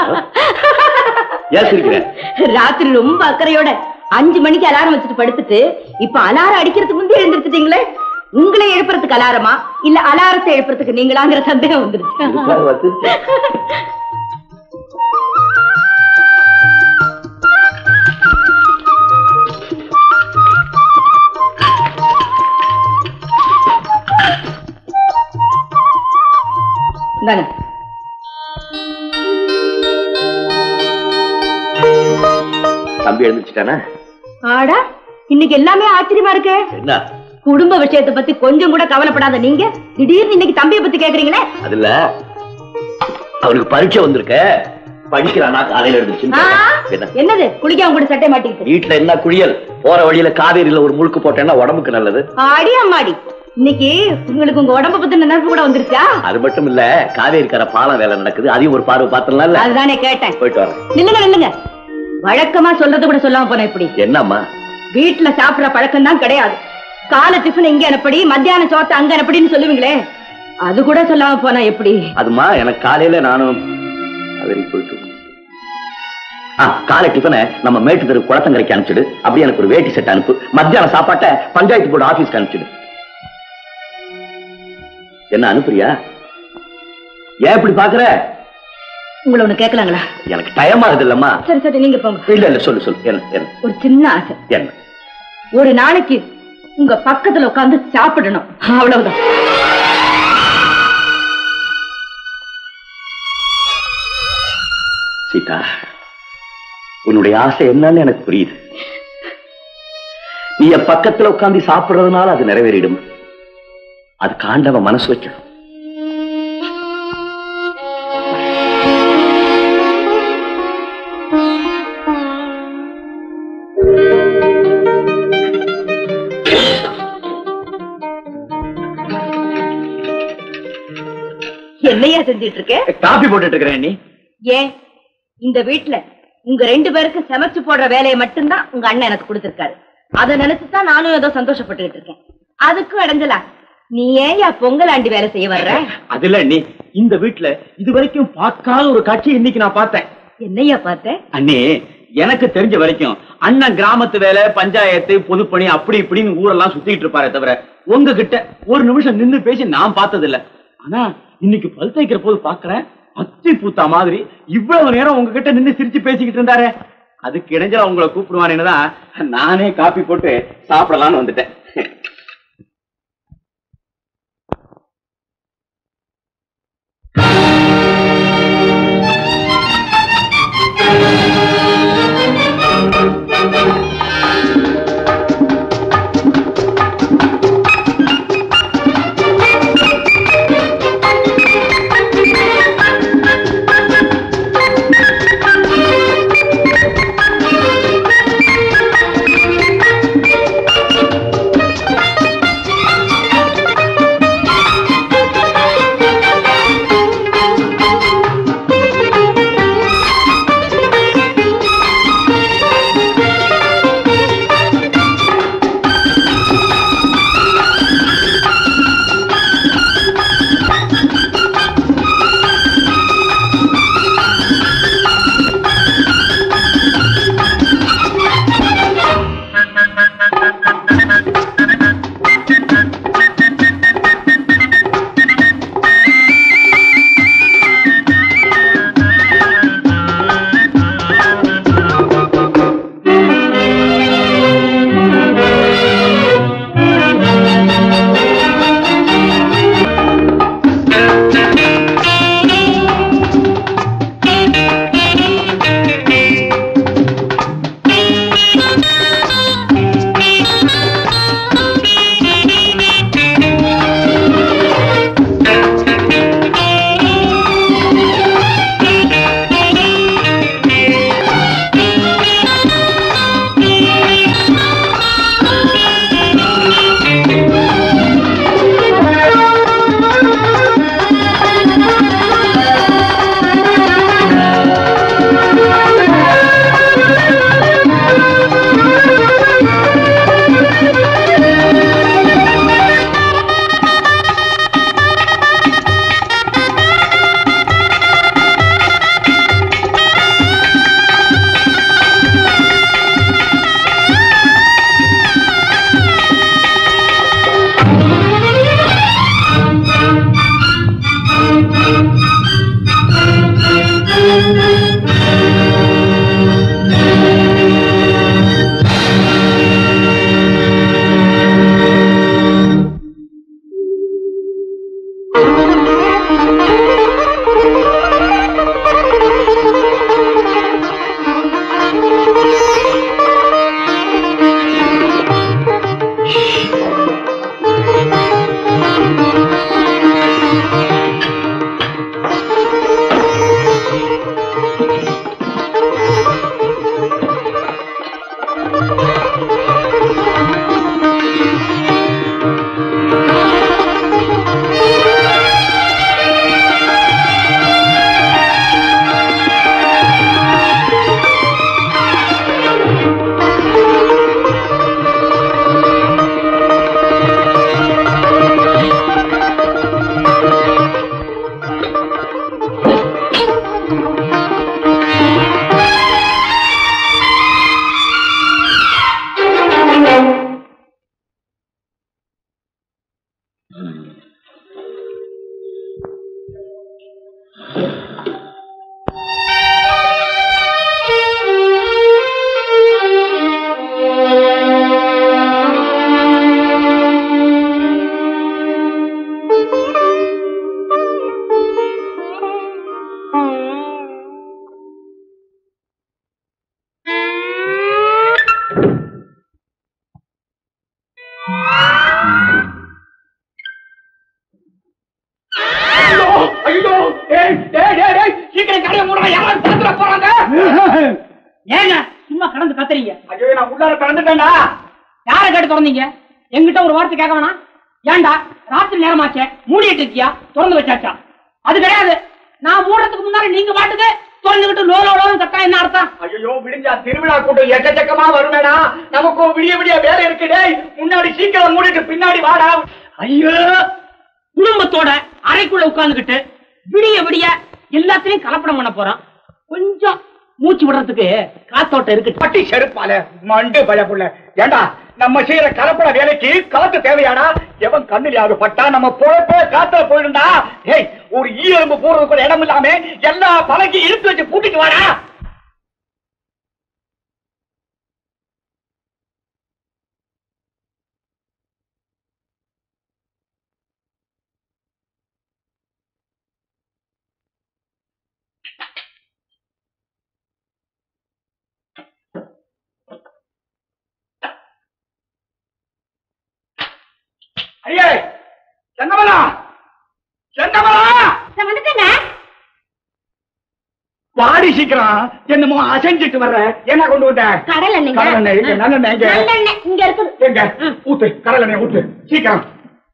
ஏன் சிரிக்கிறேன் ராத்திரி ரொம்ப அக்கறையோட அஞ்சு மணிக்கு அலாரம் வச்சுட்டு படுத்துட்டு இப்ப அலாரம் அடிக்கிறதுக்கு முந்தைய எழுந்திருச்சிட்டீங்களே உங்களை எழுப்புறதுக்கு அலாரமா இல்ல அலாரத்தை எழுப்புறதுக்கு நீங்களாங்கிற சந்தேகம் வந்துருச்சு இந்தாங்க. தம்பி எழுந்துச்சுட்டானா ஆடா இன்னைக்கு எல்லாமே ஆச்சரியமா இருக்கு என்ன குடும்ப விஷயத்தை பத்தி கொஞ்சம் கூட கவலைப்படாத நீங்க திடீர்னு இன்னைக்கு தம்பிய பத்தி கேக்குறீங்களே அதுல அவனுக்கு பரீட்சை வந்திருக்க படிக்கிறானா காலையில எழுந்துச்சு ஆ, என்ன என்னது குளிக்காம கூட சட்டை மாட்டிக்கிட்டு வீட்டுல என்ன குளியல் போற வழியில காவேரியில ஒரு முழுக்கு போட்டேன்னா உடம்புக்கு நல்லது ஆடி அம்மாடி இன்னைக்கு உங்களுக்கு உங்க உடம்ப பத்தின நினைப்பு கூட வந்துருச்சா அது மட்டும் இல்ல காவேரிக்கரை பாலம் வேலை நடக்குது அதையும் ஒரு பார்வை பார்த்தலாம் அதுதானே கேட்டேன் போயிட்டு வரேன் நில்லுங்க நில்லுங்க வழக்கமா சொல்றது கூட சொல்லாம போன இப்படி என்னம்மா வீட்டுல சாப்பிடுற பழக்கம் தான் கிடையாது காலை டிஃபன் இங்க அனுப்படி மத்தியான சோத்தை அங்க அனுப்படின்னு சொல்லுவீங்களே அது கூட சொல்லாம போனா எப்படி அதுமா எனக்கு காலையில நானும் காவேரி போயிட்டு ஆ காலை டிஃபனை நம்ம மேட்டு தெரு குளத்தங்கரைக்கு அனுப்பிச்சிடு அப்படியே எனக்கு ஒரு வேட்டி செட் அனுப்பு மத்தியான சாப்பாட்டை பஞ்சாயத்து போர்டு ஆபீஸ்க்கு அனுப்பிச்சிடு என்ன அனுப்புறியா ஏன் இப்படி பாக்குற உங்களை ஒண்ணு கேட்கலாங்களா எனக்கு டயமா இருக்குது இல்லம்மா சரி சரி நீங்க போங்க இல்ல இல்ல சொல்லு சொல்லு என்ன என்ன ஒரு சின்ன ஆசை என்ன ஒரு நாளைக்கு உங்க பக்கத்துல உட்கார்ந்து சாப்பிடணும் அவ்வளவுதான் சீதா உன்னுடைய ஆசை என்னன்னு எனக்கு புரியுது நீ என் பக்கத்துல உட்கார்ந்து சாப்பிடுறதுனால அது நிறைவேறிடும் அது காண்டவ மனசு வைக்கணும் என்னையா செஞ்சிட்டு இருக்க காப்பி போட்டுட்டு இருக்கிறேன் நீ ஏன் இந்த வீட்டுல உங்க ரெண்டு பேருக்கு சமைச்சு போடுற வேலையை மட்டும்தான் உங்க அண்ணன் எனக்கு கொடுத்திருக்காரு அதை நினைச்சுதான் நானும் ஏதோ சந்தோஷப்பட்டுக்கிட்டு இருக்கேன் அதுக்கும் இடைஞ்சலா நீ ஏன் பொங்கல் ஆண்டி வேலை செய்ய வர்ற அதுல நீ இந்த வீட்டுல இது வரைக்கும் பார்க்காத ஒரு காட்சி இன்னைக்கு நான் பார்த்தேன் என்னையா பார்த்த அண்ணே எனக்கு தெரிஞ்ச வரைக்கும் அண்ணன் கிராமத்து வேலை பஞ்சாயத்து பொதுப்பணி அப்படி இப்படின்னு ஊரெல்லாம் சுத்திட்டு இருப்பாரே தவிர உங்ககிட்ட ஒரு நிமிஷம் நின்னு பேசி நான் பார்த்தது இல்ல ஆனா இன்னைக்கு பல் தேய்க்கிற போது பாக்குறேன் பத்தி பூத்தா மாதிரி இவ்வளவு நேரம் உங்ககிட்ட நின்னு சிரிச்சு பேசிக்கிட்டு இருந்தாரே அதுக்கு இடைஞ்சல உங்களை கூப்பிடுவானேன்னு தான் நானே காப்பி போட்டு சாப்பிடலாம்னு வந்துட்டேன் ஆ ஐயோ ஏய் டேய் டேய் டேய் சீக்கிரம் கடையை மூடுங்க யாராவது பாத்துற போறாங்க ஏங்க சும்மா கடந்து கத்துறீங்க ஐயோ நான் உள்ளார கலந்துட்டேன்டா யாரை கேட்டு திறந்தீங்க என்கிட்ட ஒரு வார்த்தை கேட்க வேணாம் ஏன்டா ராத்திரி நேரமாச்சே மூடிட்டு இருக்கியா திறந்து வச்சாச்சா அது கிடையாது நான் மூடுறதுக்கு முன்னாடி நீங்க பாட்டுக்கு திறந்துகிட்டு லோ லோ லோன்னு கத்தா என்ன அர்த்தம் ஐயோ விடிஞ்சா திருவிழா கூட்டம் எக்கச்சக்கமா வருமேடா நமக்கும் விடிய விடிய வேலை இருக்கு டேய் முன்னாடி சீக்கிரம் மூடிட்டு பின்னாடி வாடா ஐயோ குடும்பத்தோட அறைக்குள்ள உட்கார்ந்துகிட்டு விடிய விடிய எல்லாத்தையும் கலப்படம் பண்ண போறோம் கொஞ்சம் மூச்சு விடுறதுக்கு காத்தோட்டம் இருக்கு பட்டி செருப்பால மண்டு பயப்புள்ள ஏண்டா நம்ம செய்யற கலப்பட வேலைக்கு காத்து தேவையாடா எவன் கண்ணிலையாவது பட்டா நம்ம பொழப்பே காத்துல போயிடும்டா ஏய் ஒரு ஈ எறும்பு போறதுக்கு கூட இடம் இல்லாம எல்லா பழகி இழுத்து வச்சு பூட்டிட்டு வாடா ஐயே செங்கமலா செங்கமலா வந்துட்டேங்க வாடி சீக்கிரம் என்னமோ அசைஞ்சிட்டு வர்ற என்ன கொண்டு வந்த கடல் எண்ணெய்ங்க. கடலெண்ணெய் இங்க நல்லெண்ணெய் இங்க நல்லெண்ணெய் இங்க இருக்குது எங்க ஊத்து கடலெண்ணெய் ஊத்து சீக்கிரம்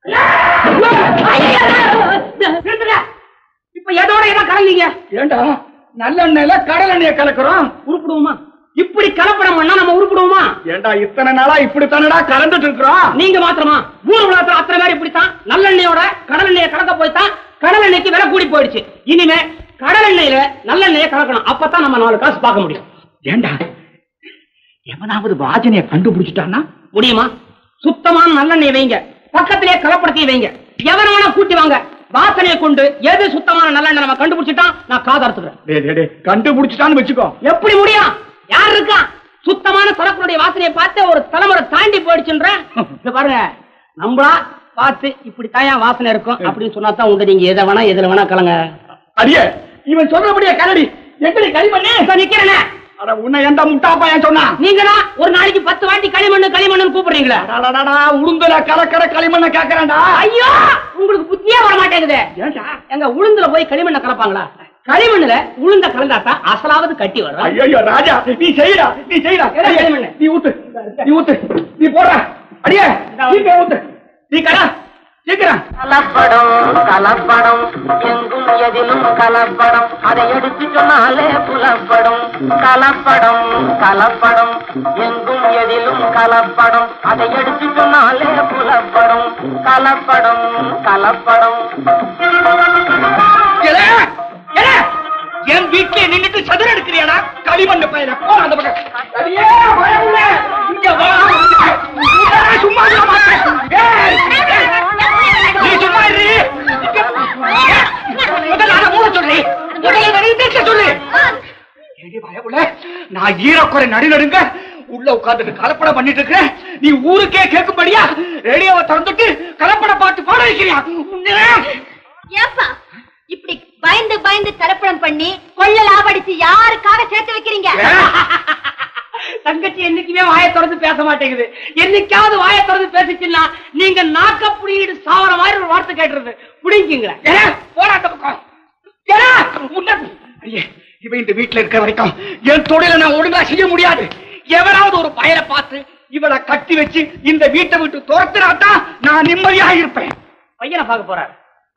நிறுத்துங்க. இப்ப எதோட எதோ கலந்தீங்க ஏண்டா நல்லெண்ணெயில கடலெண்ணெய கலக்குறோம் உருப்பிடுவோமா இப்படி கலப்படம் பண்ணா நம்ம உருப்பிடுவோமா ஏண்டா இத்தனை நாளா இப்படித்தானடா கலந்துட்டு இருக்கிறோம் நீங்க மாத்திரமா ஊர் உலகத்துல அத்தனை பேர் இப்படித்தான் நல்லெண்ணெயோட கடலெண்ணெய கலக்க போய்தான் கடலெண்ணெய்க்கு விலை கூடி போயிடுச்சு இனிமே கடலெண்ணெயில நல்லெண்ணெய கலக்கணும் அப்பதான் நம்ம நாலு காசு பார்க்க முடியும் ஏண்டா எவனாவது வாஜனைய கண்டுபிடிச்சிட்டானா முடியுமா சுத்தமான நல்லெண்ணெய் வைங்க பக்கத்திலே கலப்படத்தை வைங்க எவன வேணா கூட்டி வாங்க வாசனையை கொண்டு எது சுத்தமான நல்லெண்ணெய் நம்ம கண்டுபிடிச்சிட்டான் நான் காதார்த்துக்கிறேன் டேய் டேய் டேய் கண்டுபிடிச்சிட்டான்னு வச்சுக்கோ எப்படி முடியும் யார் இருக்கா சுத்தமான சரக்குடைய வாசனையை பார்த்து ஒரு தலைமுறை தாண்டி போயிடுச்சுன்ற இத பாருங்க நம்மளா பார்த்து இப்படி தாயா வாசனை இருக்கும் அப்படின்னு சொன்னா தான் உண்டு நீங்க எதை வேணா எதுல வேணா கலங்க அடியே இவன் சொல்றபடியே கலடி எங்கடி களி பண்ணி இப்ப நிக்கிறேனே அட உன்னை ஏண்டா முட்டா பையன் சொன்னா நீங்க தான் ஒரு நாளைக்கு பத்து வாட்டி களிமண்ணு களிமண்ணு கூப்பிடுறீங்களா அடடடடா, உளுந்துல கலக்கற களிமண்ண கேக்குறேன்டா ஐயோ உங்களுக்கு புத்தியே வர மாட்டேங்குது ஏண்டா எங்க உளுந்துல போய் களிமண்ணை கலப்பாங்களா களிமண்ணுல உளுந்த கலந்தாத்தான் அசலாவது கட்டி வரும் ஐயோ ராஜா நீ செய்யடா நீ செய்யடா என்ன களிமண்ணு? நீ ஊத்து நீ ஊத்து நீ போடா அடியே சீக்கிரம் ஊத்து நீ கடா சீக்கிரம் கலப்படம் கலப்படம் எங்கும் எதிலும் கலப்படம் அதை எடுத்து சொன்னாலே புலப்படும் கலப்படம் கலப்படம் எங்கும் எதிலும் கலப்படம் அதை எடுத்து சொன்னாலே புலப்படும் கலப்படம் கலப்படம் ஏலே, ஏலே, என் வீட்டுல நின்னுட்டு சதுர எடுக்கிறியாடா களிமண்ணு பையன போற அந்த பக்கம் அடியே பயமுள்ள இங்க வா உன்னை சும்மா இருக்க மாட்டேன் ஏய், ஏய், நீ சும்மா இரு இங்க- ஏய், முதல்ல அதை மூட சொல்லு முதல்ல நிறைய பேச சொல்லு ஏடி பயமுள்ள நான் ஈரக்குறை நடுநடுங்க உள்ள உட்கார்ந்துட்டு கலப்படம் பண்ணிட்டு இருக்கேன் நீ ஊருக்கே கேட்கும்படியா ரேடியோவை திறந்துட்டு கலப்பட பாட்டு பாட வைக்கிறியா உன்னை- ஏப்பா இப்படி பயந்து பயந்து கலப்படம் பண்ணி கொள்ள லாபடிச்சு யாருக்காக சேர்த்து வைக்கிறீங்க தங்கச்சி என்னைக்குமே வாயை திறந்து பேச மாட்டேங்குது என்னைக்காவது வாயை திறந்து பேசிச்சுன்னா நீங்க நாக்க புடிங்கிட்டு சாவர மாதிரி ஒரு வார்த்தை கேட்டுறது புடிங்கிங்க ஏலே, போடா அந்த பக்கம் ஏலே, உன்னை- ஐயே, இவன் இந்த வீட்டுல இருக்க வரைக்கும் என் தொழிலை நான் ஒழுங்கா செய்ய முடியாது எவனாவது ஒரு பயலை பார்த்து இவளை கட்டி வச்சு இந்த வீட்டை விட்டு துரத்துனாதான் நான் நிம்மதியாக இருப்பேன் பையனை பார்க்க போறாரு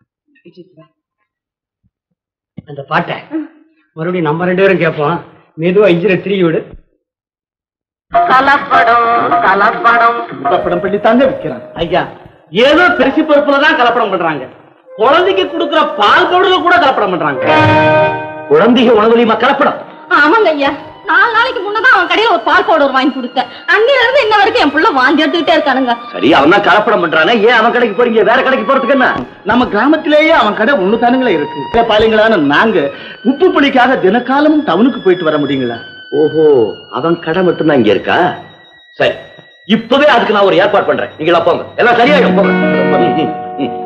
அந்த பாட்டை மறுபடியும் நம்ம ரெண்டு பேரும் கேட்போம் மெதுவா இஞ்சில திரும்பி விடு கலப்படம் கலப்படம் கலப்படம் பண்ணி தாங்க வைக்கிறான் ஐயா ஏதோ பெருசி பருப்புல தான் கலப்படம் பண்றாங்க குழந்தைக்கு கொடுக்கிற பால் பவுடர்ல கூட கலப்படம் பண்றாங்க குழந்தைங்க உணவுலையுமா கலப்படம் ஆமாங்க ஐயா நாலு நாளைக்கு முன்னதான் அவன் கடையில ஒரு பால் பவுடர் வாங்கி கொடுத்தேன் அன்னில இருந்து இன்ன வரைக்கும் என் புள்ள வாந்தி எடுத்துக்கிட்டே இருக்கானுங்க சரி அவன் தான் கலப்படம் பண்றானே ஏன் அவன் கடைக்கு போறீங்க வேற கடைக்கு போறதுக்கு என்ன நம்ம கிராமத்திலேயே அவன் கடை ஒண்ணு தானுங்களே இருக்கு பாருங்களான நாங்க உப்பு பணிக்காக தினக்காலமும் டவுனுக்கு போயிட்டு வர முடியுங்களா ஓஹோ அவன் கடை மட்டும்தான் இங்க இருக்கா சரி இப்பவே அதுக்கு நான் ஒரு ஏற்பாடு பண்றேன் நீங்களா போங்க எல்லாம் சரியாயிடும் போங்க ம், ம், ம்.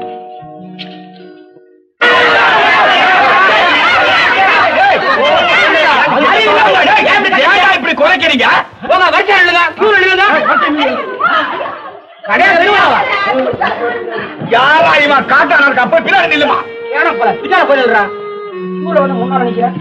ஏன்டா இப்படி குறைக்கிறீங்க போங்க வரிசை நில்லுங்க கியூ நில்லுங்க கடையா தெரியுமாவா யாரா இவன் காட்டான இருக்க அப்ப பின்னாடி நில்லுமா ஏன்னா போல பின்னால போயிடுறா கூட வந்து முன்னால நிக்கிறேன்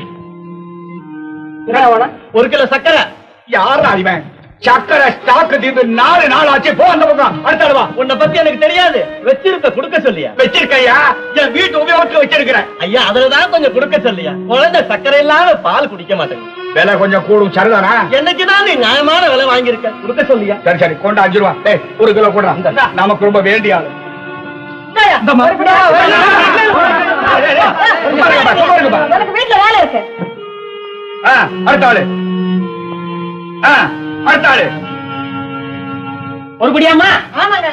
ஒரு கிலோ சக்கரை யாரா இவன் சக்கரை ஸ்டாக் தீர்ந்து நாலு நாள் ஆச்சு போ அந்த பக்கம் அடுத்த வா உன்னை பத்தி எனக்கு தெரியாது வச்சிருக்க கொடுக்க சொல்லியா வச்சிருக்கையா என் வீட்டு உபயோகத்துக்கு வச்சிருக்கிறேன் ஐயா அதுலதான் கொஞ்சம் கொடுக்க சொல்லியா குழந்தை சக்கரை இல்லாம பால் குடிக்க மாட்டேங்குது விலை கொஞ்சம் கூடும் சரிதானா என்னைக்குதான் நீ நியாயமான விலை வாங்கியிருக்க கொடுக்க சொல்லியா சரி சரி கொண்டு அஞ்சு ரூபா டேய் ஒரு கிலோ கூட நமக்கு ரொம்ப வேண்டிய ஆளு இந்த மாதிரி சும்மா இருங்கப்பா, சும்மா இருங்கப்பா. எனக்கு வீட்டுல வேலை இருக்கு ஆ, அடுத்த ஆளு ஆ, அடுத்த ஆளு ஒரு குடியாமா ஆமாங்க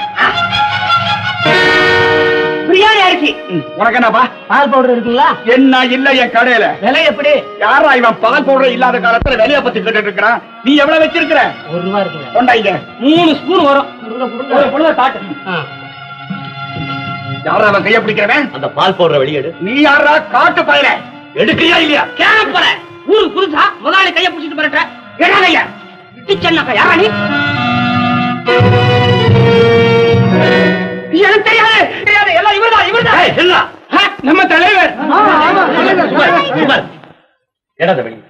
பிரியாணி அரிசி ம், உனக்கு என்னப்பா பால் பவுடர் இருக்குங்களா என்ன இல்ல என் கடையில விலை எப்படி யாரா இவன் பால் பவுடர் இல்லாத காலத்துல விலைய பத்தி கேட்டுட்டு இருக்கிறான் நீ எவ்வளவு வச்சிருக்கிற ஒரு ரூபா இருக்குங்க கொண்டாங்க மூணு ஸ்பூன் வரும் ஒரு பொழுது காட்டு ஆ. யாரா அவன் கைய பிடிக்கிறவன் அந்த பால் போடுற வெளியேடு நீ யாரா காட்டு பயிர எடுக்கிறியா இல்லையா கேட்க போறேன் ஊருக்கு புதுசா முதலாளி கைய பிடிச்சிட்டு போறேன் எடாதையா இட்டிச்சன்னாக்கா யாரா நீ எனக்கு தெரியாது தெரியாது எல்லாம் இவர்தான் இவர்தான் ஏய், செல்லா. ஆ, நம்ம தலைவர் சுமார், சுமார். எடாத வெளியே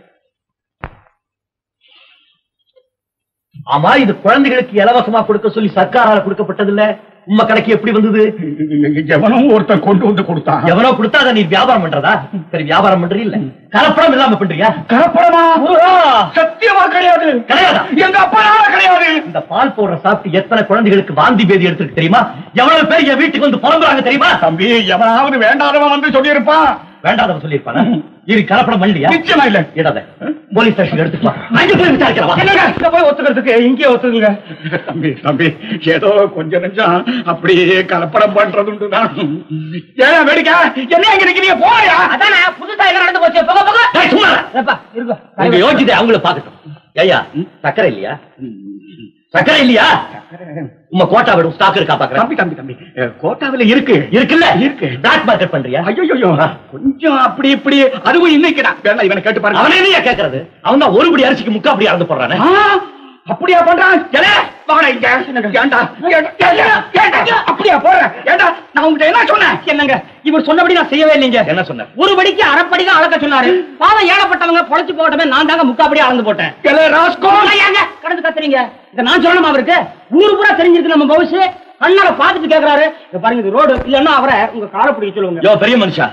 ஆமா இது குழந்தைகளுக்கு இலவசமா கொடுக்க சொல்லி சர்க்காரால கொடுக்கப்பட்டதில்ல உம்ம கடைக்கு எப்படி வந்தது எவனும் ஒருத்தன் கொண்டு வந்து கொடுத்தான் எவனோ கொடுத்தா அதை நீ வியாபாரம் பண்றதா சரி வியாபாரம் பண்றீ இல்ல கலப்படம் இல்லாம பண்றியா கலப்படமா ஆ, சத்தியமா கிடையாது கிடையாதா எங்க அப்பனால கிடையாது இந்த பால் போடுற சாப்பிட்டு எத்தனை குழந்தைகளுக்கு வாந்தி பேதி எடுத்துருக்கு தெரியுமா எவ்வளவு பேர் என் வீட்டுக்கு வந்து புறம்புறாங்க தெரியுமா தம்பி எவனாவது வேண்டாதவன் வந்து சொல்லியிருப்பான் வேண்டாதவன் சொல்லியிருப்பானா இது கலப்படம் பண்ணலையா நிச்சயமா இல்ல இடாத போலீஸ் ஸ்டேஷன் எடுத்துக்கலாம் அங்க போய் விசாரிக்கிறவா என்னங்க இங்க போய் ஒத்துக்கிறதுக்கு இங்கே ஒத்துக்குங்க தம்பி தம்பி ஏதோ கொஞ்ச நெஞ்சம் அப்படியே கலப்படம் பண்றதுண்டுதான் ஏன் வெடிக்க என்ன இங்க நிக்கிறீங்க போயா அதானே புதுசா என்ன நடந்து போச்சு போக போக டேய், சும்மா இரு. ஏப்பா, இருக்கோ உங்க யோசிச்சதை அவங்கள பாக்கட்டும் ஐயா சக்கரை இல்லையா சக்கரை இல்லையா உங்க கோட்டா விடும் ஸ்டாக் இருக்கா பாக்குறேன் தம்பி தம்பி தம்பி அஹ், கோட்டாவில இருக்கு இருக்குல்ல இருக்கு. பிளாக் மார்க்கெட் பண்றியா ஐயோ கொஞ்சம் அப்படி இப்படி அதுவும் இன்னைக்குதான் வேணா இவனை கேட்டு பாருங்க அவனே என்னையா கேக்குறது அவன் தான் ஒரு படி அரிசிக்கு முக்கா அப்படி அறந்து போடுறானே ஆ, அப்படியா பண்றான் ஏலே, வாடா இங்க ஏண்டா ஏண்டா, ஏண்டா, ஏண்டா, அப்படியா போறேன் ஏண்டா நான் உங்ககிட்ட என்ன சொன்னேன் என்னங்க இவர் சொன்னபடி நான் செய்யவே இல்லைங்க என்ன சொன்ன ஒரு படிக்கு அரைப்படி தான் அளக்க சொன்னாரு பாவம் ஏழப்பட்டவங்க பொழைச்சு போட்டமே நான் தாங்க முக்காப்படி அளந்து போட்டேன் ஏலே, ராஸ்கோ ஏங்க கடந்து கத்துறீங்க இத நான் சொல்லணுமா அவருக்கு ஊரு பூரா தெரிஞ்சிருக்கு நம்ம பவுசு கண்ணால பாத்துட்டு கேக்குறாரு இங்க பாருங்க இது ரோடு இல்லன்னா அவரை உங்க காலை பிடிக்க சொல்லுங்க யோ பெரிய மனுஷா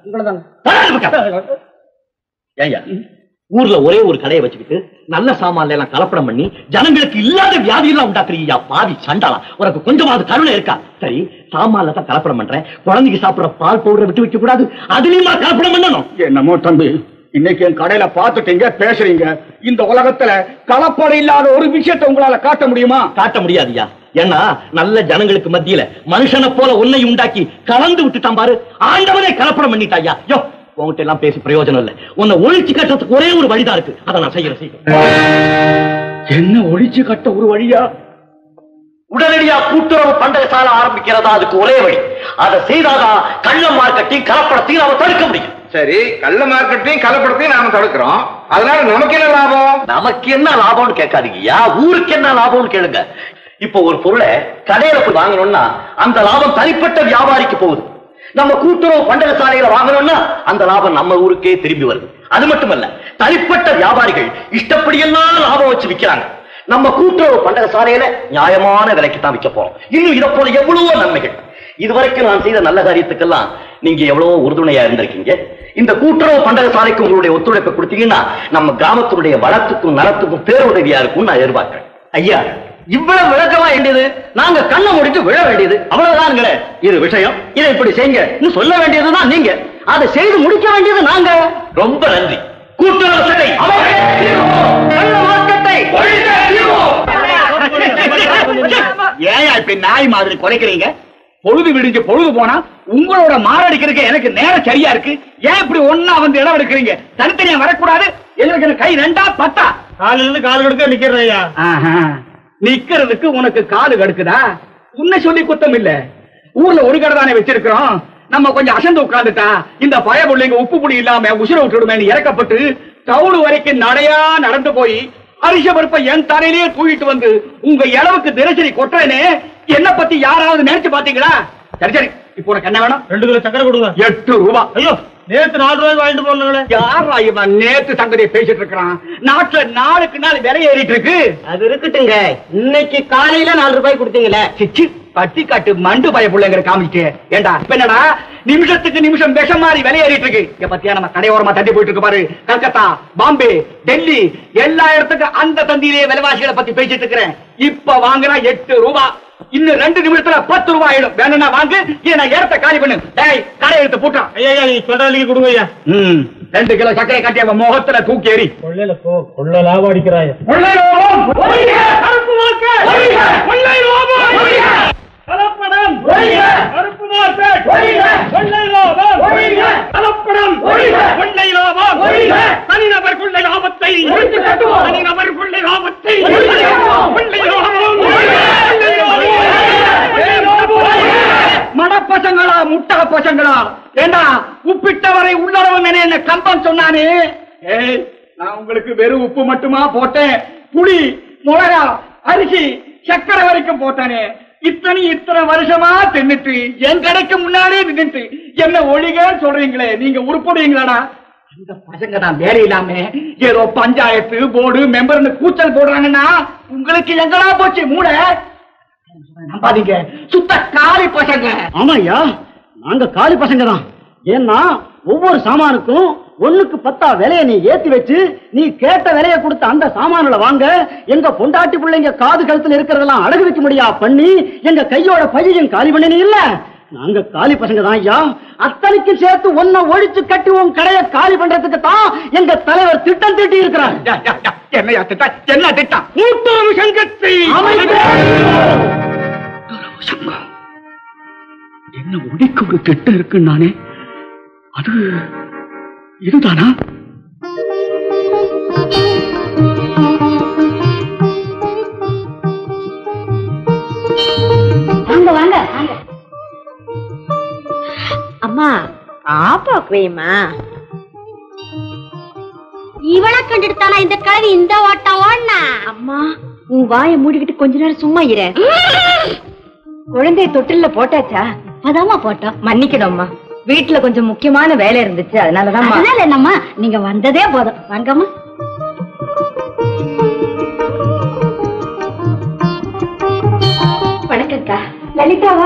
உங்களதாங்க ஏய்யா ஊர்ல ஒரே ஒரு கடையை வச்சுக்கிட்டு நல்ல சாமான்ல எல்லாம் கலப்படம் பண்ணி ஜனங்களுக்கு இல்லாத வியாதி எல்லாம் உண்டாக்குறீங்க பாவி சண்டாளா உனக்கு கொஞ்சமாவது கருணை இருக்கா சரி சாமான்ல தான் கலப்படம் பண்றேன் குழந்தைக்கு சாப்பிடுற பால் பவுடரை விட்டு வைக்க கூடாது அதுலயுமா கலப்படம் பண்ணணும் என்னமோ தம்பி இன்னைக்கு என் கடையில பாத்துட்டீங்க பேசுறீங்க இந்த உலகத்துல கலப்படம் இல்லாத ஒரு விஷயத்தை உங்களால காட்ட முடியுமா காட்ட முடியாதுயா ஏன்னா நல்ல ஜனங்களுக்கு மத்தியில மனுஷனை போல உன்னை உண்டாக்கி கலந்து விட்டுட்டான் பாரு ஆண்டவனே கலப்படம் பண்ணிட்டாயா யோ உன்கிட்ட எல்லாம் பேசி பிரயோஜனம் இல்ல உன்னை ஒழிச்சு கட்டுறதுக்கு ஒரே ஒரு வழிதான் இருக்கு அதை நான் செய்யறேன் செய்யறேன் என்ன ஒழிச்சு கட்ட ஒரு வழியா உடனடியா கூட்டுறவு பண்டக சாலை ஆரம்பிக்கிறதா அதுக்கு ஒரே வழி அதை செய்தாதான் கள்ள மார்க்கெட்டிங் கலப்படத்தையும் நாம தடுக்க முடியும் சரி கள்ள மார்க்கெட்டையும் கலப்படத்தையும் நாம தடுக்கிறோம் அதனால நமக்கு என்ன லாபம் நமக்கு என்ன லாபம்னு கேட்காதீங்கய்யா ஊருக்கு என்ன லாபம்னு கேளுங்க இப்போ ஒரு பொருளை கடையில போய் வாங்கணும்னா அந்த லாபம் தனிப்பட்ட வியாபாரிக்கு போகுது நம்ம கூட்டுறவு பண்டக சாலையில வாங்கணும்னா அந்த லாபம் நம்ம ஊருக்கே திரும்பி வருது அது மட்டுமல்ல தனிப்பட்ட வியாபாரிகள் இஷ்டப்படியெல்லாம் லாபம் வச்சு விக்கிறாங்க நம்ம கூட்டுறவு பண்டக சாலையில நியாயமான விலைக்கு தான் விற்க போறோம் இன்னும் இதை போல எவ்வளவோ நன்மைகள் இதுவரைக்கும் நான் செய்த நல்ல காரியத்துக்கெல்லாம் நீங்க எவ்வளவோ உறுதுணையா இருந்திருக்கீங்க இந்த கூட்டுறவு பண்டக சாலைக்கு உங்களுடைய ஒத்துழைப்பை கொடுத்தீங்கன்னா நம்ம கிராமத்தினுடைய வளத்துக்கும் நலத்துக்கும் பேருதவியா இருக்கும் நான் எதிர்பார்க்கிறேன் ஐயா இவ்வளவு விளக்கமா வேண்டியது நாங்க கண்ணை முடிச்சு விழ வேண்டியது அவ்வளவுதான்ங்களே இது விஷயம் இதை இப்படி செய்யுங்க சொல்ல வேண்டியதுதான் நீங்க அதை செய்து முடிக்க வேண்டியது நாங்க ரொம்ப நன்றி கூட்டுறவு சரி கள்ள மார்க்கெட்டை ஏன் இப்படி நாய் மாதிரி குறைக்கிறீங்க பொழுது விடிஞ்சு பொழுது போனா உங்களோட மாரடிக்கிறதுக்கு எனக்கு நேரம் சரியா இருக்கு ஏன் இப்படி ஒன்னா வந்து இடம் எடுக்கிறீங்க தனித்தனியா வரக்கூடாது எங்களுக்கு கை ரெண்டா பத்தா காலில இருந்து கால் கொடுக்க நிக்கிறேன் ஐயா ஆஹா. நிக்கிறதுக்கு உனக்கு காலு கடுக்குதா உன்னை சொல்லி குத்தம் இல்ல ஊர்ல ஒரு கடை தானே வச்சிருக்கிறோம் நம்ம கொஞ்சம் அசந்து உட்கார்ந்துட்டா இந்த பய பிள்ளைங்க உப்பு புடி இல்லாம உசுர விட்டுடுமேன்னு இறக்கப்பட்டு டவுன் வரைக்கும் நடையா நடந்து போய் அரிச பருப்பை என் தலையிலேயே தூக்கிட்டு வந்து உங்க இளவுக்கு தினசரி கொட்டுறேனே என்ன பத்தி யாராவது நினைச்சு பாத்தீங்களா சரி சரி இப்போ உனக்கு என்ன வேணும் ரெண்டு கிலோ சக்கரை கொடுங்க எட்டு ரூபா ஐயோ நேத்து நாலு ரூபாய்க்கு வாங்கிட்டு போனங்களே யாரா இவன் நேத்து சங்கதியை பேசிட்டு இருக்கிறான் நாட்டுல நாளுக்கு நாள் விலை ஏறிட்டு இருக்கு அது இருக்கட்டுங்க இன்னைக்கு காலையில நாலு ரூபாய் கொடுத்தீங்களே சிச்சி பட்டி காட்டு மண்டு பய பிள்ளைங்கிற காமிச்சு ஏண்டா இப்ப என்னடா நிமிஷத்துக்கு நிமிஷம் விஷம் மாதிரி விலையேறிட்டு இருக்கு இங்க பத்தியா நம்ம கடையோரமா தண்டி போயிட்டு இருக்கு பாரு கல்கத்தா பாம்பே டெல்லி எல்லா இடத்துக்கும் அந்த தந்தியிலே விலைவாசிகளை பத்தி பேசிட்டு இருக்கிறேன் இப்ப வாங்குனா எட்டு ரூபா இன்னும் ரெண்டு நிமிஷத்துல பத்து ரூபாய் ஆயிடும் வேணும்னா வாங்கு ஏன்னா இடத்த காலி பண்ணு டேய் கடை எடுத்து போட்டான் ஐயா ஐயா நீங்க சொல்ற விலைக்கு கொடுங்க ஐயா ம் ரெண்டு கிலோ சர்க்கரை காட்டி அவன் முகத்துல தூக்கி எறி கொள்ளையில போ கொள்ள லாபம் அடிக்கிறாய கொள்ளை லாபம் ஒழிக! கருப்பு மார்க்கெட் ஒழிக! கொள்ளை லாபம் ஒழிக! கலப்படம் ஒழிக! கருப்பு மார்க்கெட் ஒழிக! கொள்ளை லாபம் ஒழிக! கலப்படம் ஒழிக! கொள்ளை லாபம் ஒழிக! தனிநபர் கொள்ளை லாபத்தை ஒழித்து கட்டுவோம் தனிநபர் கொள்ளை லாபத்தை ஒழித்து கட்டுவோம் கொள்ளை லாபம் ஒழிக! கொள்ளை லாபம் கொள்ளை லாபம் மடப்பசங்களா முட்டா பசங்களா ஏண்டா உப்பிட்டவரை உள்ளளவு என்ன கம்பன் சொன்னானே ஏய் நான் உங்களுக்கு வெறும் உப்பு மட்டுமா போட்டேன் புளி மிளகா அரிசி சக்கரை வரைக்கும் போட்டானே இத்தனை இத்தனை வருஷமா தின்னுட்டு என் கடைக்கு முன்னாடியே நின்னுட்டு என்ன ஒழிகன்னு சொல்றீங்களே நீங்க உருப்படுவீங்களாடா அந்த பசங்க தான் வேலை இல்லாம ஏதோ பஞ்சாயத்து போர்டு மெம்பர்னு கூச்சல் போடுறாங்கன்னா உங்களுக்கு எங்கடா போச்சு மூளை நம்பாதீங்க சுத்த காலி பசங்க ஆமாய்யா நாங்க காலி பசங்க தான் ஏன்னா ஒவ்வொரு சாமானுக்கும் ஒண்ணுக்கு பத்தா விலைய நீ ஏத்தி வச்சு நீ கேட்ட விலைய கொடுத்த அந்த சாமான்களை வாங்க எங்க பொண்டாட்டி பிள்ளைங்க காது கழுத்துல இருக்கிறதெல்லாம் அடகு வைக்க முடியா பண்ணி எங்க கையோட பையையும் காலி பண்ணி இல்ல நாங்க காலி பசங்க தான் ஐயா அத்தனைக்கும் சேர்த்து ஒன்ன ஒழிச்சு கட்டி உன் கடையை காலி பண்றதுக்கு தான் எங்க தலைவர் திட்டம் தீட்டி இருக்கிறார் யா, யா, யா, என்னையா திட்டம் என்ன திட்டம் கூட்டுறவு சங்கத்தை கூட்டுறவு சங்கம் என்ன ஒடிக்க ஒரு திட்டம் இருக்குன்னு நானே அது இதுதானா வாங்க வாங்க வாங்க அம்மா ஆப்பாக்கு வேமா இவளை கண்டுட்டானா இந்த கழுவி இந்த ஓட்டம் ஓடனா அம்மா உன் வாயை மூடிக்கிட்டு கொஞ்ச நேரம் சும்மா இரு குழந்தைய தொட்டில்ல போட்டாச்சா அதாம்மா போட்டோம் மன்னிக்கணும்மா வீட்டுல கொஞ்சம் முக்கியமான வேலை இருந்துச்சு அதனாலதான் அதனால என்னம்மா நீங்க வந்ததே போதும் வாங்கம்மா வணக்கம்க்கா லலிதாவா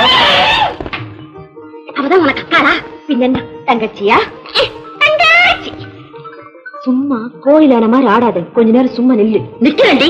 அவதான் உனக்கு அக்காளா பின்ன என்ன, தங்கச்சியா தங்கச்சி சும்மா கோயிலான மாதிரி ஆடாது கொஞ்ச நேரம் சும்மா நில்லு நிக்கிறேன்டி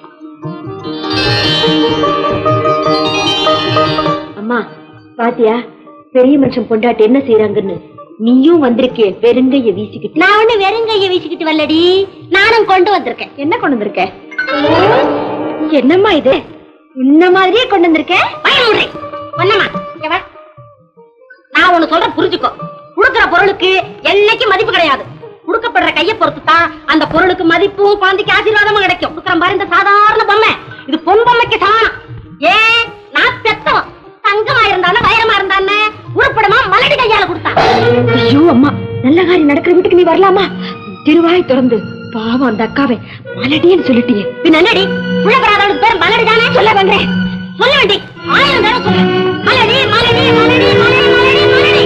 அம்மா பாத்தியா பெரிய மனுஷன் பொண்டாட்டி என்ன செய்யறாங்கன்னு நீயும் வந்திருக்கே வெறுங்கைய வீசிக்கிட்டு நான் ஒண்ணு வெறுங்கைய வீசிக்கிட்டு வரலடி நானும் கொண்டு வந்திருக்கேன் என்ன கொண்டு வந்திருக்க என்னம்மா இது உன்ன மாதிரியே கொண்டு வந்திருக்கேன் பயமுறை ஒன்னம்மா இங்க வா. நான் ஒண்ணு சொல்றேன் புரிஞ்சுக்கோ குடுக்கிற பொருளுக்கு என்னைக்கும் மதிப்பு கிடையாது குடுக்கப்படுற கைய பொறுத்து தான் அந்த பொருளுக்கு மதிப்பும் குழந்தைக்கு ஆசீர்வாதமும் கிடைக்கும் குடுக்கிற மாதிரி இந்த சாதாரண பொம்மை இது பொன் பொம்மைக்கு சமானம் ஏன் நான் பெத்தவன் தங்கமா இருந்தானே வைரமா இருந்தானே உருப்படமா மலடி கையால கொடுத்தா ஐயோ அம்மா நல்ல காரியம் நடக்கிற வீட்டுக்கு நீ வரலாமா திருவாய் திறந்து பாவம் அந்த அக்காவை மலடின்னு சொல்லிட்டியே பின்ன என்னடி புள்ளப்படாதவளுக்கு பேர் மலடி தானே சொல்ல வந்தேன் சொல்ல வேண்டி ஆயிரம் தடவை சொல்ல மலடி மலடி மலடி மலடி மலடி மலடி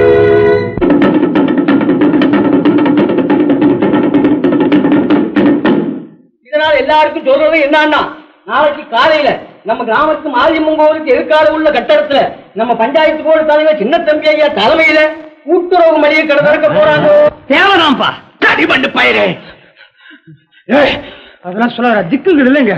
இதனால எல்லாருக்கும் சொல்றது என்னன்னா நாளைக்கு காலையில நம்ம கிராமத்து மாரியம்மன் கோவிலுக்கு எதிர்கால உள்ள கட்டடத்துல நம்ம பஞ்சாயத்து போர்டு தலைவர் சின்ன தம்பி ஐயா தலைமையில கூட்டுறவு மளிகை கடை திறக்க போறாங்க தேவைதான்ப்பா கடிபண்டு பயிரே ஏய், அதெல்லாம் சொல்ல திக்குகள் இல்லைங்க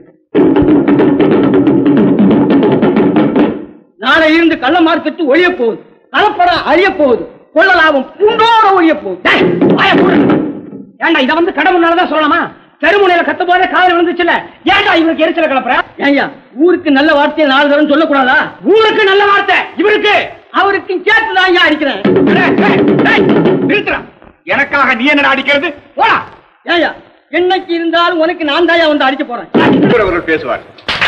நாளை இருந்து கள்ள மார்க்கெட்டு ஒழிய போகுது கலப்படம் அழிய போகுது கொள்ள லாபம் உண்டோட ஒழிய போகுது டேய், வாயை மூடு. ஏன்டா இத வந்து கடை முன்னாலதான் சொல்லலாமா தெருமுனையில கத்த போதே காதல் விழுந்துச்சுல ஏன்டா இவருக்கு எரிச்சல கிளப்புற ஏய்யா ஊருக்கு நல்ல வார்த்தையை நாலு தரம் சொல்லக்கூடாதா ஊருக்கு நல்ல வார்த்தை இவருக்கு அவருக்கு சேர்த்துதான் ஐயா அடிக்கிறேன் டேய், டேய், டேய், நிறுத்துடா. எனக்காக நீ என்ன அடிக்கிறது போடா ஏய்யா என்னைக்கு இருந்தாலும் உனக்கு நான் தாயா வந்து அடிக்க போறேன் அவர்கள் பேசுவார்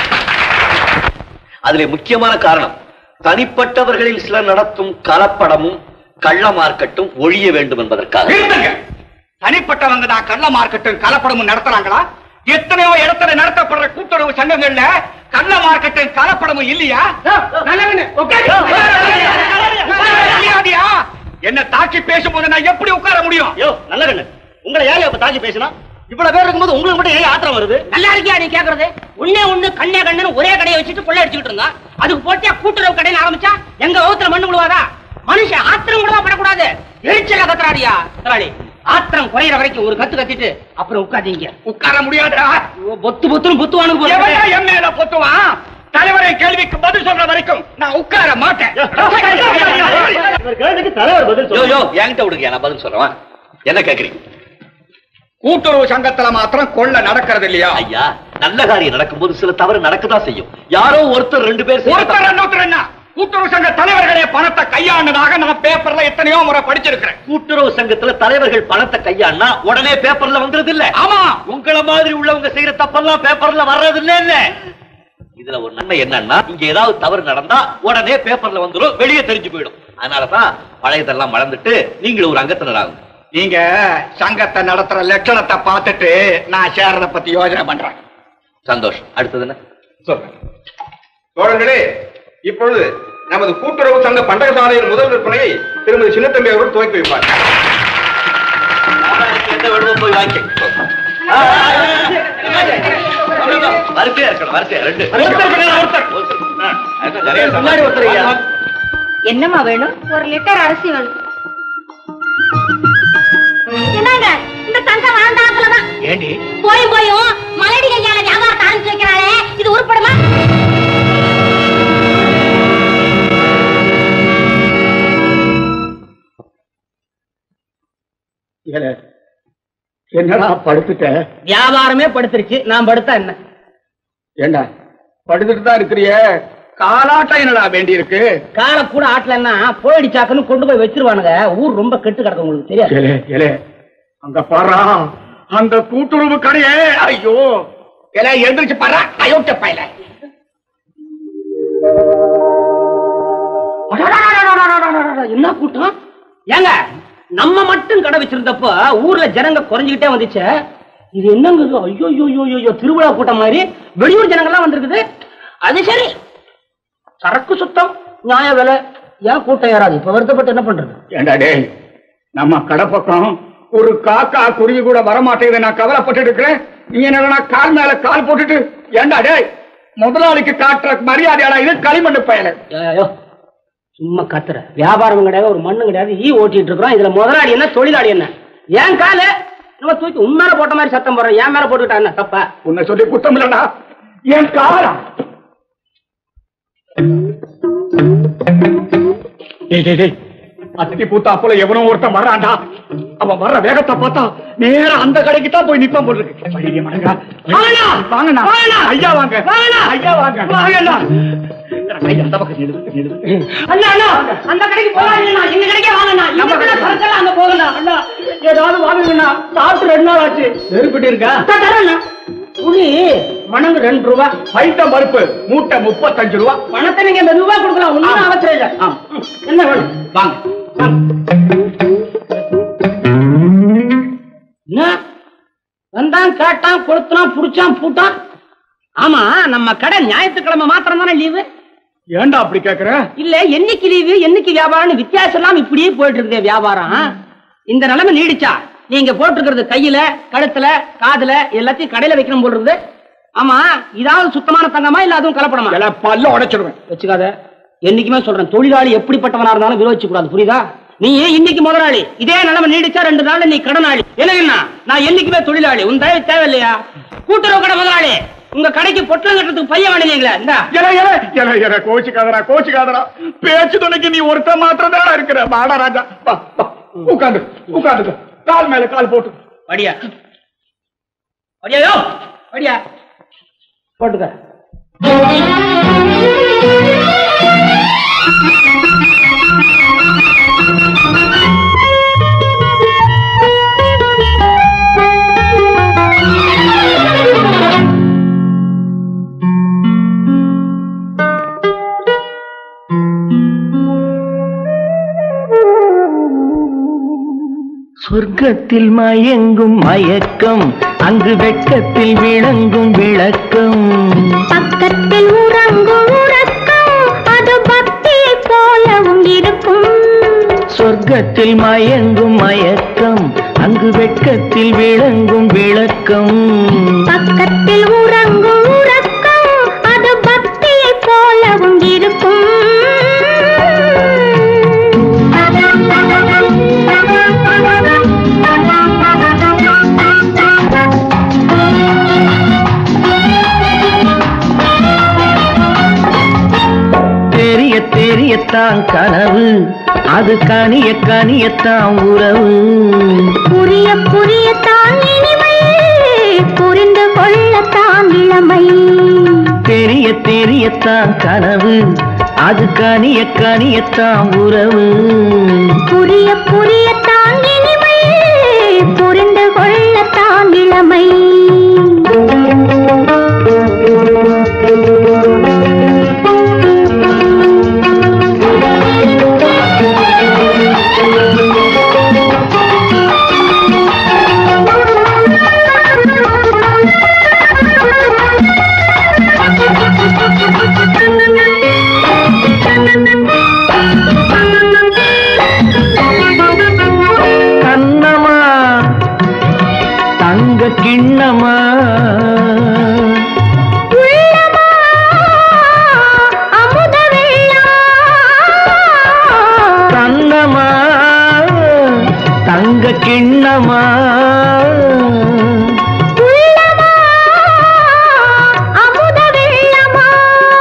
அதிலே முக்கியமான காரணம் தனிப்பட்டவர்களில் சிலர் நடத்தும் கலப்படமும் கள்ள மார்க்கெட்டும் ஒழிய வேண்டும் என்பதற்காக நிறுத்துங்க தனிப்பட்டவங்க தான் கள்ள மார்க்கெட்டும் கலப்படமும் நடத்துறாங்களா எத்தனையோ இடத்துல நடத்தப்படுற கூட்டுறவு சங்கங்கள்ல கள்ள மார்க்கெட்டும் கலப்படமும் இல்லையா நல்லவனே, உட்காரு. இல்லையாடியா? என்ன தாக்கி பேசும்போது நான் எப்படி உட்கார முடியும் யோ நல்ல கண்ணு உங்களை யார் அப்ப தாக்கி பேசினா இவ்வளவு பேர் இருக்கும்போது உங்களுக்கு மட்டும் ஏன் ஆத்திரம் வருது நல்லா இருக்கியா நீ கேக்குறது ஒண்ணே ஒண்ணு கண்ணே கண்ணு ஒரே கடையை வச்சுட்டு கொள்ளை அடிச்சுட்டு இருந்தான் அதுக்கு போட்டியா கூட்டுறவு கடைன்னு ஆரம்பிச்சா எங்க வகுத்துல மண்ணு விழுவாதா மனுஷன் ஆத்திரம் கூட படக்கூடாது எரிச்சல கத்துறாடியா கத்துறாடி ஆத்திரம் குறையிற வரைக்கும் ஒரு கத்து கத்திட்டு அப்புறம் உட்காதீங்க உட்கார முடியாதா பொத்து பொத்துன்னு புத்துவானுக்கு எவன்டா என் மேல பொத்துவான் தலைவரை கேள்விக்கு பதில் சொல்ற வரைக்கும் நான் உட்கார மாட்டேன் இவர் கேள்விக்கு தலைவர் பதில் யோ சொல்லுங்க யோ என்கிட்ட விடுங்க நான் பதில் சொல்றேன் என்ன கேக்குறீங்க கூட்டுறவு சங்கத்துல மாத்திரம் கொள்ள நடக்கிறது இல்லையா ஐயா நல்ல காரியம் நடக்கும்போது சில தவறு நடக்கதான் செய்யும் யாரோ ஒருத்தர் ரெண்டு பேர் செய்யற ஒருத்தர் இன்னொருத்தர் என்ன கூட்டுறவு சங்க தலைவர்களே பணத்தை கையாண்டதாக நான் பேப்பர்ல எத்தனையோ முறை படிச்சிருக்கிறேன் கூட்டுறவு சங்கத்துல தலைவர்கள் பணத்தை கையாண்டா உடனே பேப்பர்ல வந்துருது இல்ல ஆமா உங்கள மாதிரி உள்ளவங்க செய்யற தப்பெல்லாம் பேப்பர்ல வர்றது இல்ல இல்ல இதுல ஒரு நன்மை என்னன்னா இங்க ஏதாவது தவறு நடந்தா உடனே பேப்பர்ல வந்துரும் வெளியே தெரிஞ்சு போயிடும் அதனாலதான் பழையதெல்லாம் மறந்துட்டு நீங்களும் ஒரு அங்கத்தினர் ஆகும் நீங்க சங்கத்தை நடத்துற லட்சணத்தை பார்த்துட்டு நான் சேர்றத பத்தி யோசனை பண்றேன் சந்தோஷம் அடுத்தது என்ன சொல்றேன் தோழர்களே இப்பொழுது நமது கூட்டுறவு சங்க பண்டக சாலையின் முதல் விற்பனையை திருமதி சின்னத்தம்பி அவர்கள் துவக்கி வைப்பார் எந்த வேணுமோ போய் வாங்கி வரிசையா இருக்கணும் வரிசையா ரெண்டு நிறைய முன்னாடி ஒருத்தர் ஐயா. என்னம்மா வேணும் ஒரு லிட்டர் அரிசி வேணும் என்னங்க இந்த தங்கம் வாழ்ந்தாப்புலதான் ஏண்டி போயும் போயும் மலடி கையால வியாபாரத்தை ஆரம்பிச்சு வைக்கிறாளே இது உருப்படுமா என்னடா படுத்துட்ட வியாபாரமே படுத்துருச்சு நான் படுத்தா என்ன ஏண்டா படுத்துட்டு தான் இருக்கிறிய காலாட்டம் என்னடா வேண்டி இருக்கு காலை கூட ஆட்டலன்னா போயிடுச்சாக்குன்னு கொண்டு போய் வச்சிருவானுங்க ஊர் ரொம்ப கெட்டு கிடக்கும் உங்களுக்கு தெரியாது ஏலே ஏலே அங்க பாரா அந்த கூட்டுறவு கடையே ஐயோ ஏலே எழுந்திருச்சு பாரா அயோக்கிய பையல என்ன கூட்டம் ஏங்க நம்ம மட்டும் கடை வச்சிருந்தப்ப ஊர்ல ஜனங்க குறைஞ்சுக்கிட்டே வந்துச்சு இது என்னங்க இது? ஐயோ ஐயோ ஐயோ ஐயோ திருவிழா கூட்டம் மாதிரி வெளியூர் ஜனங்கள்லாம் வந்திருக்குது அது சரி சரக்கு சுத்தம் நியாய விலை ஏன் கூட்டம் ஏறாது இப்ப வருத்தப்பட்டு என்ன பண்றது ஏண்டா டேய் நம்ம கடை பக்கம் ஒரு காக்கா குருவி கூட வரமாட்டேங்குது நான் கவலைப்பட்டு இருக்கிறேன் நீ என்னடா கால் மேல கால் போட்டுட்டு ஏண்டா டேய் முதலாளிக்கு காட்டுற மரியாதையாடா இது களிமண்ணு பயல ஐயோ சும்மா கத்துற வியாபாரம் கிடையாது ஒரு மண்ணு கிடையாது ஈ ஓட்டிட்டு இருக்கிறோம் இதுல முதலாளி என்ன தொழிலாளி என்ன ஏன் காலு நம்ம தூக்கி உன் மேல போட்ட மாதிரி சத்தம் போடுறோம் என் மேல போட்டுக்கிட்டா என்ன தப்பா உன்னை சொல்லி குத்தம் இல்லடா என் காலா டேய் டேய் டேய் அத்தி பூத்தா போல எவனோ ஒருத்தன் வர்றான்டா அவன் வர்ற வேகத்தை பார்த்தா நேரா அந்த கடைக்கு தான் போய் நிப்பான் போல இருக்கு வழியே மடங்கா வாங்கண்ணா ஐயா வாங்க ஐயா வாங்க வாங்கண்ணா ஐயா அந்த பக்கம் நிறுத்து நிறுத்து அண்ணா அண்ணா அந்த கடைக்கு போகாதீங்கண்ணா எங்க கடைக்கே வாங்கண்ணா நம்ம நம்ம கடை- சரக்கெல்லாம் அங்க போகலாம் அண்ணா ஏதாவது வாங்குங்கண்ணா சாப்பிட்டு ரெண்டு நாள் ஆச்சு நெருப்பிட்டு இருக்கா தரேண்ணா புளி மணங்கு ரெண்டு ரூபா பைத்த பருப்பு மூட்டை முப்பத்தஞ்சு ரூபா பணத்தை நீங்க இந்த ரூபா கொடுக்கலாம் ஒண்ணும் ஆமா. அவசரம் இல்ல ஆமா. ம், என்ன வேணும் வாங்க என்ன வந்தான் கேட்டான் கொளுத்துனான் புடிச்சான் பூட்டான் ஆமா நம்ம கடை ஞாயிற்றுக்கிழமை மாத்திரம் தானே லீவு ஏன்டா அப்படி கேக்குற இல்ல என்னைக்கு லீவு என்னைக்கு வியாபாரம்னு வித்தியாசம் இல்லாம இப்படியே போயிட்டு இருக்குது வியாபாரம் இந்த நிலைமை நீடிச்சா நீங்க போட்டிருக்கிறது கையில கழுத்துல காதுல எல்லாத்தையும் கடையில வைக்கணும் போல் இருக்குது ஆமா இதாவது சுத்தமான தங்கமா இல்ல அதுவும் கலப்படமா எல்லாம் பல்ல உடைச்சிடுவேன் வச்சுக்காத என்னைக்குமே சொல்றேன் தொழிலாளி எப்படிப்பட்டவனா இருந்தாலும் விரோதிச்சு கூடாது புரியுதா நீ இன்னைக்கு முதலாளி இதே நிலைமை நீடிச்சா ரெண்டு நாள்ல நீ கடனாளி என்ன நான் என்னைக்குமே தொழிலாளி உன் தயவு தேவையில்லையா கூட்டுறவு கடை முதலாளி உங்க கடைக்கு பொட்டலம் கட்டுறதுக்கு பையன் வேணுங்களா இந்த எல எல எல எல கோச்சுக்காதடா கோச்சுக்காதடா பேச்சு துணைக்கு நீ ஒருத்த மாத்திரம் தான் இருக்கிற வாடா ராஜா வா வா உட்காந்து உட்காந்து கால் மேல கால் போட்டு படியா படியாயோ படியா போட்டுக்க சொர்க்கத்தில் மயங்கும் மயக்கம் அங்கு வெட்கத்தில் விளங்கும் விளக்கம் பக்கத்தில் உறங்கும் உறக்கம் அது பக்தியை போலவும் இருக்கும் சொர்க்கத்தில் மயங்கும் மயக்கம் அங்கு வெட்கத்தில் விளங்கும் விளக்கம் பக்கத்தில் உறங்கும் உறக்கம் அது பக்தியை போலவும் இருக்கும் தெரிய தெரியத்தான் கனவு அது கனிய கனியத்தான் உறவு புரிய புரியத்தான் இனிமை புரிந்து கொள்ளத்தான் இளமை தெரிய தெரியத்தான் கனவு அது கனிய கனியத்தான் உறவு புரிய புரியத்தான் இனிமை புரிந்து கொள்ளத்தான் இளமை கண்ணமா தங்க கிண்ணமா உள்ளமா அமுத கண்ணமா தங்க கிண்ணமா உள்ளமா அமுத வெள்ளமா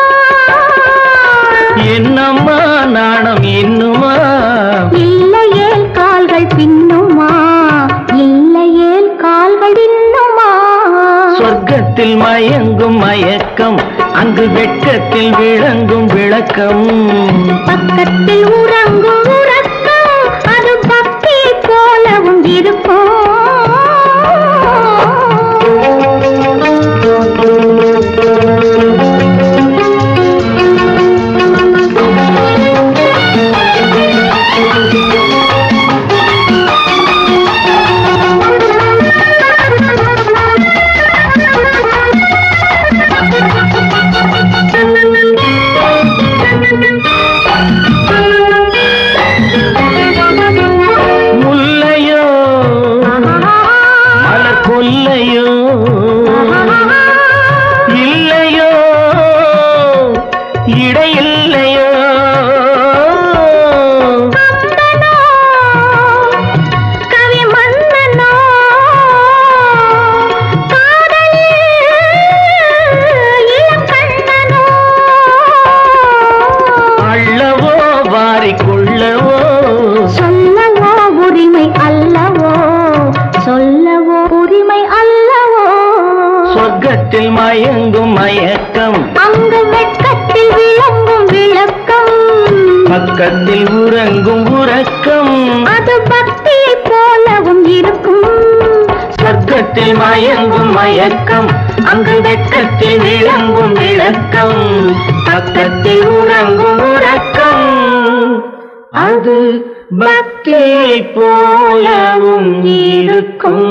என்னம்மா நாணம் என்னுமா இல்லையேல் கால்கள் பின்னுமா இல்லையேல் கால்கள் இன்னுமா சொர்க்கத்தில் மயங்கும் மயக்கம் அங்கு வெட்கத்தில் விளங்கும் விளக்கம் பக்கத்தில் உறங்கும் உறக்கம் அது பக்தி போலவும் முல்லையோ மலர் கொல்லையோ இல்லையோ இடையில்லையோ கவி மன்னனோ காதலில் இளங்கண்ணனோ அள்ளவோ வாரிக்கொள்ளவோ சொல்லவோ உரிமை அல்லவோ சொல்லவோ உரிமை அல்லவோ சொர்க்கத்தில் மயங்கும் மயக்கம் அங்கு வெட்கத்தில் விளங்கும் விளக்கம் பக்கத்தில் உறங்கும் உறக்கம் அது பக்தியை போலவும் இருக்கும் சொர்க்கத்தில் மயங்கும் மயக்கம் அங்கு வெட்கத்தில் விளங்கும் விளக்கம் பக்கத்தில் உறங்கும் உறக்கம் அது பக்தியை போலவும் இருக்கும்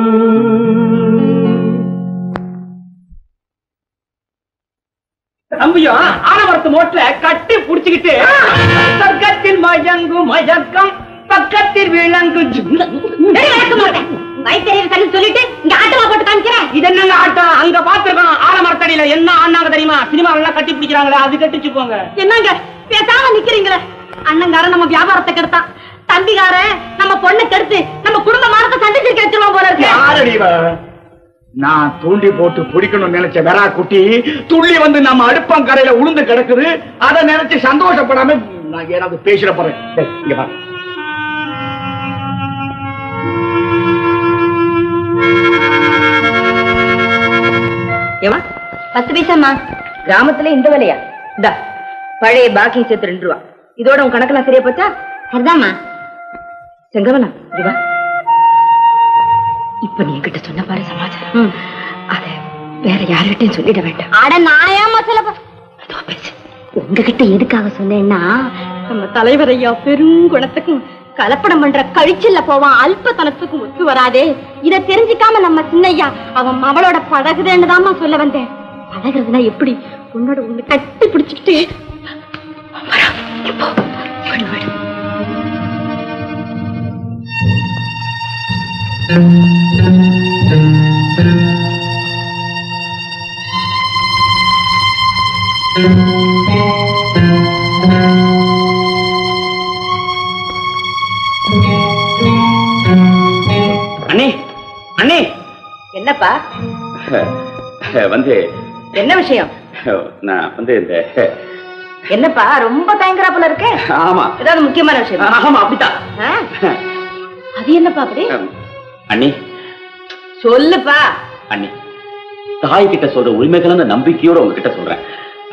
தம்பியும் ஆனவரத்து மோட்ல கட்டி புடிச்சுக்கிட்டு சொர்க்கத்தில் மயங்கும் மயக்கம் பக்கத்தில் விளங்கு வைத்தியர் தள்ளி சொல்லிட்டு இங்க ஆட்டமா போட்டு காமிக்கிறேன் இது என்னங்க ஆட்டம் அங்க பாத்துருக்கோம் ஆலமரத்தடியில என்ன ஆனாங்க தெரியுமா சினிமா எல்லாம் கட்டி பிடிக்கிறாங்களே அது கட்டிச்சு போங்க என்னங்க பேசாம நிக்கிறீங்களே அண்ணங்காரன் நம்ம வியாபாரத்தை கெடுத்தான் தம்பிகாரன் நம்ம பொண்ணை கெடுத்து நம்ம குடும்ப மானத்தை சந்திச்சு வச்சிருவோம் போல இருக்கு யாரடி இவ? நான் தூண்டி போட்டு பிடிக்கணும்னு நினைச்ச வெறா குட்டி துள்ளி வந்து நம்ம அடுப்பங்கரையில உளுந்து கிடக்குது அதை நினைச்சு சந்தோஷப்படாம நான் ஏதாவது பேசிட போறேன் டேய், இங்க பாரு பத்து பைசாமா கிராமத்துல இந்த விலையா இந்தா பழைய பாக்கியம் சேர்த்து ரெண்டு ரூபா இதோட உன் கணக்கெல்லாம் சரியா போச்சா சரிதாம்மா செங்கவனா இது வா இப்ப நீ என்கிட்ட சொன்ன பாரு சமாச்சாரம் அத வேற யாருகிட்டயும் சொல்லிட வேண்டாம் அட நான் ஏமா சொல்ல உங்ககிட்ட எதுக்காக சொன்னேன்னா நம்ம தலைவர் ஐயா பெருங்குணத்துக்கும் கலப்படம் பண்ற கழிச்சல்ல போவான் அல்பத்தனத்துக்கும் ஒத்து வராதே இத தெரிஞ்சுக்காம நம்ம சின்னையா அவன் அவளோட பழகுதேன்னு தாம்மா சொல்ல வந்தேன் பழகுறதுனா எப்படி உன்னோட ஒண்ணு கட்டி பிடிச்சுக்கிட்டு அண்ணே அண்ணே என்னப்பா வந்து என்ன விஷயம் நான் வந்து இந்த என்னப்பா ரொம்ப தயங்குறாப்புல இருக்க ஆமா ஏதாவது முக்கியமான விஷயம் ஆமா அப்படித்தான் ஆ? அது என்னப்பா அப்படி அண்ணி சொல்லுப்பா அண்ணி தாய் கிட்ட சொல்ற உரிமைகளான நம்பிக்கையோட உங்ககிட்ட சொல்றேன்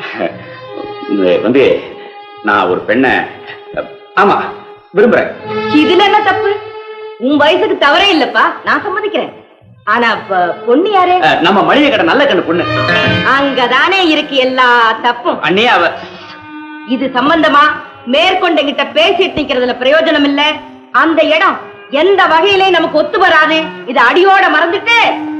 இந்த வந்து நான் ஒரு பெண்ணை ஆமா விரும்புறேன் இதுல என்ன தப்பு உன் வயசுக்கு தவறே இல்லப்பா நான் சம்மதிக்கிறேன் ஆனா ப- பொண்ணு யாரு அஹ், நம்ம மளிகை கடை நல்ல கண்ணு பொண்ணு அங்கதானே இருக்கு எல்லா தப்பும் அண்ணே அவ இது சம்பந்தமா மேற்கொண்ட கிட்ட பேசிட்டு நிக்கிறதுல பிரயோஜனம் இல்ல அந்த இடம் எந்த வகையிலையும் நமக்கு ஒத்து வராது இது அடியோட மறந்துட்டு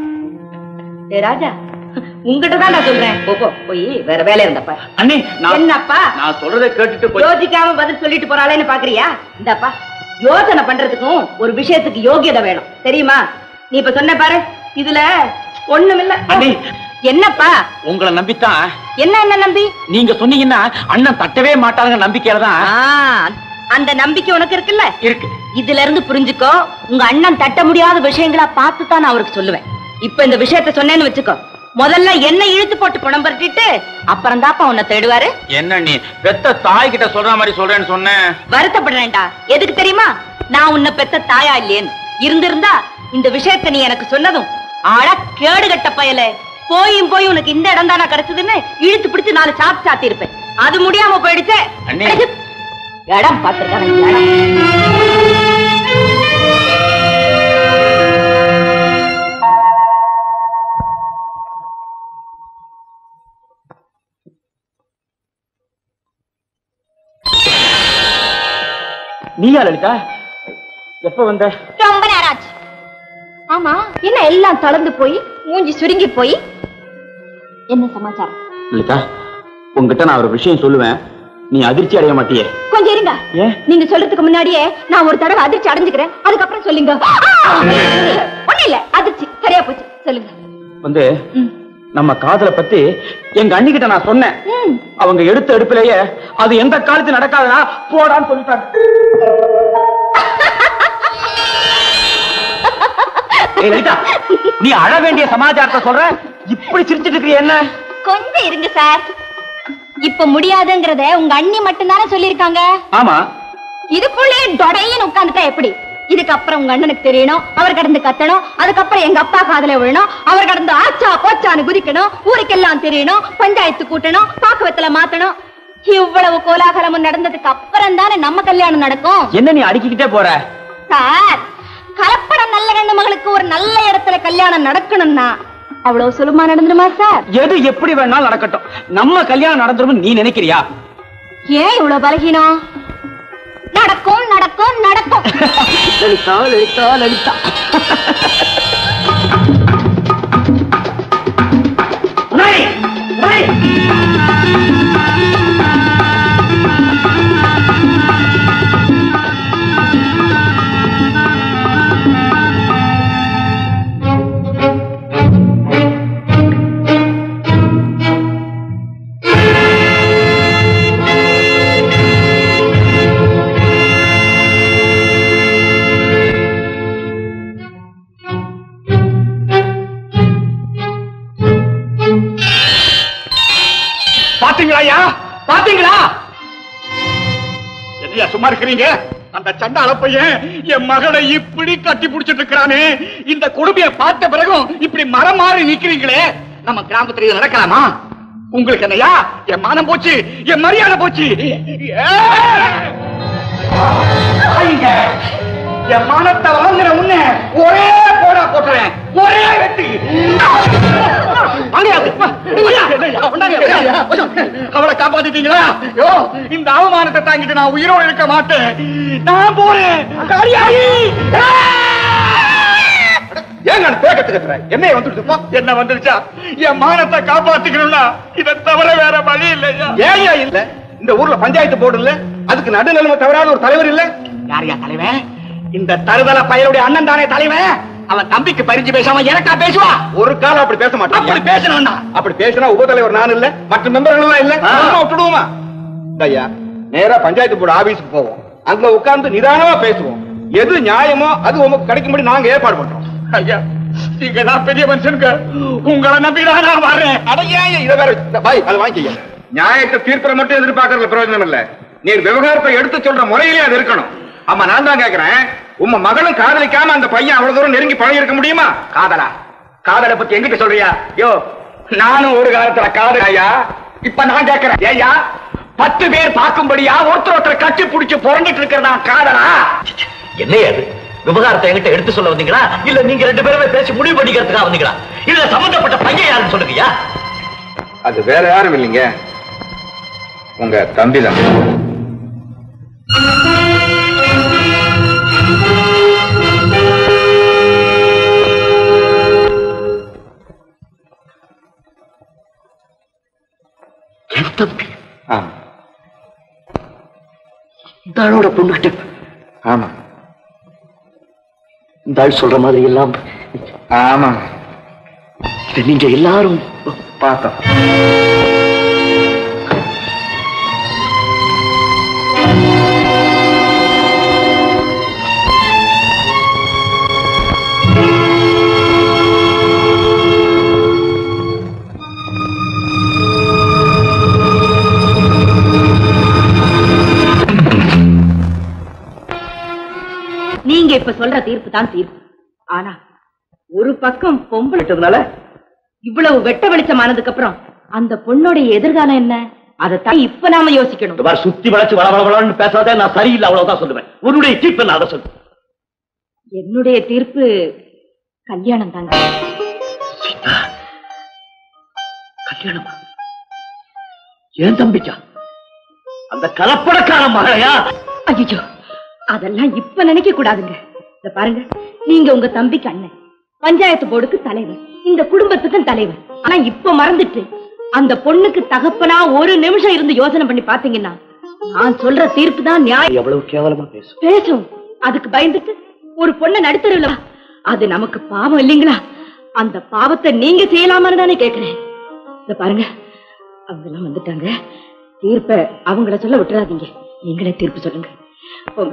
ஏய் ராஜா உங்ககிட்ட தான் நான் சொல்றேன் போ, போ போய் வேற வேலை இருந்தப்பா அண்ணே நான் என்னப்பா நான் சொல்றதை கேட்டுட்டு போய் யோசிக்காம பதில் சொல்லிட்டு போறாளேன்னு பாக்குறியா இந்தாப்பா யோசனை பண்றதுக்கும் ஒரு விஷயத்துக்கு யோகியதை வேணும் தெரியுமா நீ இப்ப சொன்ன பாரு இதுல ஒண்ணுமில்ல அண்ணே என்னப்பா உங்களை நம்பித்தான் என்ன என்ன நம்பி நீங்க சொன்னீங்கன்னா அண்ணன் தட்டவே மாட்டாங்க நம்பிக்கையில தான் ஆ, அந்த நம்பிக்கை உனக்கு இருக்குல்ல இருக்கு இதுல இருந்து புரிஞ்சுக்கோ உங்க அண்ணன் தட்ட முடியாத விஷயங்களா பார்த்து தான் நான் அவருக்கு சொல்லுவேன் இப்ப இந்த விஷயத்த சொன்னேன்னு வச்சுக்கோ முதல்ல என்ன இழுத்து போட்டு பணம் பரட்டிட்டு அப்புறம் தாப்பா உன்னை தேடுவாரு என்ன நீ பெத்த தாய் கிட்ட சொல்ற மாதிரி சொல்றேன்னு சொன்னேன் வருத்தப்படுறேன்டா எதுக்கு தெரியுமா நான் உன்னை பெத்த தாயா இல்லையேன்னு இருந்திருந்தா இந்த விஷயத்த நீ எனக்கு சொன்னதும் ஆட கேடு கட்ட பயல போயும் போய் உனக்கு இந்த இடம் தானா கிடைச்சதுன்னு இழுத்து பிடிச்சு நாலு சாத்து சாத்தி இருப்பேன் அது முடியாம போயிடுச்சே அண்ணே. இடம் பார்த்திருக்காங்க இடம் நீயா லலிதா எப்ப வந்த ரொம்ப நேரம் ஆச்சு ஆமா என்ன எல்லாம் தளர்ந்து போய் மூஞ்சி சுருங்கி போய் என்ன சமாச்சாரம் லலிதா உங்ககிட்ட நான் ஒரு விஷயம் சொல்லுவேன் நீ அதிர்ச்சி அடைய மாட்டியே கொஞ்சம் இருங்க ஏன் நீங்க சொல்றதுக்கு முன்னாடியே நான் ஒரு தடவை அதிர்ச்சி அடைஞ்சுக்கிறேன் அதுக்கப்புறம் சொல்லுங்க ஒண்ணு இல்ல அதிர்ச்சி சரியா போச்சு சொல்லுங்க வந்து நம்ம காதலை பத்தி எங்க அண்ணிக்கிட்ட நான் சொன்னேன் அவங்க எடுத்த எடுப்பிலேயே அது எந்த காலத்து நடக்காதுன்னா போடான்னு சொல்லிட்டாங்க ஏய் லலிதா நீ அழ வேண்டிய சமாச்சாரத்தை சொல்ற இப்படி சிரிச்சிட்டு இருக்கிற என்ன கொஞ்சம் இருங்க சார் இப்ப முடியாதுங்கறத உங்க அண்ணி மட்டும்தானே சொல்லிருக்காங்க ஆமா இதுக்குள்ளே தொடையின்னு உட்கார்ந்துட்டா எப்படி இதுக்கப்புறம் உங்க அண்ணனுக்கு தெரியணும் அவர் கடந்து கத்தணும் அதுக்கப்புறம் எங்க அப்பா காதல விழணும் அவர் கடந்து ஆச்சா போச்சான்னு குதிக்கணும் ஊருக்கெல்லாம் தெரியணும் பஞ்சாயத்து கூட்டணும் பாக்குவத்துல மாத்தணும் இவ்வளவு கோலாகலமும் நடந்ததுக்கு அப்புறம் தானே நம்ம கல்யாணம் நடக்கும் என்ன நீ அடிக்கிட்டே போற சார் கலப்படம் நல்ல கண்ணு மகளுக்கு ஒரு நல்ல இடத்துல கல்யாணம் நடக்கணும்னா அவ்வளவு சுலமா நடந்துருமா சார் எது எப்படி வேணாலும் நடக்கட்டும் நம்ம கல்யாணம் நடந்துரும் நீ நினைக்கிறியா ஏன் இவ்வளவு பலகீனம் நடக்கும் நடக்கும் நடக்கும் லலிதா லலிதா லலிதா பாத்தீங்களா ஐயா பாத்தீங்களா என்னையா சும்மா இருக்கிறீங்க அந்த சண்டாள பையன் என் மகளை இப்படி கட்டி புடிச்சிட்டு இருக்கிறானே இந்த கொடுமையை பார்த்த பிறகும் இப்படி மரம் மாறி நிக்கிறீங்களே நம்ம கிராமத்துல இது நடக்கலாமா உங்களுக்கு என்னையா என் மானம் போச்சு என் மரியாதை போச்சு ஐங்க, என் மானத்தை வாங்குற உன்னை ஒரே போடா போட்டுறேன் ஒரே வெட்டி வாங்கயா, வா, வாங்கயா, கொண்டாங்க, அவளை காப்பாத்திட்டீங்களா யோ இந்த அவமானத்தை தாங்கிட்டு நான் உயிரோடு இருக்க மாட்டேன் நான் போறேன் காரியாயி ஏங்க பேக்கத்து கத்துற என்ன வந்துடுச்சுப்பா என்ன வந்துருச்சா என் மானத்தை காப்பாத்திக்கணும்னா இதை தவிர வேற வழி இல்லையா ஏயா இல்ல இந்த ஊர்ல பஞ்சாயத்து போர்டு இல்ல அதுக்கு நடுநிலைமை தவறாத ஒரு தலைவர் இல்ல யாரையா தலைவன் இந்த தருதல பயலுடைய அண்ணன் தானே தலைவன் அவன் தம்பிக்கு பறிஞ்சு பேசாம எனக்கா பேசுவா ஒரு காலம் அப்படி பேச மாட்டான் அப்படி பேசணும்னா அப்படி பேசினா உபதலைவர் நான் இல்ல மற்ற மெம்பர்கள் எல்லாம் இல்ல சும்மா விட்டுடுவோமா ஐயா நேரா பஞ்சாயத்து போர்டு ஆபீஸ்க்கு போவோம் அங்க உட்கார்ந்து நிதானமா பேசுவோம் எது நியாயமோ அது உங்களுக்கு கிடைக்கும்படி நாங்க ஏற்பாடு பண்றோம் ஐயா நீங்க தான் பெரிய மனுஷனுக்கு உங்களை நம்பிதான் நான் வர்றேன் அடையா இதை வேற இந்த பாய் அதை வாங்கிக்க நியாயத்தை தீர்ப்பை மட்டும் எதிர்பார்க்கறதுல பிரயோஜனம் இல்ல நீ விவகாரத்தை எடுத்து சொல்ற முறையிலே அது இருக்கணும் ஆமா நான் தான் கேக்குறேன் உங்க மகளும் காதலிக்காம அந்த பையன் அவ்வளவு தூரம் நெருங்கி பழகி இருக்க முடியுமா காதலா காதலை பத்தி எங்கிட்ட சொல்றியா யோ நானும் ஒரு காலத்துல காதல் ஐயா இப்ப நான் கேக்குறேன் ஐயா பத்து பேர் பார்க்கும்படியா ஒருத்தர் ஒருத்தர் கட்டி பிடிச்சு புரண்டுட்டு இருக்கிறதா காதலா என்னையா அது விவகாரத்தை என்கிட்ட எடுத்து சொல்ல வந்தீங்களா இல்ல நீங்க ரெண்டு பேருமே பேசி முடிவு பண்ணிக்கிறதுக்காக வந்தீங்களா இதுல சம்பந்தப்பட்ட பையன் யாருன்னு சொல்லுங்கய்யா அது வேற யாரும் இல்லைங்க உங்க தம்பி தான் என் தம்பி ஆமா இந்த ஆளோட பொண்ணுகிட்ட ஆமா இந்த ஆள் சொல்ற மாதிரி எல்லாம் ஆமா இதை நீங்க எல்லாரும் பார்த்தோம் நீங்க இப்ப சொல்ற தீர்ப்பு தான் தீர்ப்பு ஆனா ஒரு பக்கம் பொம்பளை விட்டதுனால இவ்வளவு வெட்ட வெளிச்சமானதுக்கு அப்புறம் அந்த பொண்ணோட எதிர்காலம் என்ன அதைத்தான் இப்ப நாம யோசிக்கணும் இந்த மாதிரி சுத்தி வளைச்சு வள வள வளன்னு பேசாத நான் சரியில்லை அவ்வளவுதான் சொல்லுவேன் உன்னுடைய தீர்ப்பு நான் அதை சொல்லு என்னுடைய தீர்ப்பு கல்யாணம் தாங்க கல்யாணமா ஏன் தம்பிச்சா அந்த கலப்படக்கார மகளையா ஐயோ அதெல்லாம் இப்ப நினைக்க கூடாதுங்க இத பாருங்க நீங்க உங்க தம்பிக்கு அண்ணன் பஞ்சாயத்து போர்டுக்கு தலைவர் இந்த குடும்பத்துக்கும் தலைவர் ஆனா இப்ப மறந்துட்டு அந்த பொண்ணுக்கு தகப்பனா ஒரு நிமிஷம் இருந்து யோசனை பண்ணி பாத்தீங்கன்னா நான் சொல்ற தீர்ப்பு தான் நியாயம் எவ்வளவு கேவலமா பேசும் பேசும் அதுக்கு பயந்துட்டு ஒரு பொண்ணை நடுத்தருல அது நமக்கு பாவம் இல்லைங்களா அந்த பாவத்தை நீங்க செய்யலாமான்னு தானே கேக்குறேன் இத பாருங்க அவங்க எல்லாம் வந்துட்டாங்க தீர்ப்ப அவங்கள சொல்ல விட்டுறாதீங்க நீங்களே தீர்ப்பு சொல்லுங்க போங்க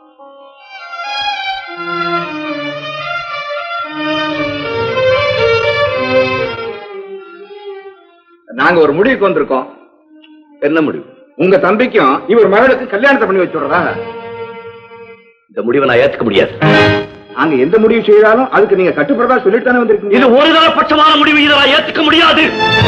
நாங்க ஒரு முடிவுக்கு வந்திருக்கோம் என்ன முடிவு உங்க தம்பிக்கும் இவர் மகளுக்கு கல்யாணத்தை பண்ணி வச்சுடுறதா இந்த முடிவை நான் ஏத்துக்க முடியாது நாங்க எந்த முடிவு செய்தாலும் அதுக்கு நீங்க கட்டுப்படுறதா சொல்லிட்டு தானே வந்திருக்கீங்க இது ஒரு பட்சமான முடிவு இதை நான் ஏத்துக்க முடியாது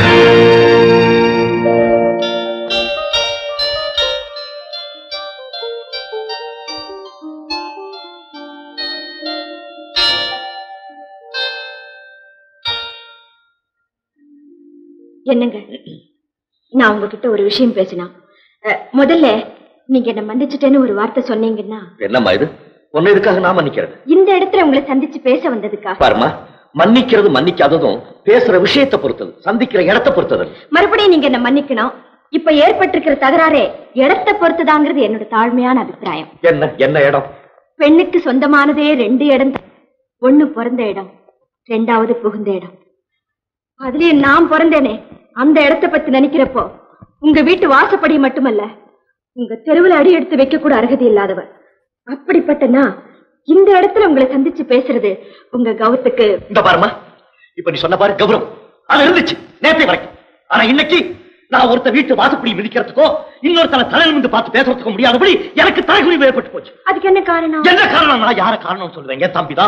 என்னங்க நான் உங்ககிட்ட ஒரு விஷயம் பேசினேன் அஹ், முதல்ல நீங்க என்ன மன்னிச்சுட்டேன்னு ஒரு வார்த்தை சொன்னீங்கன்னா என்னம்மா இது உன்னை இதுக்காக நான் மன்னிக்கிறது இந்த இடத்துல உங்களை சந்திச்சு பேச வந்ததுக்கா பாருமா மன்னிக்கிறது மன்னிக்காததும் பேசுற விஷயத்தை பொறுத்தது சந்திக்கிற இடத்தை பொறுத்தது மறுபடியும் நீங்க என்ன மன்னிக்கணும் இப்ப ஏற்பட்டிருக்கிற தகராறே இடத்தை பொறுத்துதாங்கிறது என்னோட தாழ்மையான அபிப்பிராயம் என்ன என்ன இடம் பெண்ணுக்கு சொந்தமானதே ரெண்டு இடம் தான். ஒண்ணு பிறந்த இடம் ரெண்டாவது புகுந்த இடம் அதுலயும் நான் பிறந்தேனே அந்த இடத்தை பத்தி நினைக்கிறப்போ உங்க வீட்டு வாசப்படி மட்டுமல்ல உங்க தெருவுல அடி எடுத்து வைக்க கூட அருகதை இல்லாதவர் அப்படிப்பட்ட நான் இந்த இடத்துல உங்களை சந்திச்சு பேசுறது உங்க கௌத்துக்கு இந்த பாருமா இப்ப நீ சொன்ன பாரு கௌரவம் அது இருந்துச்சு நேற்று வரைக்கும் ஆனா இன்னைக்கு நான் ஒருத்த வீட்டு வாசப்படி மிதிக்கிறதுக்கோ இன்னொருத்தன தலையில இருந்து பார்த்து பேசுறதுக்கோ முடியாதபடி எனக்கு தலைகுறி ஏற்பட்டு போச்சு அதுக்கு என்ன காரணம் என்ன காரணம் நான் யார காரணம் சொல்லுவேன் என் தம்பிதான்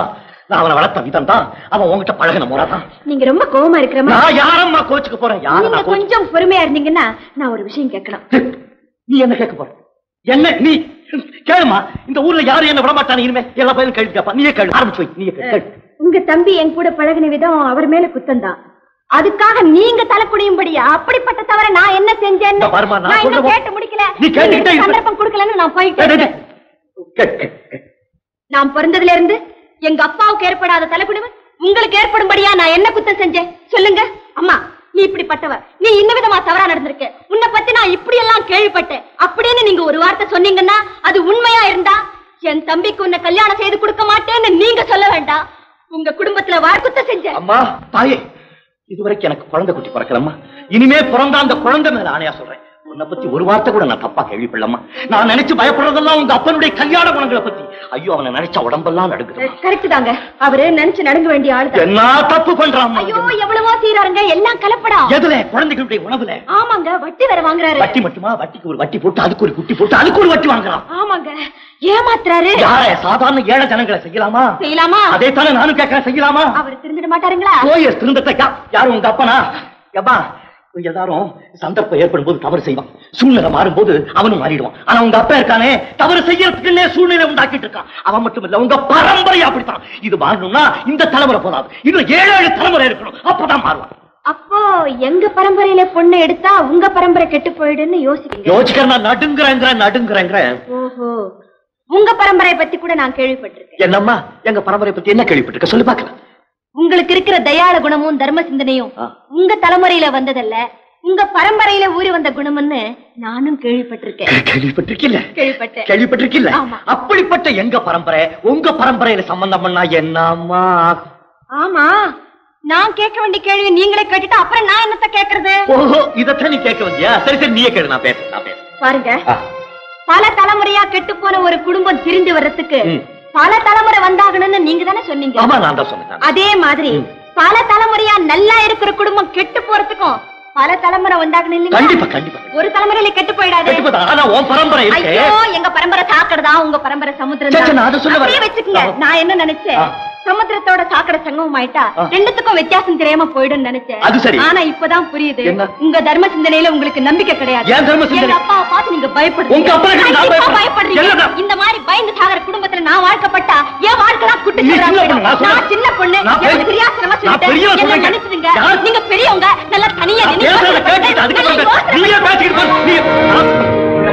நான் அவனை வளர்த்த விதம் தான் அவன் உன்கிட்ட பழகின முறை தான் நீங்க ரொம்ப கோவமா இருக்கிற மாதிரி நான் யாரம்மா கோச்சுக்க போறேன் யார நீங்க நான் கோச்சு- கொஞ்சம் பொறுமையா இருந்தீங்கன்னா நான் ஒரு விஷயம் கேட்கணும் நீ என்ன கேட்க போற என்ன நீ கேளுமா இந்த ஊர்ல யாரும் என்ன விட மாட்டானு இனிமே எல்லா பயிரும் கேள்வி கேட்பா நீயே கேளு ஆரம்பிச்சு வை நீயே கேளு, கேளு உங்க தம்பி என் கூட பழகின விதம் அவர் மேல குத்தம் தான் அதுக்காக நீங்க தலை குனியும்படியா அப்படிப்பட்ட தவிர நான் என்ன செஞ்சேன்னு இந்த பாரும்மா, நான் நான் இன்னும் சொல்றேன். கேட்டு முடிக்கல நீ கேட்டுக்கிட்டே எனக்கு இருப்ப. சந்தர்ப்பம் கொடுக்கலன்னு நான் டேய், டேய், போயிட்டேன் டேய். கேளு, கேளு, கேளு. நான் பிறந்ததுல இருந்து எங்க அப்பாவுக்கு ஏற்படாத தலைக்குடிவு உங்களுக்கு ஏற்படும்படியா நான் என்ன குத்தம் செஞ்சேன் சொல்லுங்க அம்மா நீ இப்படிப்பட்டவ நீ இன்ன விதமா தவறா நடந்திருக்க உன்னை பத்தி நான் இப்படி எல்லாம் கேள்விப்பட்டேன் அப்படின்னு நீங்க ஒரு வார்த்தை சொன்னீங்கன்னா அது உண்மையா இருந்தா என் தம்பிக்கு உன்னை கல்யாணம் செய்து கொடுக்க மாட்டேன்னு நீங்க சொல்ல வேண்டாம் உங்க குடும்பத்துல வார்க்குத்த செஞ்ச அம்மா தாயே இதுவரைக்கும் எனக்கு குழந்தை குட்டி பிறக்கலம்மா இனிமே பிறந்த அந்த குழந்தை மேல ஆணையா சொல்றேன் உன்னை பத்தி ஒரு வார்த்தை கூட நான் தப்பா கேள்விப்படலம்மா நான் நினைச்சு பயப்படுறதெல்லாம் உங்க அப்பனுடைய கல்யாண குணங்களை பத்தி ஐயோ அவனை நினைச்ச உடம்பெல்லாம் நடுக்குது கரெக்ட் தாங்க அவரு நினைச்சு நடுங்க வேண்டிய ஆளு என்ன தப்பு பண்றான் ஐயோ எவ்வளவோ செய்யறாருங்க எல்லாம் கலப்படம் எதுல குழந்தைகளுடைய உணவுல ஆமாங்க வட்டி வேற வாங்குறாரு வட்டி மட்டுமா வட்டிக்கு ஒரு வட்டி போட்டு அதுக்கு ஒரு குட்டி போட்டு அதுக்கு ஒரு வட்டி வாங்குறான் ஆமாங்க ஏமாத்துறாரு யார சாதாரண ஏழை ஜனங்களை செய்யலாமா செய்யலாமா அதே தானே நானும் கேட்கறேன் செய்யலாமா அவர் திருந்திட மாட்டாருங்களா போய் திருந்தத்தை யா- யாரு உங்க அப்பனா எப்பா எல்லாரும் சந்தர்ப்பம் ஏற்படும் போது தவறு செய்வான் சூழ்நிலை மாறும்போது அவனும் மாறிடுவான் ஆனா உங்க அப்பா இருக்கானே தவறு செய்யறதுக்குன்னே சூழ்நிலை உண்டாக்கிட்டு இருக்கான் அவன் மட்டும் இல்ல உங்க பரம்பரை அப்படித்தான் இது மாறணும்னா இந்த தலைமுறை போதாது இன்னும் ஏழு ஏழு தலைமுறை இருக்கணும் அப்பதான் மாறுவான் அப்போ எங்க பரம்பரையில பொண்ணு எடுத்தா உங்க பரம்பரை கெட்டு போயிடுன்னு யோசிக்கிறீங்க யோசிக்கிற நான் நடுங்குறேங்கிற நடுங்குறேங்கிற ஓஹோ உங்க பரம்பரை பத்தி கூட நான் கேள்விப்பட்டிருக்கேன் என்னம்மா எங்க பரம்பரை பத்தி என்ன கேள்விப்பட்டிருக்க சொல்லி பார்க்கலாம் உங்களுக்கு இருக்கிற தயாள குணமும் தர்ம சிந்தனையும் உங்க தலைமுறையில வந்ததல்ல உங்க பரம்பரையில ஊறி வந்த குணம்னு நானும் கேள்விப்பட்டிருக்கேன் கேள்விப்பட்டிருக்கில்ல கேள்விப்பட்டேன் கேள்விப்பட்டிருக்கில்ல ஆமா. அப்படிப்பட்ட எங்க பரம்பரை உங்க பரம்பரையில சம்பந்தம் பண்ணா என்னம்மா ஆமா நான் கேட்க வேண்டிய கேள்வி நீங்களே கேட்டுட்டு அப்புறம் நான் என்னத்த கேக்குறது ஓஹோ இதத்தான் நீ கேட்க வந்தியா சரி சரி நீயே கேளு நான் பேசுறேன் நான் பேசுறேன் பாருங்க ஆ. பல தலைமுறையா கெட்டு போன ஒரு குடும்பம் திரிந்து வர்றதுக்கு ம். பல தலைமுறை வந்தாகணும்னு நீங்க தானே சொன்னீங்க ஆமா நான் தான் சொன்னேன் அதே மாதிரி பல தலைமுறையா நல்லா இருக்கிற குடும்பம் கெட்டு போறதுக்கும் பல தலைமுறை வந்தாகணும் இல்லைங்களா? கண்டிப்பா கண்டிப்பா ஒரு தலைமுறையில கெட்டு போயிடாது கெட்டு போதா? ஆனா உன் பரம்பரை இருக்கு ஐயோ எங்க பரம்பரை சாக்கடைதான் உங்க பரம்பரை சமுத்திரம் சே, சே, நான் அதை சொல்ல வரேன். அப்படியே வச்சுக்கங்க ஆ. நான் என்ன நினைச்சேன் ஆ. சமுத்திரத்தோட சாக்கடை சங்கமம் ஆயிட்டா ஆ. ரெண்டுத்துக்கும் வித்தியாசம் தெரியாம போயிடும் நினைச்சேன் அது சரி. ஆனா இப்பதான் புரியுது என்ன? உங்க தர்ம சிந்தனையில உங்களுக்கு நம்பிக்கை கிடையாது ஏன் தர்ம சிந்தனை? எங்க அப்பாவை பார்த்து நீங்க பயப்படுறீங்க உங்க அப்பனை கண்டு நான் கண்டிப்பா பயப்படுறேன். பயப்படுறீங்க என்னதான்? இந்த மாதிரி பயந்து சாகர குடும்பத்துல நான் வாழ்க்கப்பட்டா என் வாழ்க்கைலாம் குட்டு நீ சவரா சின்ன போயிடும். பொண்ணு, நான் சொல்றேன். நான் சின்ன பொண்ணு நான் பெரிய- எனக்கு பிரியாசனமா நான் பெரியவன் சொல்லிட்டேன் என்ன சொல்றேன். நினைச்சிடுங்க யார்? நீங்க பெரியவங்க நல்லா தனியா நான் நின்னு பேசுறத யோசனை கேட்டுட்டு அதுக்கு பண்ணுங்க. சொல்றேன். யோசனை நீயே பண்ணுங்க. பேசிக்கிட்டு போ. நீ-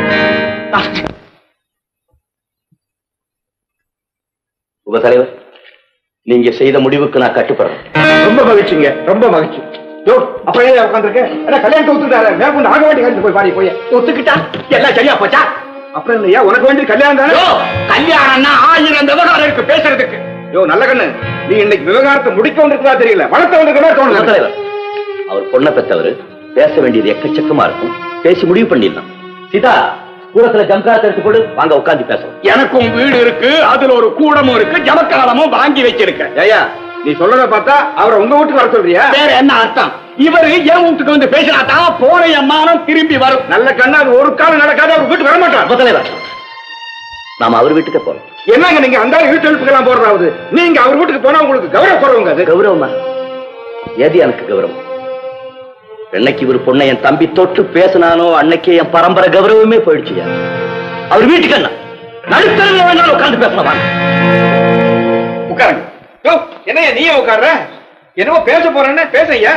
உங்க தலைவர் நீங்க செய்த முடிவுக்கு நான் கட்டுப்படுறேன் ரொம்ப மகிழ்ச்சிங்க ரொம்ப மகிழ்ச்சி யோ அப்ப ஏன் உட்காந்துருக்க அதான் கல்யாணத்தை ஒத்துக்கிட்டாரு மேற்கொண்டு ஆக வேண்டிய காரியத்தை போய் பாடி போய் ஒத்துக்கிட்டா எல்லாம் சரியா போச்சா அப்புறம் இல்லையா உனக்கு வேண்டிய கல்யாணம் தானே கல்யாணம்னா ஆயிரம் விவகாரம் இருக்கு பேசுறதுக்கு யோ நல்ல கண்ணு நீ இன்னைக்கு விவகாரத்தை முடிக்க வந்திருக்கா தெரியல வளர்த்த வந்திருக்கா உங்க தோணுது தலைவர் அவர் பொண்ணை பெற்றவர் பேச வேண்டியது எக்கச்சக்கமா இருக்கும் பேசி முடிவு பண்ணிடலாம் சீதா கூடத்துல ஜம்காரத்தை எடுத்து கொடு வாங்க உட்கார்ந்து பேசலாம் எனக்கும் வீடு இருக்கு அதுல ஒரு கூடமும் இருக்கு ஜமக்காலமும் வாங்கி வச்சிருக்கேன் ஏயா நீ சொல்றத பார்த்தா அவரை உங்க வீட்டுக்கு வர சொல்றியா வேற என்ன அர்த்தம் இவரு என் வீட்டுக்கு வந்து பேசினா தான் போன எம்மானம் திரும்பி வரும் நல்ல கண்ணா அது ஒரு காலம் நடக்காது அவர் வீட்டுக்கு வர மாட்டார் உங்க தலைவர் நாம அவர் வீட்டுக்கு போறோம் என்னங்க நீங்க அந்த வீட்டு எழுப்புக்கெல்லாம் போடுறாவது நீங்க அவர் வீட்டுக்கு போனா உங்களுக்கு கௌரவ குறவுங்க அது கௌரவமா ஏது எனக்கு கௌரவம் என்னைக்கு இவர் பொண்ணை என் தம்பி தொட்டு பேசினானோ அன்னைக்கே என் பரம்பரை கௌரவமே போயிடுச்சுயா அவர் வீட்டுக்கு என்ன நடுத்தரங்க வேணாலும் உட்கார்ந்து பேசலாம் வாங்க உட்காருங்க யோ, என்னய்யா நீயே உட்கார்ற என்னமோ பேச போறேன்னு பேசையா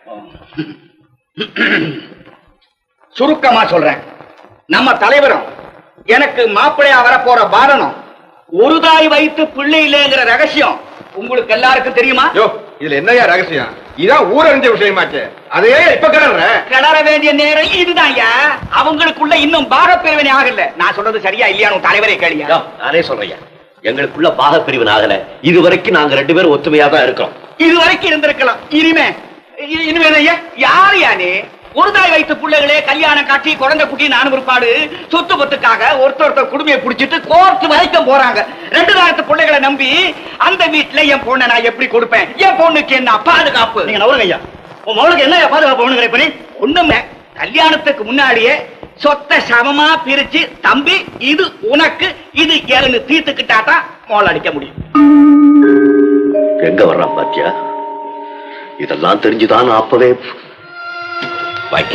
சுருக்கமா சொல்றேன் நம்ம தலைவரும் எனக்கு மாப்பிள்ளையா வரப்போற பாரனும் ஒரு தாய் வைத்து பிள்ளை இல்லைங்கிற ரகசியம் உங்களுக்கு எல்லாருக்கும் தெரியுமா யோ இதுல என்னையா ரகசியம் இதான் ஊரறிஞ்ச விஷயமாச்சு அதே இப்ப கிளற கிளற வேண்டிய நேரம் இதுதான் அவங்களுக்குள்ள இன்னும் பாகப்பிரிவினை ஆகல நான் சொல்றது சரியா இல்லையா தலைவரே கேளியா யோ, நானே சொல்றேன் எங்களுக்குள்ள பாக பிரிவின் ஆகல இது வரைக்கும் நாங்க ரெண்டு பேரும் ஒத்துமையா தான் இருக்கிறோம் இது வரைக்கும் இருந்திருக்கலாம் இனிமே இ- இனிமே ஐயா யாரு யானே ஒரு தாய் வைத்த பிள்ளைகளே கல்யாணம் காட்சி குழந்தை குட்டி நானும் பிற்பாடு சொத்து பத்துக்காக ஒருத்தர் ஒருத்தர் குடுமையை பிடிச்சிட்டு கோர்த்து வரைக்கும் போறாங்க ரெண்டு காலத்து பிள்ளைகளை நம்பி அந்த வீட்டுல என் பொண்ணை நான் எப்படி கொடுப்பேன் என் பொண்ணுக்கு என்ன பாதுகாப்பு நீங்க நவருங்க ஐயா உன் மகளுக்கு என்ன பாதுகாப்பு வேணுங்கிற இப்ப நீ ஒண்ணுமே கல்யாணத்துக்கு முன்னாடியே சொத்தை சமமா பிரிச்சு தம்பி இது உனக்கு இது ஏழுன்னு தீர்த்துக்கிட்டா தான் மோள் அடிக்க முடியும் எங்க வர்றான் பாத்தியா இதெல்லாம் தெரிஞ்சுதான் நான் அப்பவே வாங்கி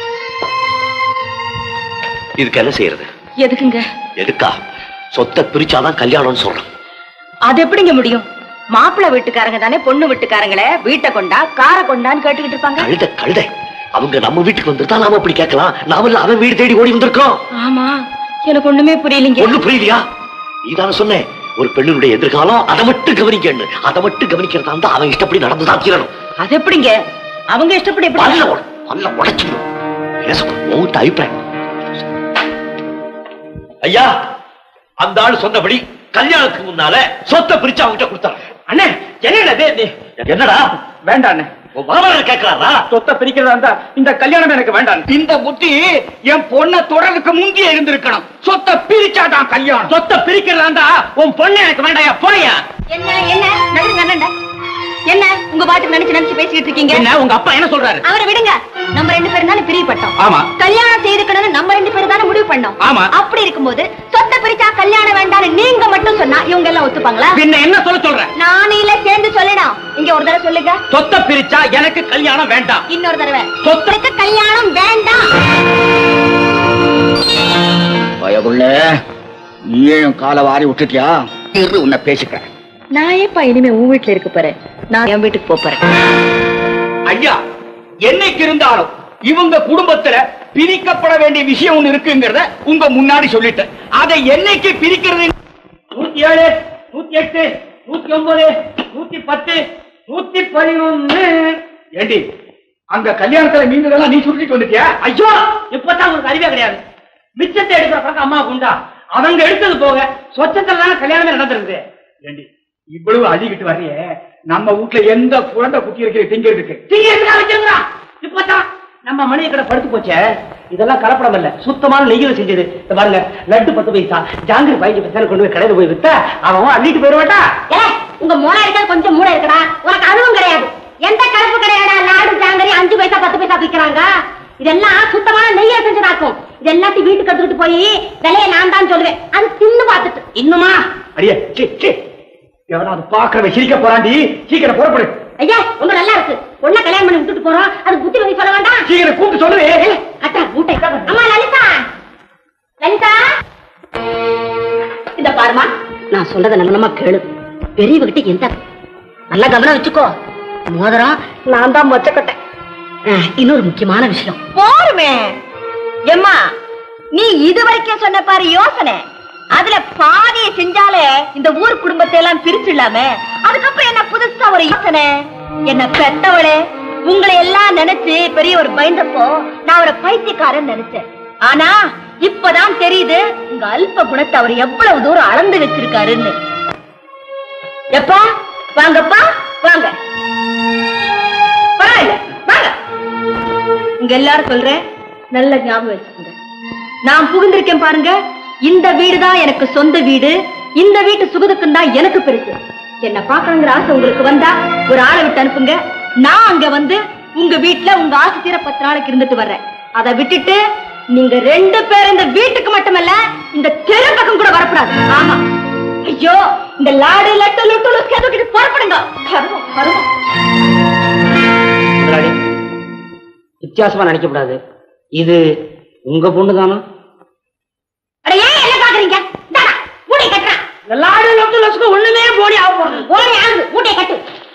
இதுக்கு என்ன செய்யறது எதுக்குங்க எதுக்கா சொத்தை பிரிச்சாதான் கல்யாணம்னு சொல்றேன் அது எப்படிங்க முடியும் மாப்பிள்ளை வீட்டுக்காரங்க தானே பொண்ணு வீட்டுக்காரங்களே வீட்டை கொண்டா காரை கொண்டான்னு கேட்டுக்கிட்டு இருப்பாங்க கழுத கழுத அவங்க நம்ம வீட்டுக்கு வந்துட்டா நாம அப்படி கேட்கலாம் நாம இல்ல அவன் வீடு தேடி ஓடி வந்திருக்கோம் ஆமா எனக்கு ஒண்ணுமே புரியலைங்க ஒண்ணு புரியலையா நீதானே சொன்னேன் ஒரு பெண்ணுடைய எதிர்காலம் அதை மட்டும் கவனிக்கணும் அதை மட்டும் கவனிக்கிறதா இருந்தா அவன் இஷ்டப்படி நடந்துதான் தீரணும் அது எப்படிங்க அவங்க இஷ்டப்படி எப்படி பல்ல உட- பல்ல உடைச்சிடும் பேசணும் உன்கிட்ட அபிப்பிராயம் ஐயா அந்த ஆள் சொன்னபடி கல்யாணத்துக்கு முன்னால சொத்தை பிரிச்சு அவங்கிட்ட கொடுத்தாரு அண்ணே என்னடா இது? என்னடா வேண்டாம் அண்ணே உன் மாமனார் கேட்கிறாரா சொத்தை பிரிக்கிறதா இருந்தா இந்த கல்யாணம் எனக்கு வேண்டாம் இந்த புத்தி என் பொண்ணை தொடருக்கு முந்தியே இருந்திருக்கணும் சொத்தை பிரிச்சாதான் கல்யாணம் சொத்தை பிரிக்கிறதா இருந்தா உன் பொண்ணு எனக்கு வேண்டாயா போயா என்ன என்ன நடுங்க அண்ணன்டா என்ன உங்க பாட்டுக்கு நினைச்சு நினைச்சு பேசிக்கிட்டு இருக்கீங்க என்ன உங்க அப்பா என்ன சொல்றாரு அவரை விடுங்க நம்ம ரெண்டு பேரும் தானே பிரியப்பட்டோம் ஆமா. கல்யாணம் செய்துக்கணும்னு நம்ம ரெண்டு பேரும் தானே முடிவு பண்ணோம் ஆமா. அப்படி இருக்கும்போது சொத்தை பிரிச்சா கல்யாணம் வேண்டாம்னு நீங்க மட்டும் சொன்னா இவங்க எல்லாம் ஒத்துப்பாங்களா பின்ன என்ன சொல்ல சொல்ற நானில சேர்ந்து சொல்லணும் இங்க ஒரு தடவை சொல்லுங்க சொத்தை பிரிச்சா எனக்கு கல்யாணம் வேண்டாம் இன்னொரு தடவை சொத்தை சொத்துக்கு கல்யாணம் வேண்டாம் பயகுள்ள நீயும் காலை வாரி விட்டுட்டியா இரு உன்னை பேசிக்கிறேன் நான் ஏப்பா இனிமே உன் வீட்டுல இருக்க போறேன் நான் என் வீட்டுக்கு போப் போறேன் ஐயா என்னைக்கு இருந்தாலும் இவங்க குடும்பத்துல பிரிக்கப்பட வேண்டிய விஷயம் ஒண்ணு இருக்குங்கிறத உங்க முன்னாடி சொல்லிட்டேன் அதை என்னைக்கு பிரிக்கிறது நூத்தி ஏழு நூத்தி எட்டு நூத்தி ஒன்பது நூத்தி பத்து நூத்தி பதினொன்னு ஏண்டி அங்க கல்யாணத்துல மீன்கள் நீ சுருட்டிட்டு வந்துட்டியா ஐயோ இப்பதான் உங்களுக்கு அறிவே கிடையாது மிச்சத்தை எடுக்கிற பக்கம் அம்மாவுக்கு உண்டா அவங்க எடுத்தது போக சொச்சத்துல தானே கல்யாணமே நடந்திருக்குது ஏண்டி இவ்வளவு அழிக்கிட்டு வர்றியே நம்ம வீட்டுல எந்த குழந்தை குட்டி இருக்கு திங்கிறதுக்கு திங்கிறதுக்கா வச்சிருந்தா இப்பதான் நம்ம மணிய கடை படுத்து போச்சே இதெல்லாம் கலப்படம் இல்ல சுத்தமான நெய்யில செஞ்சது இந்த பாருங்க லட்டு பத்து பைசா ஜாங்கிரி பதினஞ்சு பைசா கொண்டு போய் கடையில போய் வித்தா அவன் அள்ளிட்டு போயிருவாட்டா ஏய், உங்க மூளை இருக்கிறது கொஞ்சம் மூளை இருக்கடா உனக்கு அதுவும் கிடையாது எந்த கலப்பு கிடையாடா லாடு ஜாங்கரி அஞ்சு பைசா பத்து பைசா விக்கிறாங்க இதெல்லாம் சுத்தமான நெய்ய செஞ்சதாக்கும் இது எல்லாத்தையும் வீட்டுக்கு எடுத்துட்டு போய் விலைய நான் தான் சொல்லுவேன் அது தின்னு பார்த்துட்டு இன்னுமா அடியே சி சி எவனாவது பாக்குறவன் சிரிக்க போறாண்டி சீக்கிரம் புறப்படு ஐயா ரொம்ப நல்லா இருக்கு பொண்ணை கல்யாணம் பண்ணி விட்டுட்டு போறோம் அது புத்தி வந்து சொல்ல வேண்டாம் சீக்கிரம் கூப்பிட்டு சொல்லு அட்டா மூட்டை அம்மா லலிதா லலிதா இந்த பாருமா நான் சொல்றத நம்ம கேளு பெரியவகிட்ட எந்த நல்ல கவனம் வச்சுக்கோ மோதிரம் நான் தான் மொச்சக்கட்டேன் இன்னொரு முக்கியமான விஷயம் போருமே எம்மா நீ இது வரைக்கும் சொன்ன பாரு யோசனை அதுல பாதியை செஞ்சாலே இந்த ஊர் குடும்பத்தை எல்லாம் பிரிச்சிடலாமே அதுக்கப்புறம் என்ன புதுசா ஒரு யோசனை என்ன பெத்தவளே உங்களை எல்லாம் நினைச்சு பெரிய ஒரு பயந்தப்போ நான் ஒரு பைத்தியக்காரன் நினைச்சேன் ஆனா இப்பதான் தெரியுது உங்க அல்ப குணத்தை அவர் எவ்வளவு தூரம் அளந்து வச்சிருக்காருன்னு எப்பா வாங்கப்பா வாங்க பரவாயில்ல வாங்க இங்க எல்லாரும் சொல்றேன் நல்ல ஞாபகம் வச்சுக்கோங்க நான் புகுந்திருக்கேன் பாருங்க இந்த வீடு தான் எனக்கு சொந்த வீடு இந்த வீட்டு சுகதுக்கம் தான் எனக்கு பெருசு என்ன பாக்கணுங்கிற ஆசை உங்களுக்கு வந்தா ஒரு ஆளை விட்டு அனுப்புங்க நான் அங்க வந்து உங்க வீட்டுல உங்க ஆசை தீர பத்து நாளைக்கு இருந்துட்டு வர்றேன் அதை விட்டுட்டு நீங்க ரெண்டு பேரும் இந்த வீட்டுக்கு மட்டுமல்ல இந்த தெரு பக்கம் கூட வரக்கூடாது ஆமா ஐயோ இந்த லாடு லட்டு லுட்டு லுட்டு தூக்கிட்டு புறப்படுங்க கருவம் கருவம் முதலாளி வித்தியாசமா நினைக்கக்கூடாது இது உங்க பொண்ணு தானா அட ஏன் என்ன பாக்குறீங்க இந்தாடா, மூட்டை கட்டுறேன் லாடு லொட்டு லொசுக்கு ஒண்ணுமே போடி ஆக போறது ஓடி ஆகுது மூட்டை கட்டு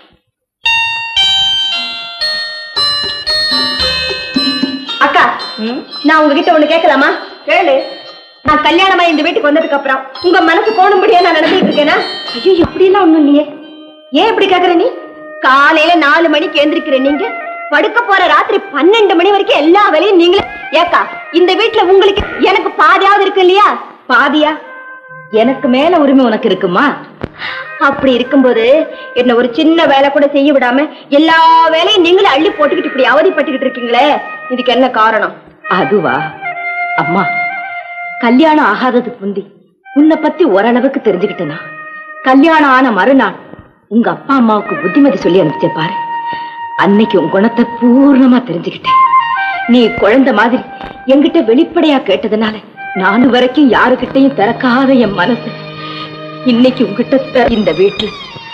அக்கா நான் உங்ககிட்ட ஒண்ணு கேட்கலாமா கேளு நான் கல்யாணமா இந்த வீட்டுக்கு வந்ததுக்கு அப்புறம் உங்க மனசு கோணும்படியா நான் நடந்துட்டு இருக்கேனா ஐயோ இப்படி எல்லாம் ஒண்ணும் இல்லையே ஏன் இப்படி கேக்குற நீ காலையில நாலு மணிக்கு எந்திரிக்கிற நீங்க படுக்க போற ராத்திரி பன்னெண்டு மணி வரைக்கும் எல்லா வேலையும் நீங்களே ஏக்கா இந்த வீட்டுல உங்களுக்கு எனக்கு பாதியாவது இருக்கு இல்லையா பாதியா எனக்கு மேல உரிமை உனக்கு இருக்குமா அப்படி இருக்கும்போது என்ன ஒரு சின்ன வேலை கூட செய்ய விடாம எல்லா வேலையும் நீங்களே அள்ளி போட்டுக்கிட்டு இப்படி அவதிப்பட்டுக்கிட்டு இருக்கீங்களே இதுக்கு என்ன காரணம் அதுவா அம்மா கல்யாணம் ஆகாததுக்கு முந்தி உன்னை பத்தி ஓரளவுக்கு தெரிஞ்சுக்கிட்டேனா கல்யாணம் ஆன மறுநாள் உங்க அப்பா அம்மாவுக்கு புத்திமதி சொல்லி அனுப்பிச்சேன் பாரு அன்னைக்கு உன் குணத்தை பூர்ணமா தெரிஞ்சுக்கிட்டேன் நீ குழந்தை மாதிரி என்கிட்ட வெளிப்படையா கேட்டதுனால நானு வரைக்கும் யாருகிட்டையும் திறக்காத என் மனசு இன்னைக்கு உங்ககிட்ட த- இந்த வீட்டுல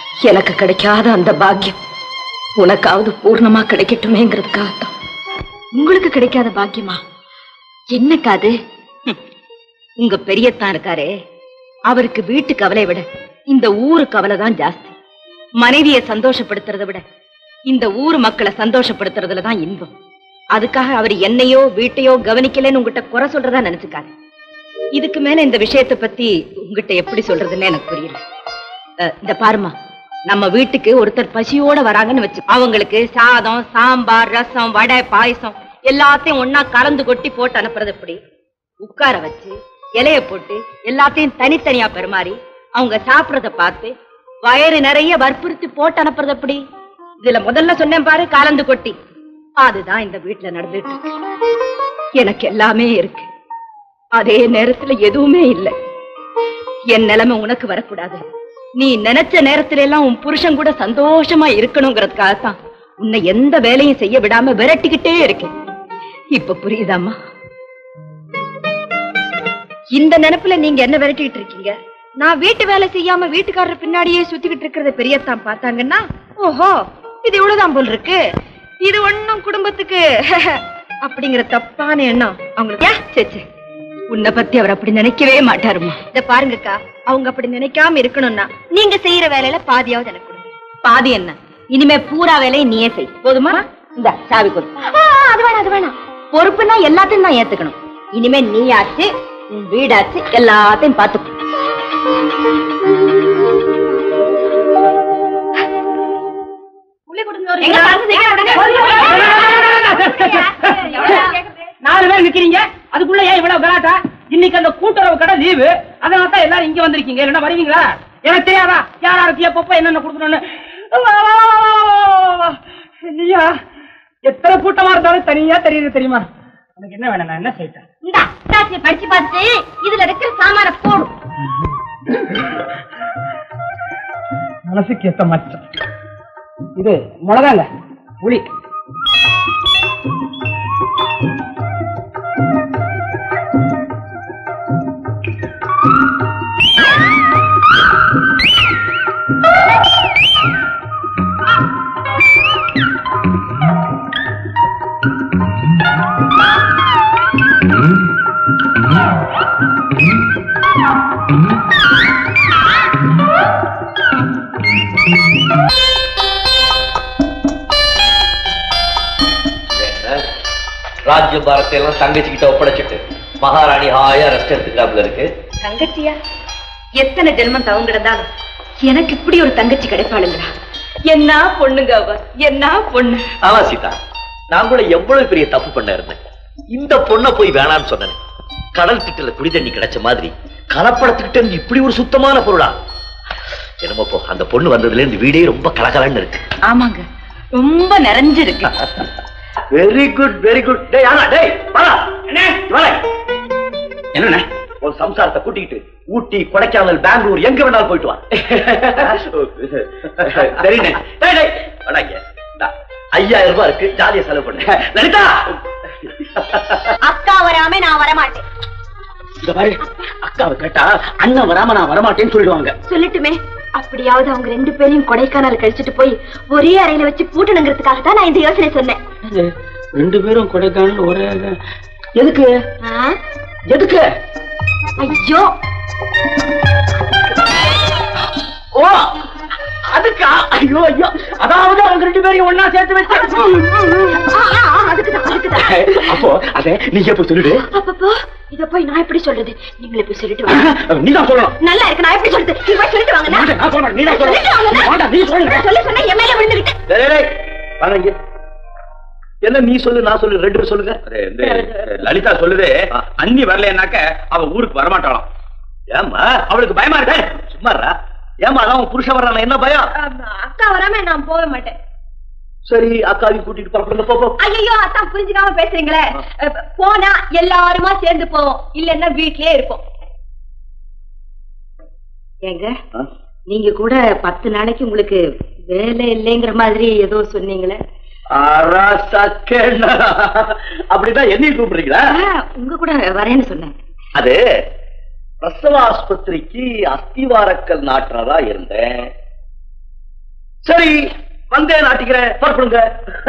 எனக்கு கிடைக்காத அந்த பாக்கியம் உனக்காவது பூர்ணமா கிடைக்கட்டுமேங்கிறதுக்காகத்தான் உங்களுக்கு கிடைக்காத பாக்கியமா என்னக்கா அது உங்க பெரியத்தான் இருக்காரே அவருக்கு வீட்டு கவலை விட இந்த ஊரு கவலை தான் ஜாஸ்தி மனைவியை சந்தோஷப்படுத்துறதை விட இந்த ஊர் மக்களை சந்தோஷப்படுத்துறதுல தான் இன்பம் அதுக்காக அவர் என்னையோ வீட்டையோ கவனிக்கலன்னு உங்ககிட்ட குறை சொல்றதா நினைச்சுக்காரு இதுக்கு மேல இந்த விஷயத்தை பத்தி உங்ககிட்ட எப்படி சொல்றதுன்னு எனக்கு புரியல அஹ், இந்த பாருமா நம்ம வீட்டுக்கு ஒருத்தர் பசியோட வராங்கன்னு வச்சு அவங்களுக்கு சாதம் சாம்பார் ரசம் வடை பாயசம் எல்லாத்தையும் ஒண்ணா கலந்து கொட்டி போட்டு அனுப்புறது எப்படி உட்கார வச்சு இலைய போட்டு எல்லாத்தையும் தனித்தனியா பெருமாறி அவங்க சாப்பிடறத பார்த்து வயிறு நிறைய வற்புறுத்தி போட்டு அனுப்புறது எப்படி இதுல முதல்ல சொன்னேன் பாரு கலந்து கொட்டி அதுதான் இந்த வீட்டுல நடந்துட்டு இருக்கு எனக்கு எல்லாமே இருக்கு அதே நேரத்துல எதுவுமே இல்லை என் நிலைமை உனக்கு வரக்கூடாது நீ நினைச்ச நேரத்துல எல்லாம் உன் புருஷன் கூட சந்தோஷமா இருக்கணுங்கிறதுக்காகத்தான் உன்னை எந்த வேலையும் செய்ய விடாம விரட்டிக்கிட்டே இருக்கேன் இப்ப புரியுதாம்மா இந்த நினைப்புல நீங்க என்ன விரட்டிக்கிட்டு இருக்கீங்க நான் வீட்டு வேலை செய்யாம வீட்டுக்காரர் பின்னாடியே சுத்திக்கிட்டு இருக்கிறத பெரியத்தான் பார்த்தாங்கன்னா ஓஹோ இது இவ்வளவுதான் போல் இருக்கு இது ஒண்ணும் குடும்பத்துக்கு அப்படிங்கிற தப்பான எண்ணம் அவங்களுக்கு ஏன்? சே, சே. உன்னை பத்தி அவர் அப்படி நினைக்கவே மாட்டாருமா இத பாருங்கக்கா அவங்க அப்படி நினைக்காம இருக்கணும்னா நீங்க செய்யற வேலையில பாதியாவது எனக்கு கொடுங்க பாதி என்ன இனிமே பூரா வேலையை நீயே செய் போதுமா இந்த சாவி கொடு ஆ, அது வேணாம் அது வேணாம் பொறுப்புன்னா எல்லாத்தையும் தான் ஏத்துக்கணும் இனிமே நீயாச்சு உன் வீடாச்சு எல்லாத்தையும் பார்த்து நாலு பேர் நிக்கிறீங்க அதுக்குள்ள ஏன் இவ்வளவு கலாட்டா இன்னைக்கு அந்த கூட்டுறவு கடை லீவு அதனால தான் எல்லாரும் இங்க வந்திருக்கீங்க இல்லைன்னா வருவீங்களா எனக்கு தெரியாதா யார் யாருக்கு எப்பப்ப என்னென்ன கொடுக்கணும்னு வா, வா, வா, வா, வா, வா. இல்லையா எத்தனை கூட்டமா இருந்தாலும் தனியா தெரியுது தெரியுமா உனக்கு என்ன வேணும் நான் என்ன செய்யிட்டேன் இந்தா தாசியை படிச்சு பார்த்து இதுல இருக்கிற சாமான போடு மனசுக்கு ஏத்த மச்சம் இது மிளகாங்க புளி ராஜ்ய பாரத்தை எல்லாம் தங்கச்சி கிட்ட ஒப்படைச்சிட்டு மகாராணி ஹாயா ரெஸ்ட் எடுத்துக்கிறாப்புல இருக்கு தங்கச்சியா எத்தனை ஜென்மம் தவங்கிடந்தாலும் எனக்கு இப்படி ஒரு தங்கச்சி கிடைப்பாளுங்களா என்ன பொண்ணுங்க அவ என்ன பொண்ணு ஆமா சீதா நான் கூட எவ்வளவு பெரிய தப்பு பண்ண இருந்தேன் இந்த பொண்ணை போய் வேணாம்னு சொன்னேன் கடல் திட்டுல குடி தண்ணி கிடைச்ச மாதிரி கலப்படத்துக்கிட்ட இருந்து இப்படி ஒரு சுத்தமான பொருளா என்னமோ போ அந்த பொண்ணு வந்ததுல இருந்து வீடே ரொம்ப கலகலன்னு இருக்கு ஆமாங்க ரொம்ப நிறைஞ்சிருக்கு வெரி குட் வெரி குட் டேய் ஆனா டேய் வாடா என்ன வாடா என்னண்ணே ஒரு சம்சாரத்தை கூட்டிக்கிட்டு ஊட்டி கொடைக்கானல் பெங்களூர் எங்க வேணாலும் போயிட்டு வா சரிண்ணே டேய் டேய் வாடா இங்க இந்தா, ஐயாயிரம் ரூபாய் இருக்கு ஜாலியா செலவு பண்ணு லலிதா அக்கா வராம நான் வரமாட்டேன் இந்த பாரு அக்காவை கேட்டா அண்ணன் வராம நான் வரமாட்டேன்னு சொல்லிடுவாங்க சொல்லட்டுமே அப்படியாவது அவங்க ரெண்டு பேரையும் கொடைக்கானல் கழிச்சிட்டு போய் ஒரே அறையில வச்சு பூட்டணுங்கிறதுக்காக தான் நான் இந்த யோசனை சொன்னேன் ரெண்டு பேரும் கொடைக்கானல் ஒரே எதுக்கு ஆ? எதுக்கு ஐயோ ஓ அதுக்கா ஐயோ ஐயோ அதாவது அவங்க ரெண்டு பேரையும் ஒன்னா சேர்த்து வச்சு ஆ, ஆ, ஆ, அதுக்குதான் அதுக்குதான் அப்போ அத நீங்க போய் சொல்லிடு அப்பப்போ இத போய் நான் எப்படி சொல்றது நீங்களே போய் சொல்லிட்டு வாங்க நீ தான் சொல்லணும் நல்லா இருக்கு நான் எப்படி சொல்றது நீ போய் சொல்லிட்டு வாங்க மாட்டேன், நான் சொல்றேன், நீ தான் சொல்லணும். சொல்லிட்டு வாங்கண்ணா. வேண்டாம், நீ சொல்லு. நான் சொல்ல சொன்னா என் மேல விழுந்துகிட்டு டேய், டேய், டேய், வாங்க இங்க. என்ன நீ சொல்லு நான் சொல்லு ரெண்டு பேரும் சொல்லுங்க லலிதா சொல்லுது அண்ணி வரலன்னாக்க அவ ஊருக்கு வரமாட்டாளாம் ஏமா அவளுக்கு பயமா இருக்கு சும்மாரா ஏமா அதான் உன் புருஷன் வர்றான என்ன பயம் அக்கா வராம நான் போக மாட்டேன் சரி அக்காவையும் கூட்டிட்டு புறப்படுங்க போ, போ ஐயோ அத்தான் புரிஞ்சுக்காம பேசுறீங்களே அஹ், போனா எல்லாருமா சேர்ந்து போவோம் இல்லன்னா வீட்லயே இருப்போம் ஏங்க ஆ? நீங்க கூட பத்து நாளைக்கு உங்களுக்கு வேலை இல்லைங்கிற மாதிரி ஏதோ சொன்னீங்களே அரசக்கேனா. அப்படிதான் என்னையும் கூப்பிடுறீங்களா ஆ, உங்க கூட வரேன்னு சொன்னேன் அது பிரசவ ஆஸ்பத்திரிக்கு அஸ்திவாரக்கல் நாட்டுறதா இருந்தேன் சரி வந்தே நாட்டிக்கிறேன் புறப்படுங்க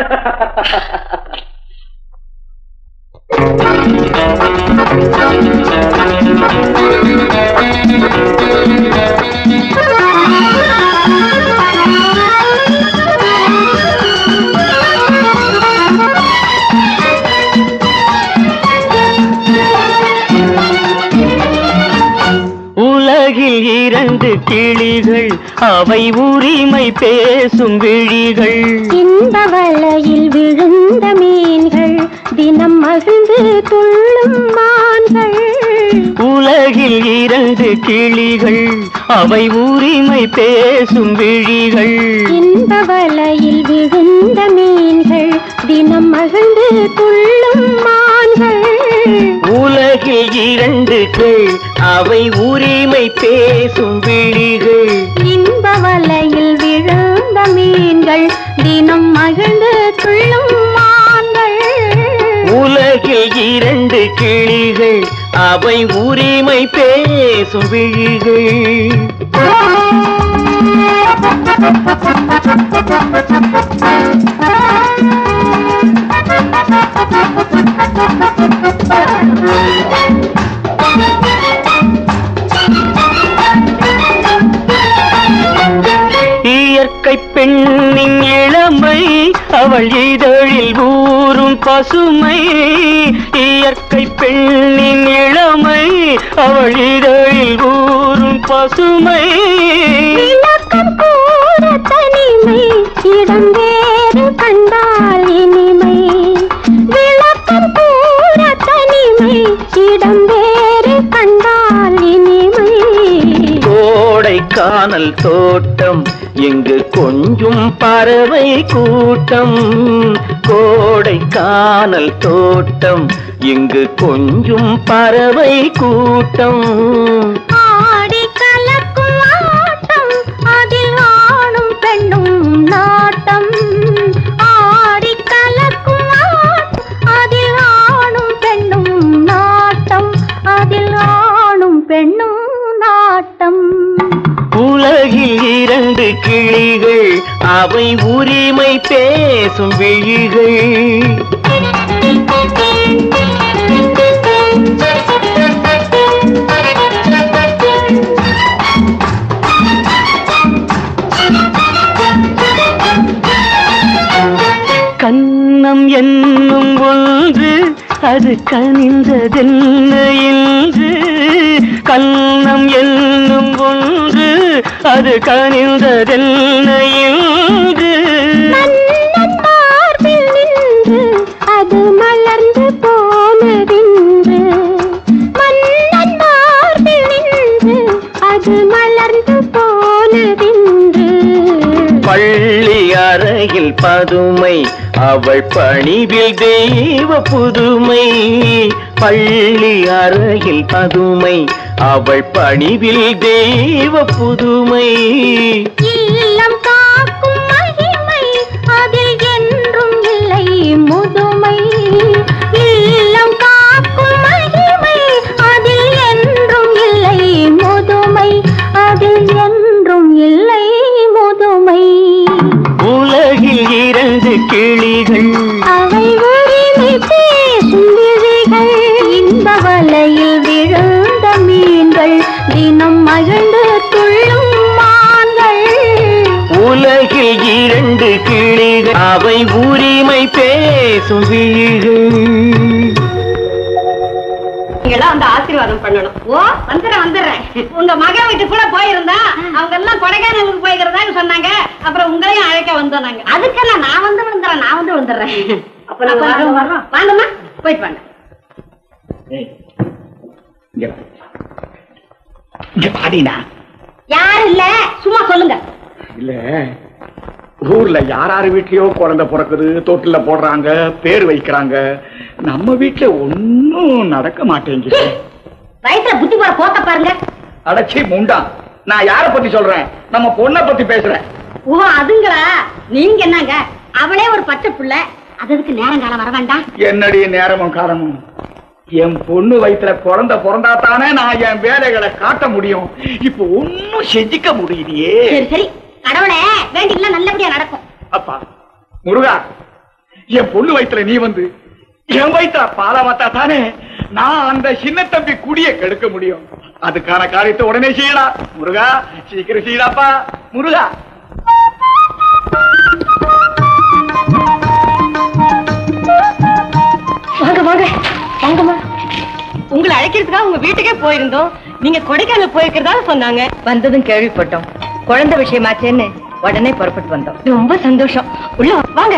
உலகில் இரண்டு கிளிகள் அவை உரிமை பேசும் விழிகள் இந்த வலையில் விழுந்த மீன்கள் தினம் மகிழ்ந்து துள்ளும் மான்கள் உலகில் இரண்டு கிளிகள் அவை உரிமை பேசும் விழிகள் இந்த வலையில் விழுந்த மீன்கள் தினம் மகிழ்ந்து துள்ளும் மான்கள் உலகில் இரண்டு கள் அவை உரிமை பேசும் விழிகள் இன்ப வலையில் விழுந்த மீன்கள் தினம் மகிழ்ந்து துள்ளும் மான்கள் உலகில் இரண்டு கிளிகள் அவை உரிமை பேசும் விழிகள் இயற்கை பெண்ணின் இளமை அவள் இதழில் ஊறும் பசுமை இயற்கை பெண்ணின் இளமை அவள் இதழில் ஊறும் பசுமை விளக்கம் கூற தனிமை இடம் வேறு கண்டால் இனிமை விளக்கம் கூற தனிமை இடம் வேறு கண்டால் இனிமை கோடை கானல் தோட்டம் இங்கு கொஞ்சும் பறவை கூட்டம் கோடை கானல் தோட்டம் இங்கு கொஞ்சும் பறவை கூட்டம் ஆடி கலக்கும் ஆட்டம் அதில் ஆணும் பெண்ணும் நாட்டம் ஆடி கலக்கும் ஆட்டம் அதில் ஆணும் பெண்ணும் நாட்டம் அதில் ஆணும் பெண்ணும் நாட்டம் உலகில் இரண்டு கிளிகள் அவை உரிமை பேசும் விழிகள் கண்ணம் என்னும் ஒன்று அது கனிந்ததென்ன என்று கண்ணம் என்னும் ஒன்று அது கனிந்ததென்ன என்று மன்னன் மார்பில் நின்று அது மலர்ந்து போனதென்று மன்னன் மார்பில் நின்று அது மலர்ந்து போனதென்று பள்ளி அறையில் பதுமை அவள் பணிவில் தெய்வ புதுமை பள்ளி அறையில் பதுமை அவள் பணிவில் தெய்வ புதுமை இல்லம் காக்கும் மகிமை அதில் என்றும் இல்லை முதுமை இல்லம் காக்கும் மகிமை அதில் என்றும் இல்லை முதுமை அதில் என்றும் இல்லை முதுமை உலகில் இரண்டு கிளிகள் அவை உரிமை பேசும் விழிகள் இந்த வலையில் விழுந்த மீன்கள் தினம் மகிழ்ந்து துள்ளும் மான்கள் உலகில் இரண்டு கிளிகள் அவை உரிமை பேசும் விழிகள் நீங்களாம் வந்து ஆசீர்வாதம் பண்ணணும் ஓ வந்துடுறேன் வந்துடுறேன் உங்க மகன் வீட்டுக்குள்ள போயிருந்தா அவங்க எல்லாம் கொடைக்கானலுக்கு போய்க்கிறதான்னு சொன்னாங்க அப்புறம் உங்களையும் அழைக்க வந்தோம் நாங்க அதுக்கெல்லாம் நான் வந்து விழுந்துறேன் நான் வந்து விழுந்துடுறேன் அப்ப நாங்க வரோம் வரோம் வாங்கம்மா போயிட்டு வாங்க இங்க வா. இங்க பாடினா யாரும் இல்ல சும்மா சொல்லுங்க இல்ல ஊர்ல யார் யார் வீட்லயோ குழந்தை பிறக்குது தொட்டில போடுறாங்க பேர் வைக்கிறாங்க நம்ம வீட்டுல ஒன்னும் நடக்க மாட்டேங்குது வயசுல புத்தி போற போத்த பாருங்க அடச்சி முண்டா நான் யார பத்தி சொல்றேன் நம்ம பொண்ணை பத்தி பேசுறேன் ஓ அதுங்களா நீங்க என்னங்க அவளே ஒரு பச்சை புள்ள அதுக்கு நேரங்காலம் வர வேண்டாம் என்னடி நேரமும் காலமும் என் பொண்ணு வயித்துல குழந்தை பிறந்தா தானே நான் என் வேலைகளை காட்ட முடியும் இப்ப ஒன்னும் செஞ்சுக்க முடியலையே சரி சரி கடவுளே வேண்டிக்கலாம் நல்லபடியா நடக்கும் அப்பா முருகா என் பொண்ணு வயித்துல நீ வந்து என் வயித்துல பாலா மாத்தா தானே நான் அந்த சின்ன தம்பி குடிய கெடுக்க முடியும் அதுக்கான காரியத்தை உடனே செய்யடா முருகா சீக்கிரம் செய்யடாப்பா முருகா வாங்க வாங்க வாங்கம்மா உங்களை அழைக்கிறதுக்காக உங்க வீட்டுக்கே போயிருந்தோம் நீங்க கொடைக்கானல் போயிருக்கிறதா சொன்னாங்க வந்ததும் கேள்விப்பட்டோம் குழந்தை விஷயமாச்சேன்னு உடனே புறப்பட்டு வந்தோம் ரொம்ப சந்தோஷம் உள்ள வா- வாங்க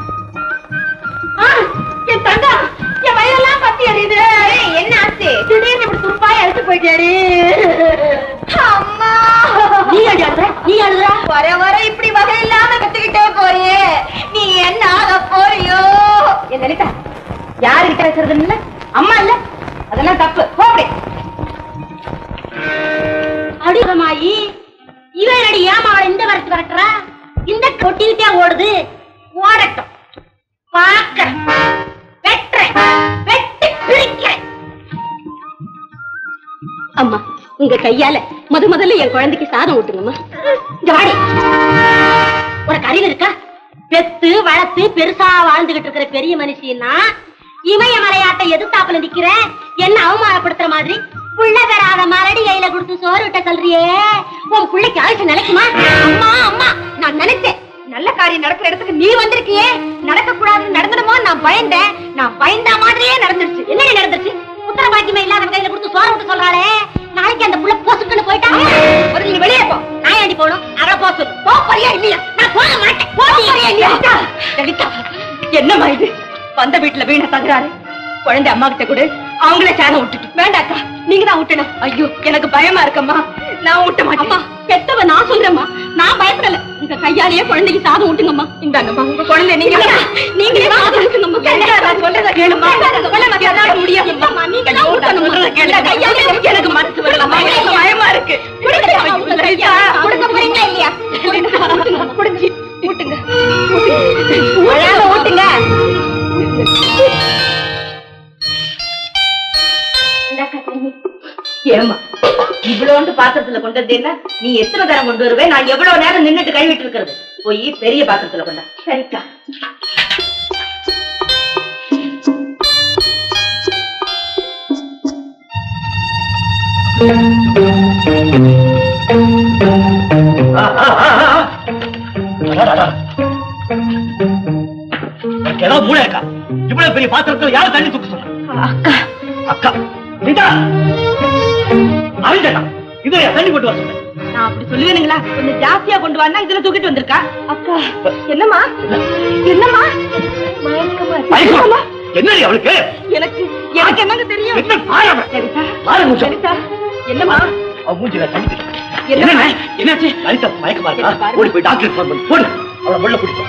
என் தங்கா என் வயலெல்லாம் பத்தி எறியுது என்ன ஆச்சு திடீர்னு இப்படி துருப்பாய் அழுத்து போயிட்டியாடி அம்மா நீ அழுற நீ அழுற வர வர இப்படி வகை இல்லாம கத்துக்கிட்டே போறியே நீ என்ன ஆக போறியோ என் லலிதா யாருகிட்ட பேசுறது இல்ல அம்மா இல்ல அதெல்லாம் தப்பு போப்படி அடிகமாயி இவன் அடி ஏமாவளை இந்த வரத்து வரட்டுறா இந்த கொட்டிக்கிட்டே ஓடுது ஓடட்டும் பாக்கிறேன் வெட்டுறேன் வெட்டி பிரிக்கிறேன் அம்மா உங்க கையால முத முதல்ல என் குழந்தைக்கு சாதம் ஊட்டுங்கம்மா இங்க வாடி உனக்கு அறிவு இருக்கா பெத்து வளர்த்து பெருசா வாழ்ந்துகிட்டு இருக்கிற பெரிய மனுஷின்னா இமய மலையாட்டை எதிர்த்தாப்புல நிக்கிற என்ன அவமானப்படுத்துற மாதிரி புள்ள பெறாத மரடி கையில கொடுத்து சோறு விட்ட சொல்றியே உன் பிள்ளைக்கு ஆயுசு நிலைக்குமா அம்மா அம்மா நான் நினைச்சேன் நல்ல காரியம் நடக்கிற இடத்துக்கு நீ வந்திருக்கியே நடக்க கூடாது நடந்துடுமோ நான் பயந்தேன் நான் பயந்த மாதிரியே நடந்துருச்சு என்னடி நடந்துச்சு புத்திர பாக்கியமே இல்லாத கையில கொடுத்து சோறு விட்டு சொல்றாளே நாளைக்கு அந்த புள்ள போசுக்குன்னு போயிட்டா ஒரு நீ வெளியே போ நான் ஏண்டி போகணும் அவளை போக சொல்லு போ போறியா இல்லையா நான் போக மாட்டேன் போ போறியா இல்லையா லலிதா, லலிதா, என்னம்மா இது வந்த வீட்டுல வீண தங்குறாரு குழந்தை அம்மா கிட்ட கொடு அவங்களே சாதம் விட்டுட்டு வேண்டாக்கா நீங்க தான் விட்டணும் ஐயோ எனக்கு பயமா இருக்கம்மா நான் விட்ட மாட்டேன் அம்மா பெத்தவ நான் சொல்றேம்மா நான் பயப்படல உங்க கையாலேயே குழந்தைக்கு சாதம் விட்டுங்கம்மா இந்தாங்கம்மா உங்க குழந்தை நீங்க நீங்களே சாதம் விட்டுங்கம்மா வேண்டாம், நான் சொல்றத கேளுமா சொல்ல என்னால முடியாது நீங்க தான் ஊட்டணும் சொல்றத கேளுங்க கையாலே எனக்கு மனசு வரலம்மா எனக்கு பயமா இருக்கு கொடுங்க லலிதா, கொடுக்க போறீங்களா இல்லையா கொடுங்க ஊட்டுங்க அழாம ஊட்டுங்க ஏமா இவ்வளோண்டு பாத்திரத்துல கொண்டு வந்தேன்னா நீ எத்தனை தரம் கொண்டு வருவே நான் எவ்வளவு நேரம் நின்னுட்டு கழுவிட்டு இருக்கிறது போய் பெரிய பாத்திரத்துல கொண்டா சரிக்கா உனக்கு ஏதாவது மூளை இருக்கா இவ்வளவு பெரிய பாத்திரத்துல யாரும் தண்ணி தூக்க சொன்னா அக்கா அக்கா சீதா அவிழ்டா இதோ தண்ணி கொண்டு வர சொன்னேன் நான் அப்படி சொல்லுவேனுங்களா கொஞ்சம் ஜாஸ்தியா கொண்டு வானா இதுல தூக்கிட்டு வந்திருக்கா அக்கா என்னம்மா என்னம்மா மயக்கமா இருக்கு. பயமா? என்னடி அவளுக்கு எனக்கு எனக்கு என்னங்க தெரியும் என்ன பாயம் லலிதா, பாரு மூச்சம் லலிதா, என்னம்மா அவ மூஞ்சில தண்ணி தெளி. என்னம்மா? என்னண்ணே? என்னாச்சு லலிதா மயக்கமா இருக்கா ஓடி போய் டாக்டர் ஃபோன் பண்ணு போடு அவளை உள்ள பிடிப்போம்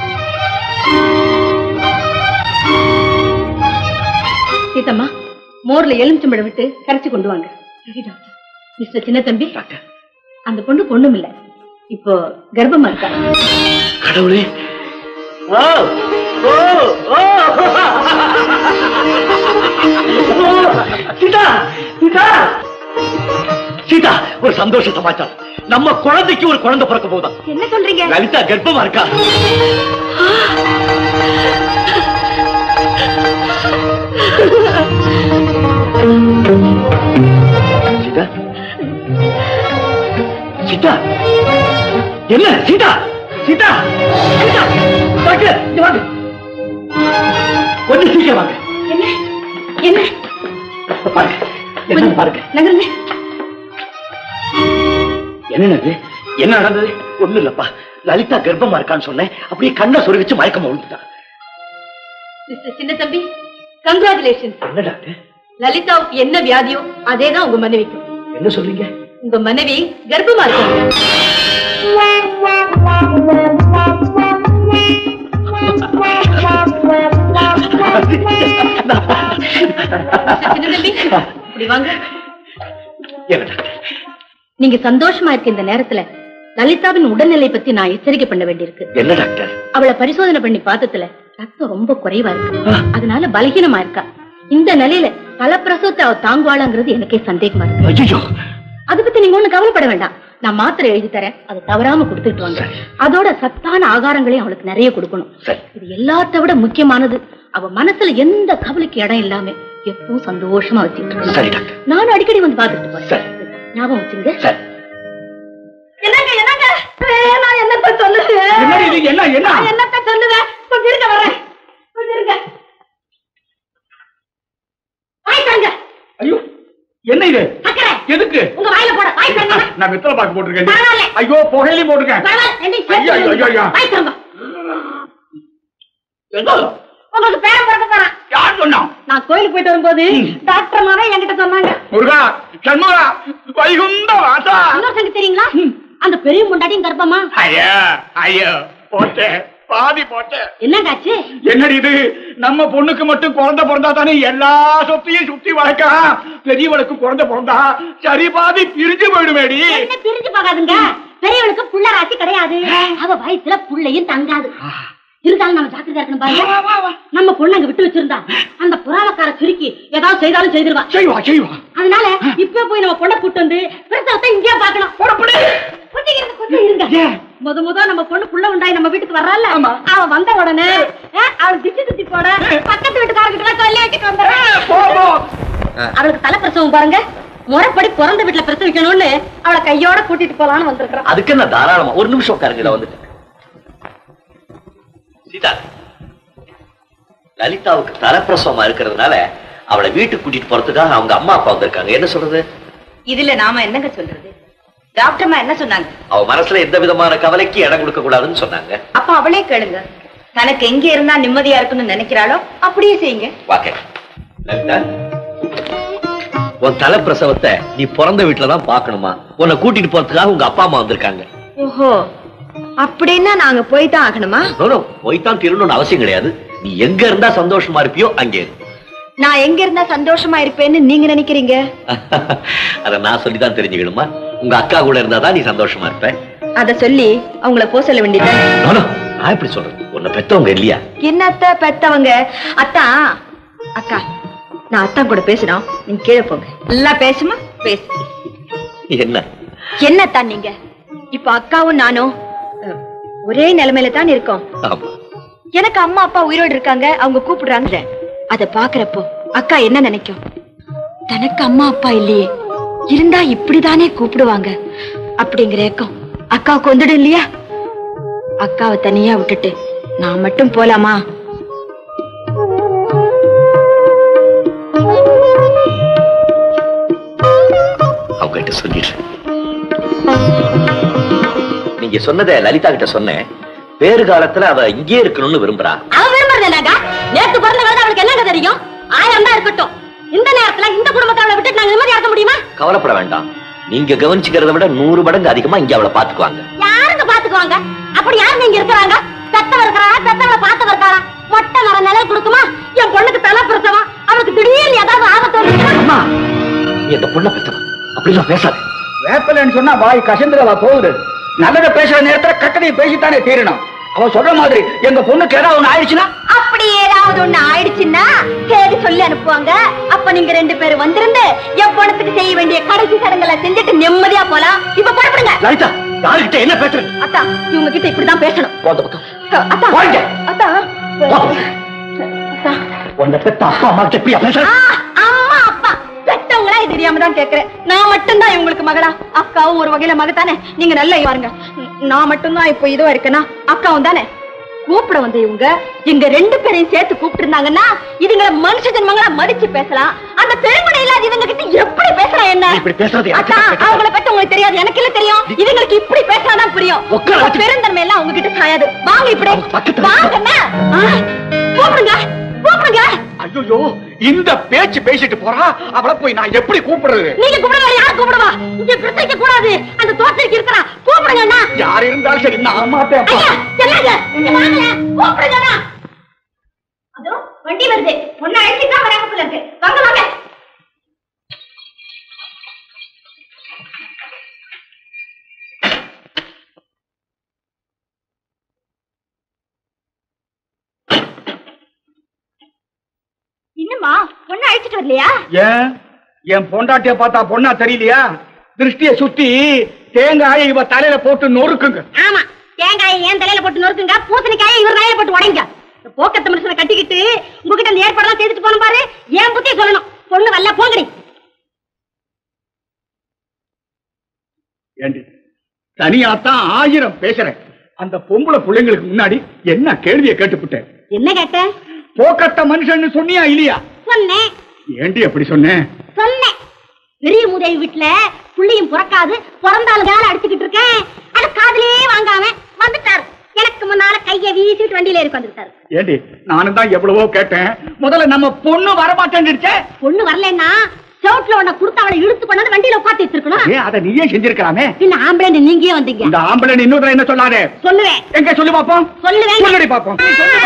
சீதம்மா மோர்ல எலுமிச்சம்பழம் விட்டு கரைச்சு கொண்டு வாங்க சரி டாக்டர் மிஸ்டர் சின்ன தம்பி அந்த பொண்ணு பொண்ணும் இல்ல இப்போ கர்ப்பமா இருக்கா கடவுளே ஓ ஓ ஓ சீதா சீதா சீதா ஒரு சந்தோஷ சமாச்சாரம் நம்ம குழந்தைக்கு ஒரு குழந்தை பிறக்க போதா என்ன சொல்றீங்க லலிதா கர்ப்பமா இருக்கா சீதா சீதா என்ன சீதா சீதா சீதா டாக்டர் இங்க வாங்க கொஞ்சம் சீக்கிரம் வாங்க என்ன என்ன பாருங்க என்ன பாருங்க நகருங்க என்னது என்ன நடந்தது ஒண்ணு இல்லப்பா லலிதா கர்ப்பமா இருக்கான்னு சொன்னேன் அப்படியே கண்ணை சொருகிச்சு மயக்கமா விழுந்துட்டா மிஸ்டர் சின்ன தம்பி கங்க்ராச்சுலேஷன் என்ன டாக்டர் லலிதாவுக்கு என்ன வியாதியோ அதேதான் உங்க மனைவிக்கும் என்ன சொல்றீங்க உங்க மனைவி கர்ப்பமா இருக்காங்க மிஸ்டர் சின்ன தம்பி இப்படி வாங்க என்ன டாக்டர் நீங்க சந்தோஷமா இருக்க இந்த நேரத்துல லலிதாவின் உடல்நிலை பத்தி நான் எச்சரிக்கை பண்ண வேண்டியிருக்கு என்ன டாக்டர் அவளை பரிசோதனை பண்ணி பார்த்ததுல ரத்தம் ரொம்ப குறைவா இருக்கு அதனால பலகீனமா இருக்கா இந்த நிலையில பல பிரசவத்தை அவ தாங்குவாளாங்கிறது எனக்கே சந்தேகமா இருக்கு ஐயோ அதை பத்தி நீங்க ஒண்ணு கவலைப்பட வேண்டாம் நான் மாத்திரை எழுதி தரேன் அதை தவறாம கொடுத்துட்டு வாங்க அதோட சத்தான ஆகாரங்களையும் அவளுக்கு நிறைய கொடுக்கணும் இது எல்லாத்த விட முக்கியமானது அவ மனசுல எந்த கவலைக்கு இடம் இல்லாம எப்பவும் சந்தோஷமா வச்சுட்டு சரி இருக்கணும். நானும் அடிக்கடி வந்து பாத்துட்டு போறேன் ஞாபகம் வச்சுங்க என்னங்க என்னங்க ஏ, நான் என்னத்த சொல்லுவேன் என்னடி இது? என்ன, என்ன? நான் என்னத்த சொல்லுவேன் கொஞ்சம் இருங்க வரேன் கொஞ்சம் இருங்க வாய் தாங்க ஐயோ என்ன இது சக்கரை எதுக்கு உங்க வாயில போட வாய் தாங்க நான் வெத்தலை பாக்கு போட்டிருக்கேன் பரவாயில்ல. ஐயோ புகையிலையும் போட்டிருக்கேன் பரவாயில்ல, என்னையும் ஐயா, ஐயா, ஐயா, ஐயா. சேர்த்து வாய் தாங்க என்ன உங்களுக்கு பேரம் பிறக்க போறான் யார் சொன்னான் நான் கோயிலுக்கு போயிட்டு வரும்போது டாக்டர் மாவே என்கிட்ட சொன்னாங்க முருகா சண்முகா வைகுந்த வாசா இன்னொரு சங்கம் தெரியுங்களா அந்த பெரிய முண்டாட்டியும் கர்ப்பமா ஐயா ஐயோ போட்டேன் பாதி போட்டேன் என்னங்காச்சு என்னடி இது நம்ம பொண்ணுக்கு மட்டும் குழந்தை பிறந்தா தானே எல்லா சொத்தையும் சுத்தி வளர்க்கலாம் பெரியவளுக்கு குழந்தை பிறந்தா சரி பாதி பிரிஞ்சு போயிடுமேடி என்ன பிரிஞ்சு பார்க்காதுங்க பெரியவளுக்கு புள்ள ராசி கிடையாது அவ வயசுல புள்ளையும் தங்காது இருந்தாலும் நம்ம ஜாக்கிரதையா இருக்கணும் பாருங்க நம்ம பொண்ணு அங்க விட்டு வச்சிருந்தா அந்த புறாவக்கார சுருக்கி ஏதாவது செய்தாலும் செய்திருவா செய்வா செய்வா அதனால இப்ப போய் நம்ம பொண்ணை கூட்டு வந்து பிரசவத்தை இங்கேயே பாக்கணும் கொஞ்சம் இருங்க, கொஞ்சம் இருங்க. முத முத நம்ம பொண்ணு புள்ள உண்டாய் நம்ம வீட்டுக்கு வர்றால அவ வந்த உடனே அஹ், அவள் திச்சு திச்சு போட பக்கத்து வீட்டுக்காரங்கிட்ட சொல்லி வச்சுட்டு வந்துடுறேன் அவளுக்கு தலை பிரசவம் பாருங்க முறைப்படி பிறந்த வீட்டுல பிரசவிக்கணும்னு அவளை கையோட கூட்டிட்டு போலான்னு வந்திருக்கிறோம் அதுக்கு என்ன தாராளமா ஒரு நிமிஷம் உட்காருங்க இதை வந்துட்டு சீதா லலிதாவுக்கு தலைப்பிரசவமா இருக்கிறதுனால அவளை வீட்டுக்கு கூட்டிட்டு போறதுக்காக அவங்க அம்மா அப்பா வந்திருக்காங்க என்ன சொல்றது இதுல நாம என்னங்க சொல்றது டாக்டர்மா என்ன சொன்னாங்க அவ மனசுல எந்த விதமான கவலைக்கு இடம் கொடுக்க கூடாதுன்னு சொன்னாங்க அப்ப அவளே கேளுங்க தனக்கு எங்க இருந்தா நிம்மதியா இருக்குன்னு நினைக்கிறாளோ அப்படியே செய்யுங்க வாக்க லலிதா உன் தலைப்பிரசவத்தை நீ பிறந்த வீட்டுல தான் பார்க்கணுமா உன்னை கூட்டிட்டு போறதுக்காக உங்க அப்பா அம்மா வந்திருக்காங்க ஓஹோ அப்படின்னா நாங்க போய் தான் ஆகணுமா No, no, போய்த்தான் திருடணும்னு அவசியம் கிடையாது நீ எங்க இருந்தா சந்தோஷமா இருப்பியோ அங்கே இரு. நான் எங்க இருந்தா சந்தோஷமா இருப்பேன்னு நீங்க நினைக்கிறீங்க அத நான் சொல்லிதான் தெரிஞ்சுக்கணுமா உங்க அக்கா கூட இருந்தாதான் நீ சந்தோஷமா இருப்ப அத சொல்லி அவங்கள போ சொல்ல வேண்டியது No, no, நான் எப்படி சொல்றது உன்னை பெத்தவங்க இல்லையா என்னத்த பெத்தவங்க அத்தா அக்கா நான் அத்தா கூட பேசுறோம் நீங்க கீழே போங்க எல்லாம் பேசுமா பேசு என்ன என்னத்தான் நீங்க இப்ப அக்காவும் நானும் அஹ், ஒரே நிலைமையில தான் இருக்கோம் ஆமா எனக்கு அம்மா அப்பா உயிரோடு இருக்காங்க அவங்க கூப்பிடுறாங்க அத பாக்குறப்போ அக்கா என்ன நினைக்கும் தனக்கு அம்மா அப்பா இல்லையே இருந்தா இப்படிதானே கூப்பிடுவாங்க அப்படிங்கிற ஏக்கம் அக்காவுக்கு வந்துடும் இல்லையா அக்காவை தனியா விட்டுட்டு நான் மட்டும் போலாமா அவங்க கிட்ட சொல்லிடுறேன் நீங்க சொன்னதை லலிதா கிட்ட சொன்னேன் வேறு காலத்துல அவ இங்கே இருக்கணும்னு விரும்புறா அவ விரும்புறது என்னங்க நேத்து பிறந்த குழந்தை அவளுக்கு என்னங்க தெரியும் ஆயிரம் தான் இருக்கட்டும் இந்த நேரத்துல இந்த குடும்பத்தை அவளை விட்டுட்டு நாங்க நிம்மதியா இருக்க முடியுமா கவலைப்பட வேண்டாம் நீங்க கவனிச்சுக்கிறத விட நூறு மடங்கு அதிகமா இங்க அவளை பாத்துக்குவாங்க யாருங்க பாத்துக்குவாங்க அப்படி யாருங்க இங்க இருக்கிறாங்க பெத்தவ இருக்கிறாரா பெத்தவளை பார்த்தவ இருக்காரா மொட்டை மர நிலை கொடுக்குமா என் பொண்ணுக்கு தலை பிரசவம் அவளுக்கு திடீர்னு ஏதாவது ஆபத்து வந்துச்சுன்னா நீ அந்த புள்ள பெத்தவ அப்படிலாம் பேசாத வேப்பலன்னு சொன்னா வாய் கசந்துடவா போகுது நல்லத பேசுற நேரத்துல கட்டளையை பேசித்தானே தீரணும் அவ சொல்ற மாதிரி எங்க பொண்ணுக்கு ஏதாவது ஒண்ணு ஆயிடுச்சுன்னா அப்படி ஏதாவது ஒண்ணு ஆயிடுச்சுன்னா சரி சொல்லி அனுப்புவாங்க அப்ப நீங்க ரெண்டு பேரும் வந்திருந்து என் பணத்துக்கு செய்ய வேண்டிய கடைசி சடங்குகளை செஞ்சுட்டு நிம்மதியா போலாம் இப்ப புறப்படுங்க லலிதா யாருகிட்ட என்ன பேசுற அத்தா இவங்க கிட்ட இப்படிதான் பேசணும் போந்த பக்கம் அத்தா வாங்க. அத்தா உன்னை பெத்த அப்பா அம்மா கிட்ட எப்படியா பேசுற ஆ, அம்மா அப்பா பெத்தவங்களா இது தெரியாம தான் கேக்குறேன் நான் மட்டும்தான் இவங்களுக்கு மகளா அக்காவும் ஒரு வகையில மகத்தானே நீங்க நல்லா பாருங்க நான் மட்டும்தான் இப்போ இதுவா இருக்கேனா அக்காவும் தானே கூப்பிட வந்த இவங்க எங்க ரெண்டு பேரையும் சேர்த்து கூப்பிட்டு இருந்தாங்கன்னா இதுங்கள மனுஷ ஜென்மங்களா மதிச்சு பேசலாம் அந்த பெருமனை இல்லாத இவங்க கிட்ட எப்படி பேசலாம் என்ன இப்படி பேசுறது அக்கா அவங்கள பத்தி உங்களுக்கு தெரியாது எனக்கு இல்ல தெரியும் இதுங்களுக்கு இப்படி பேசினாதான் புரியும் உங்க பெருந்தன்மை எல்லாம் உங்ககிட்ட சாயாது வாங்க இப்படி வாங்கண்ணா ஆ, கூப்பிடுங்க கூப்பிடுங்க ஐயோ இந்த பேச்சு பேசிட்டு போறா அவளை போய் நான் எப்படி கூப்பிடுறது நீங்க கூப்பிடுவா யார் கூப்பிடுவா இங்க பிரச்சனைக்க கூடாது அந்த தோட்டத்துக்கு இருக்கிறா கூப்பிடுங்க அண்ணா யார் இருந்தாலும் சரி நான் மாட்டேன் ஐயா என்னங்க இங்க வாங்கல கூப்பிடுங்க அண்ணா அதோ வண்டி வருது பொண்ணு அழைச்சி தான் வராங்க போல இருக்கு வாங்க வாங்க இன்னுமா பொண்ணு அழைச்சிட்டு வரலையா ஏன் என் பொண்டாட்டிய பார்த்தா பொண்ணா தெரியலையா திருஷ்டிய சுத்தி தேங்காயை இவ தலையில போட்டு நொறுக்குங்க ஆமா தேங்காயை ஏன் தலையில போட்டு நொறுக்குங்க பூசணிக்காயை இவர் தலையில போட்டு உடைங்க இந்த போக்கத்த மனுஷனை கட்டிக்கிட்டு உங்ககிட்ட இந்த ஏற்பாடெல்லாம் செய்துட்டு போன பாரு ஏன் புத்தி சொல்லணும் பொண்ணு வரல போங்கடி ஏண்டி தனியாத்தான் ஆயிரம் பேசுறேன் அந்த பொம்பளை பிள்ளைங்களுக்கு முன்னாடி என்ன கேள்வியை கேட்டுப்புட்டேன் என்ன கேட்ட போக்கத்த மனுஷன்னு சொன்னியா இல்லையா சொன்னேன் ஏண்டி அப்படி சொன்னேன் சொன்னேன் பெரிய மூதேவி வீட்டுல புள்ளியும் பிறக்காது பிறந்தாலும் வேலை அடிச்சுக்கிட்டு இருக்கேன் அது காதுலயே வாங்காம வந்துட்டாரு எனக்கு முன்னால கைய வீசிட்டு வண்டியில ஏறி வந்துட்டாரு ஏண்டி நானும் தான் எவ்வளவோ கேட்டேன் முதல்ல நம்ம பொண்ணு வரமாட்டேன்னுச்சே பொண்ணு வரலன்னா செவுட்ல உன்னை கொடுத்து அவளை இழுத்து கொண்டாந்து வண்டியில உட்காந்து வச்சிருக்கணும் ஏன் அதை நீயே செஞ்சிருக்கலாமே பின்ன ஆம்பளை நீங்க வந்தீங்க இந்த ஆம்பளை இன்னொரு என்ன சொல்லாதே சொல்லுவேன் எங்க சொல்லி பாப்போம் சொல்லுவேன் சொல்லடி பாப்போம்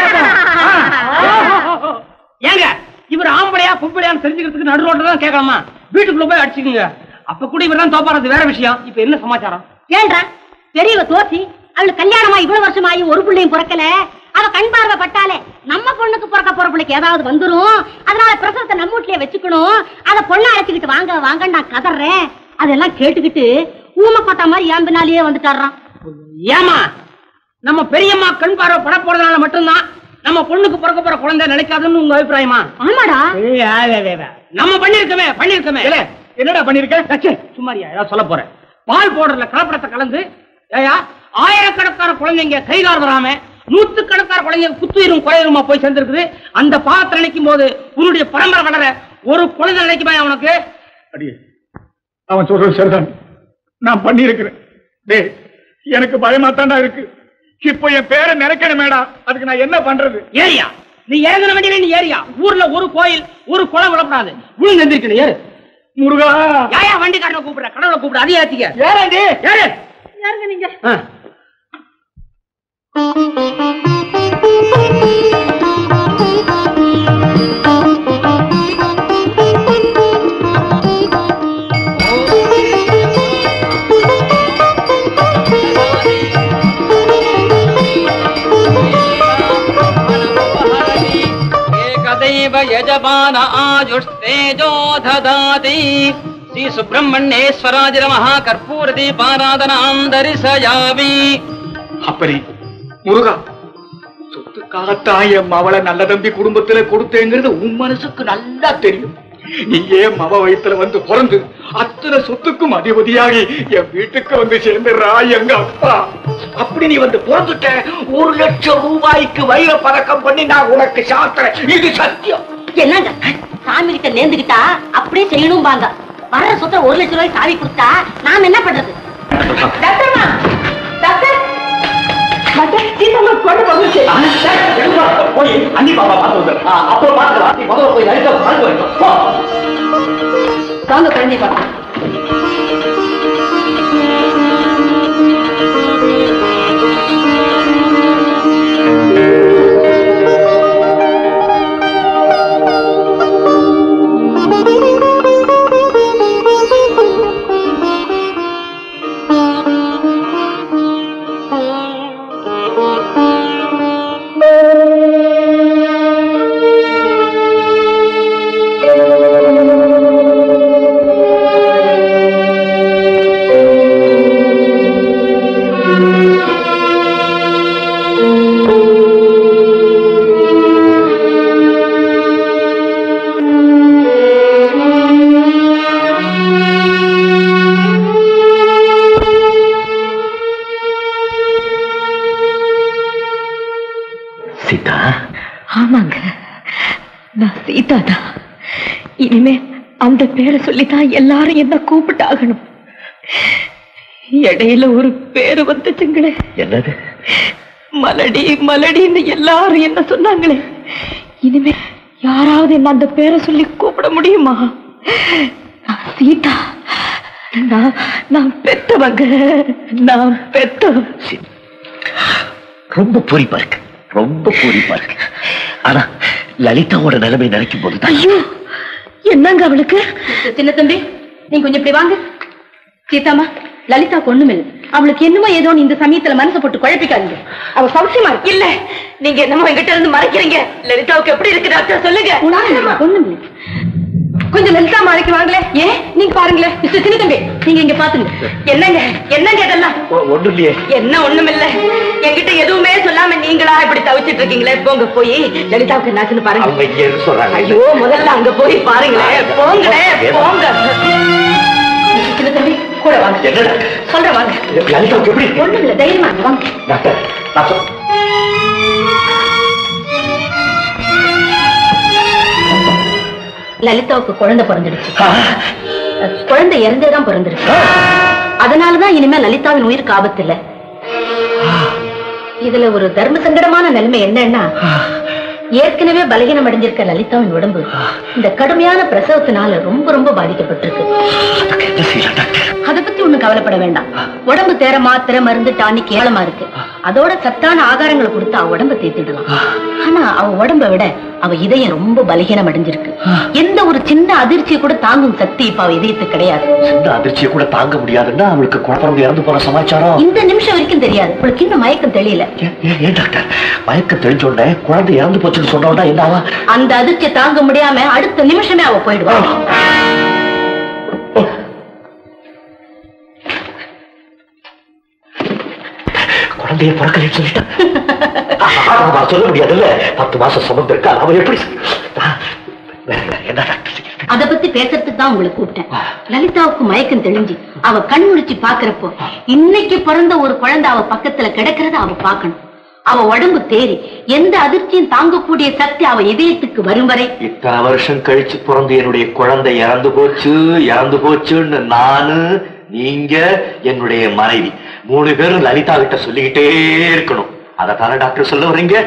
ஏங்க இவர் ஆம்பளையா பொம்பளையான்னு தெரிஞ்சுக்கிறதுக்கு நடு ரோட்ல தான் கேட்கலாமா வீட்டுக்குள்ள போய் அடிச்சுக்குங்க அப்ப கூட இவர் தான் தோப்பாறது வேற விஷயம் இப்ப என்ன சமாச்சாரம் ஏன்றா பெரியவ தோசி அவளுக்கு கல்யாணமா இவ்வளவு வருஷமாயி ஒரு பிள்ளையும் பிறக்கல அவ கண் பார்வை பட்டாலே நம்ம பொண்ணுக்கு பிறக்க போற பிள்ளைக்கு ஏதாவது வந்துரும் அதனால பிரசவத்தை நம்ம வீட்லயே வச்சுக்கணும் அத பொண்ணை அழைச்சுக்கிட்டு வாங்க வாங்க நான் கதறேன் அதெல்லாம் கேட்டுக்கிட்டு ஊமை கொட்டா மாதிரி ஏன் பின்னாலேயே வந்துட்டாரான் ஏமா நம்ம பெரியம்மா கண் பார்வை பட போறதுனால மட்டும்தான் நம்ம பொண்ணுக்கு பிறக்க போற குழந்தை நினைக்காதுன்னு உங்க அபிப்பிராயமா ஆமாடா நம்ம பண்ணிருக்கமே பண்ணிருக்கமே என்னடா பண்ணிருக்க சும்மாரியா ஏதாவது சொல்ல போறேன் பால் போடுறதுல கலப்படத்தை கலந்து ஏயா ஆயிரக்கணக்கான குழந்தைங்க கைகால் வராம நூத்துக்கணக்கான குழந்தைங்க குத்துயிரும் குறையுமா போய் சேர்ந்திருக்குது அந்த பாவத்தை நினைக்கும் போது உன்னுடைய பரம்பரை வளர ஒரு குழந்தை நினைக்குமா உனக்கு அடி அவன் சொல்றது சரிதான் நான் பண்ணியிருக்கிறேன் டேய் எனக்கு பயமா தாண்டா இருக்கு இப்போ என் பேரை நினைக்கணுமேடா அதுக்கு நான் என்ன பண்றது ஏரியா நீ இறங்கின வண்டியில நீ ஏரியா ஊர்ல ஒரு கோயில் ஒரு குளம் விடப்படாது விழுந்து எந்திரிக்கணும் ஏறு முருகா யாயா வண்டிக்காரனை கூப்பிடுற கடவுளை கூப்பிடு அதே ஏத்திக்க ஏறாண்டி ஏறு யாருங்க நீங்க ஆ. एकदैव यजमान आजुष्तेजो ददाति श्री सुब्रह्मण्येश्वराज नमः कर्पूर दीपाराधनां दर्शयामि அப்படி முருகா சொத்துக்காகத்தான் என் மவளை நல்ல தம்பி குடும்பத்துல கொடுத்தேங்கிறது உன் மனசுக்கு நல்லா தெரியும் நீ ஏன் மவ வயித்துல வந்து பிறந்து அத்தனை சொத்துக்கும் அதிபதியாகி என் வீட்டுக்கு வந்து சேர்ந்துடுறா எங்க அப்பா அப்படி நீ வந்து பிறந்துட்ட ஒரு லட்சம் ரூபாய்க்கு வைர பதக்கம் பண்ணி நான் உனக்கு சாத்துறேன் இது சத்தியம் என்னங்க சாமி கிட்ட நேர்ந்துகிட்டா அப்படியே செய்யணும் பாங்க வர்ற சொத்தை ஒரு லட்சம் ரூபாய் சாவி கொடுத்தா நாம என்ன பண்றது டாக்டர்மா டாக்டர் டாக்டர் சீதாமா கொண்டு வந்துச்சு போய் அண்ணி பாப்பா பார்த்து வந்துடு அப்புறம் பார்த்துக்கலாம் நீ முதல்ல போய் நடிக்க மறந்து வைக்கும் போ வாங்க குழந்தைய பார்க்கலாம் சீதா ஆமாங்க நான் சீதா தான் இனிமே அந்த பேரை சொல்லித்தான் எல்லாரும் என்ன கூப்பிட்டாகணும் இடையில ஒரு பேரு வந்துச்சுங்களே என்னது மலடி மலடின்னு எல்லாரும் என்ன சொன்னாங்களே இனிமே யாராவது என்ன அந்த பேரை சொல்லி கூப்பிட முடியுமா நான் சீதா நான் நான் பெத்தவங்க நான் பெத்தவ ரொம்ப பூரிப்பா இருக்கு ரொம்ப பூரிப்பா இருக்கு ஆனா லலிதாவோட நிலைமை நினைக்கும் போதுதான் ஐயோ என்னங்க அவளுக்கு சின்ன தம்பி நீங்க கொஞ்சம் இப்படி வாங்க சீதாமா லலிதா பொண்ணுமில்ல அவளுக்கு என்னமோ ஏதோ இந்த சமயத்துல மனசை போட்டு குழப்பிக்காதீங்க அவ சௌசியமா இருக்கு இல்ல நீங்க என்னமோ எங்கிட்ட இருந்து மறைக்கிறீங்க லலிதாவுக்கு எப்படி இருக்கு டாக்டர் சொல்லுங்க ஒண்ணுமில்ல கொஞ்சம் லலிதா மாலைக்கு வாங்களே ஏன் நீங்க பாருங்களேன் மிஸ்டர் சின்ன தம்பி நீங்க இங்க பாத்துங்க என்னங்க என்னங்க இதெல்லாம் ஒண்ணும் இல்லையே என்ன ஒண்ணும் இல்ல என்கிட்ட எதுவுமே சொல்லாம நீங்களா இப்படி தவிச்சிட்டு இருக்கீங்களே போங்க போய் லலிதாவுக்கு என்னாச்சுன்னு பாருங்க அவங்க இங்க இருந்து சொல்றாங்க ஐயோ முதல்ல அங்க போய் பாருங்களேன் போங்களேன் போங்க மிஸ்டர் சின்ன தம்பி கூட வாங்க என்ன சொல்றேன் வாங்க லலிதாவுக்கு எப்படி ஒண்ணும் இல்ல தைரியமா இருங்க, வாங்க டாக்டர் நான் சொல்- லலிதாவுக்கு குழந்தை பிறந்துடுச்சு குழந்தை இறந்தேதான் பிறந்திருக்கு அதனாலதான் இனிமே லலிதாவின் உயிருக்கு ஆபத்து இல்ல இதுல ஒரு தர்ம சங்கடமான நிலைமை என்னன்னா ஏற்கனவே பலகீனம் அடைஞ்சிருக்க லலிதாவின் உடம்பு இந்த கடுமையான பிரசவத்தினால ரொம்ப ரொம்ப பாதிக்கப்பட்டிருக்கு அத பத்தி ஒண்ணும் கவலைப்பட வேண்டாம் உடம்பு தேர மாத்திரை மருந்து டானி கேவலமா இருக்கு அதோட சத்தான ஆகாரங்களை கொடுத்து அவ உடம்ப தேத்திடலாம் ஆனா அவ உடம்ப விட அவ இதயம் ரொம்ப பலகீனம் அடைஞ்சிருக்கு எந்த ஒரு சின்ன அதிர்ச்சியை கூட தாங்கும் சக்தி இப்ப அவ இதயத்துக்கு கிடையாது இந்த அதிர்ச்சியை கூட தாங்க முடியாதுன்னா அவளுக்கு குழப்பம் இறந்து போற சமாச்சாரம் இந்த நிமிஷம் வரைக்கும் தெரியாது அவளுக்கு இன்னும் மயக்கம் தெரியல ஏன் ஏன் டாக்டர் மயக்கம் தெரிஞ்ச உடனே குழந்தை இறந்து போச்சுன்னு சொன்ன உடனே என்ன ஆவா அந்த அதிர்ச்சியை தாங்க முடியாம அடுத்த நிமிஷமே அவ போயிடுவா குழந்தைய பிறக்கலைன்னு சொல்லிட்டேன் ஆமா, சொல்ல முடியாதுல்ல பத்து மாசம் சுமந்து இருக்கா அவ எப்படி வேற வேற என்ன டாக்டர் செய்ய? அத பத்தி பேசுறதுக்கு தான் உங்களை கூப்பிட்டேன் லலிதாவுக்கு மயக்கம் தெளிஞ்சு அவ கண் முழிச்சு பாக்குறப்போ இன்னைக்கு பிறந்த ஒரு குழந்தை அவ பக்கத்துல கிடக்கிறத அவ பார்க்கணும் அவ உடம்பு தேறி எந்த அதிர்ச்சியும் தாங்கக்கூடிய சக்தி அவ இதயத்துக்கு வரும் வரை இத்தனை வருஷம் கழிச்சு பிறந்து என்னுடைய குழந்தை இறந்து போச்சு இறந்து போச்சுன்னு நானு நீங்க என்னுடைய மனைவி மூணு பேரும் லலிதா கிட்ட சொல்லிக்கிட்டே இருக்கணும் அதைத்தானே டாக்டர் சொல்ல வர்றீங்க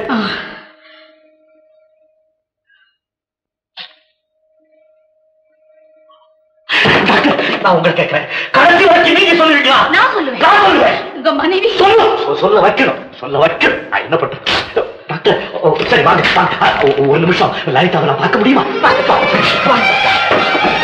டாக்டர், நான் உங்களை கேட்கிறேன் கடைசி வரைக்கும் நீங்க சொல்லுவீங்களா நான் சொல்லுவேன் நான் சொல்லுவேன் உங்க மனைவி சொல்லு சொ- சொல்ல வைக்கணும் சொல்ல வைக்கணும் நான் என்ன பண்றேன் டாக்டர் ஓ, சரி வாங்க வாங்க. அ, ஒ- ஒரு நிமிஷம் லலிதாவை நான் பார்க்க முடியுமா வாங்க, வாங்க, வாங்க.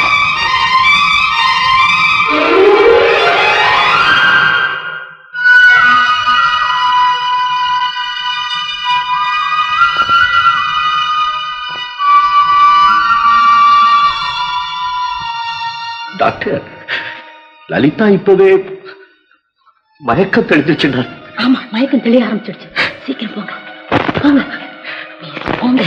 டாக்டர் லலிதா இப்பவே மயக்கம் தெளிஞ்சிருச்சுன்னா ஆமா மயக்கம் தெளிய ஆரம்பிச்சிடுச்சு சீக்கிரம் போங்க போங்க போங்க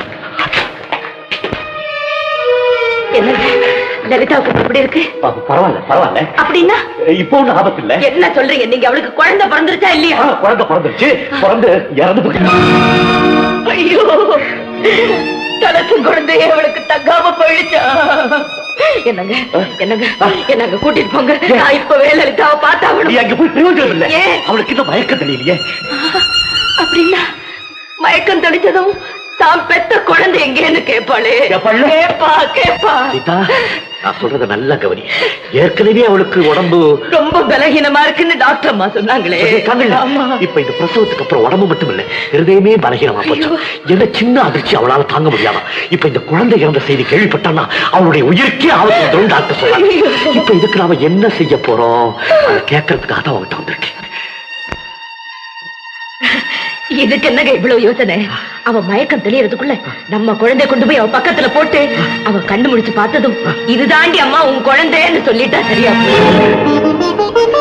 என்னங்க லலிதாவுக்கு எப்படி இருக்கு பரவாயில்ல பரவாயில்ல அப்படின்னா இப்போ ஒண்ணும் ஆபத்து இல்ல என்ன சொல்றீங்க நீங்க அவளுக்கு குழந்தை பிறந்துருச்சா இல்லையா ஆ, குழந்தை பிறந்துருச்சு பிறந்து இறந்து போயிடுச்சு. ஐயோ தனக்கு குழந்தைய அவளுக்கு தங்காம போயிடுச்சா என்னங்க என்னங்க என்னங்க கூட்டிட்டு போங்க நான் இப்பவே லலிதாவை நீ பார்த்தாகணும் அங்க போய் பிரயோஜனம் இல்ல ஏன்? அவளுக்கு இன்னும் மயக்கம் தெரியலையே அப்படின்னா மயக்கம் தெளிச்சதும் தான் பெத்த குழந்தை எங்கேன்னு கேட்பாளே கேட்பாளே? கேப்பா கேப்பா சீதா நான் சொல்றத நல்ல கவனி ஏற்கனவே அவளுக்கு உடம்பு ரொம்ப பலகீனமா இருக்குன்னு டாக்டர் அம்மா சொன்னாங்களே சொல்லியிருக்காங்கல்ல? ஆமா இப்ப இந்த பிரசவத்துக்கு அப்புறம் உடம்பு மட்டும் இல்ல இருதயமே பலகீனமா போச்சு என்ன சின்ன அதிர்ச்சி அவளால தாங்க முடியாம இப்ப இந்த குழந்தை இறந்த செய்தி கேள்விப்பட்டான்னா அவளுடைய உயிருக்கே ஆபத்து வந்துரும் டாக்டர் சொன்னாங்க இப்ப இதுக்கு நாம என்ன செய்ய போறோம் அதை கேட்கறதுக்காக தான் அவங்ககிட்ட வந்திருக்கேன் இதுக்கு என்னங்க இவ்வளவு யோசனை அவ மயக்கம் தெளியறதுக்குள்ள நம்ம குழந்தைய கொண்டு போய் அவ பக்கத்துல போட்டு அவ கண்ணு முடிச்சு பார்த்ததும் இதுதாண்டி அம்மா உன் குழந்தைன்னு சொல்லிட்டா சரியா போகும்.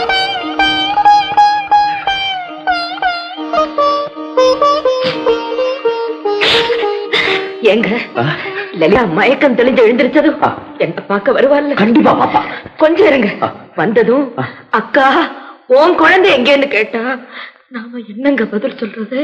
ஏங்க லலிதா மயக்கம் தெளிஞ்சு எழுந்திருச்சதும் என்ன பார்க்க வருவாள்ல கண்டிப்பா பாப்பா கொஞ்சம் இருங்க வந்ததும் அக்கா உன் குழந்தை எங்கேன்னு கேட்டா நாம என்னங்க பதில் சொல்றது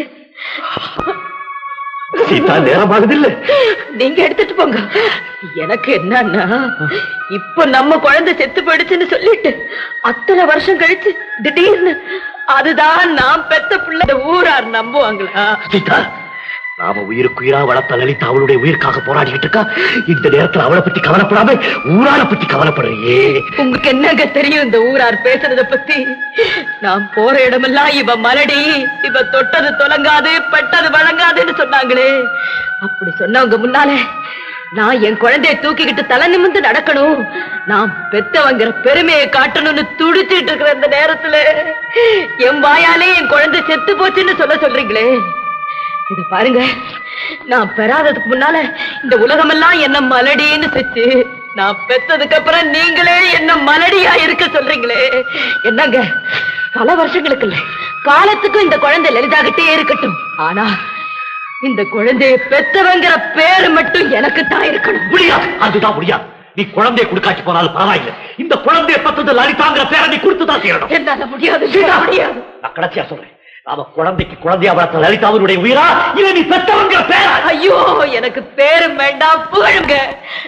சீதா நேரமாகுது இல்ல நீங்க எடுத்துட்டு போங்க எனக்கு என்னன்னா இப்ப நம்ம குழந்தை செத்து போயிடுச்சுன்னு சொல்லிட்டு அத்தனை வருஷம் கழிச்சு திடீர்னு அதுதான் நான் பெத்த பிள்ளை இந்த ஊரார் நம்புவாங்களா சீதா நாம உயிருக்கு உயிரா வளர்த்த லலிதா அவளுடைய உயிருக்காக போராடிக்கிட்டு இருக்கா இந்த நேரத்துல அவளை பத்தி கவலைப்படாம ஊரார பத்தி கவலைப்படுறியே உங்களுக்கு என்னங்க தெரியும் இந்த ஊரார் பேசுறத பத்தி நான் போற இடமெல்லாம் இவ மலடி இவ தொட்டது தொலங்காது பட்டது வழங்காதுன்னு சொன்னாங்களே அப்படி சொன்னவங்க முன்னாலே நான் என் குழந்தைய தூக்கிக்கிட்டு தலை நிமிர்ந்து நடக்கணும் நான் பெத்தவங்கிற பெருமையை காட்டணும்னு துடிச்சிட்டு இருக்கிற இந்த நேரத்துல என் வாயாலே என் குழந்தை செத்து போச்சுன்னு சொல்ல சொல்றீங்களே இத பாருங்க நான் பெறாததுக்கு முன்னால இந்த உலகமெல்லாம் என்ன மலடின்னு செச்சு நான் பெத்ததுக்கு அப்புறம் நீங்களே என்ன மலடியா இருக்க சொல்றீங்களே என்னங்க பல வருஷங்களுக்கு இல்ல காலத்துக்கும் இந்த குழந்தை லலிதாகிட்டே இருக்கட்டும் ஆனா இந்த குழந்தைய பெத்தவங்கிற பேரு மட்டும் எனக்கு தான் இருக்கணும் முடியாது அதுதான் முடியாது நீ குழந்தைய கொடுக்காச்சு போனாலும் பரவாயில்லை இந்த குழந்தைய பத்தது லலிதாங்கிற பேரை நீ கொடுத்துதான் தீரணும் என்னால முடியாது சீதா, முடியாது நான் கடைசியா சொல்றேன் நாம குழந்தைக்கு குழந்தையா வளர்த்த லலிதாவினுடைய உயிரா இல்ல நீ பெத்தவங்கிற பேரா ஐயோ எனக்கு பேரும் வேண்டாம் புகழுங்க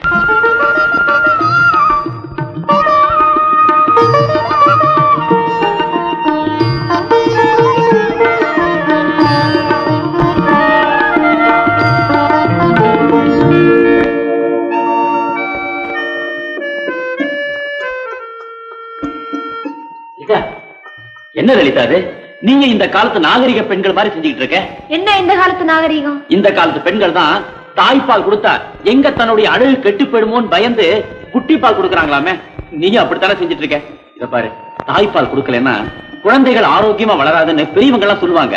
இதா, என்ன லலிதா அது நீங்க இந்த காலத்து நாகரிக பெண்கள் மாதிரி செஞ்சுக்கிட்டு இருக்க என்ன இந்த காலத்து நாகரீகம் இந்த காலத்து பெண்கள் தான் தாய்ப்பால் கொடுத்தா எங்க தன்னுடைய அழகு கெட்டு போயிடுமோன்னு பயந்து குட்டி பால் கொடுக்கறாங்களாமே நீயும் அப்படித்தானே செஞ்சுட்டு இருக்க இத பாரு தாய்ப்பால் கொடுக்கலன்னா குழந்தைகள் ஆரோக்கியமா வளராதுன்னு பெரியவங்க எல்லாம் சொல்லுவாங்க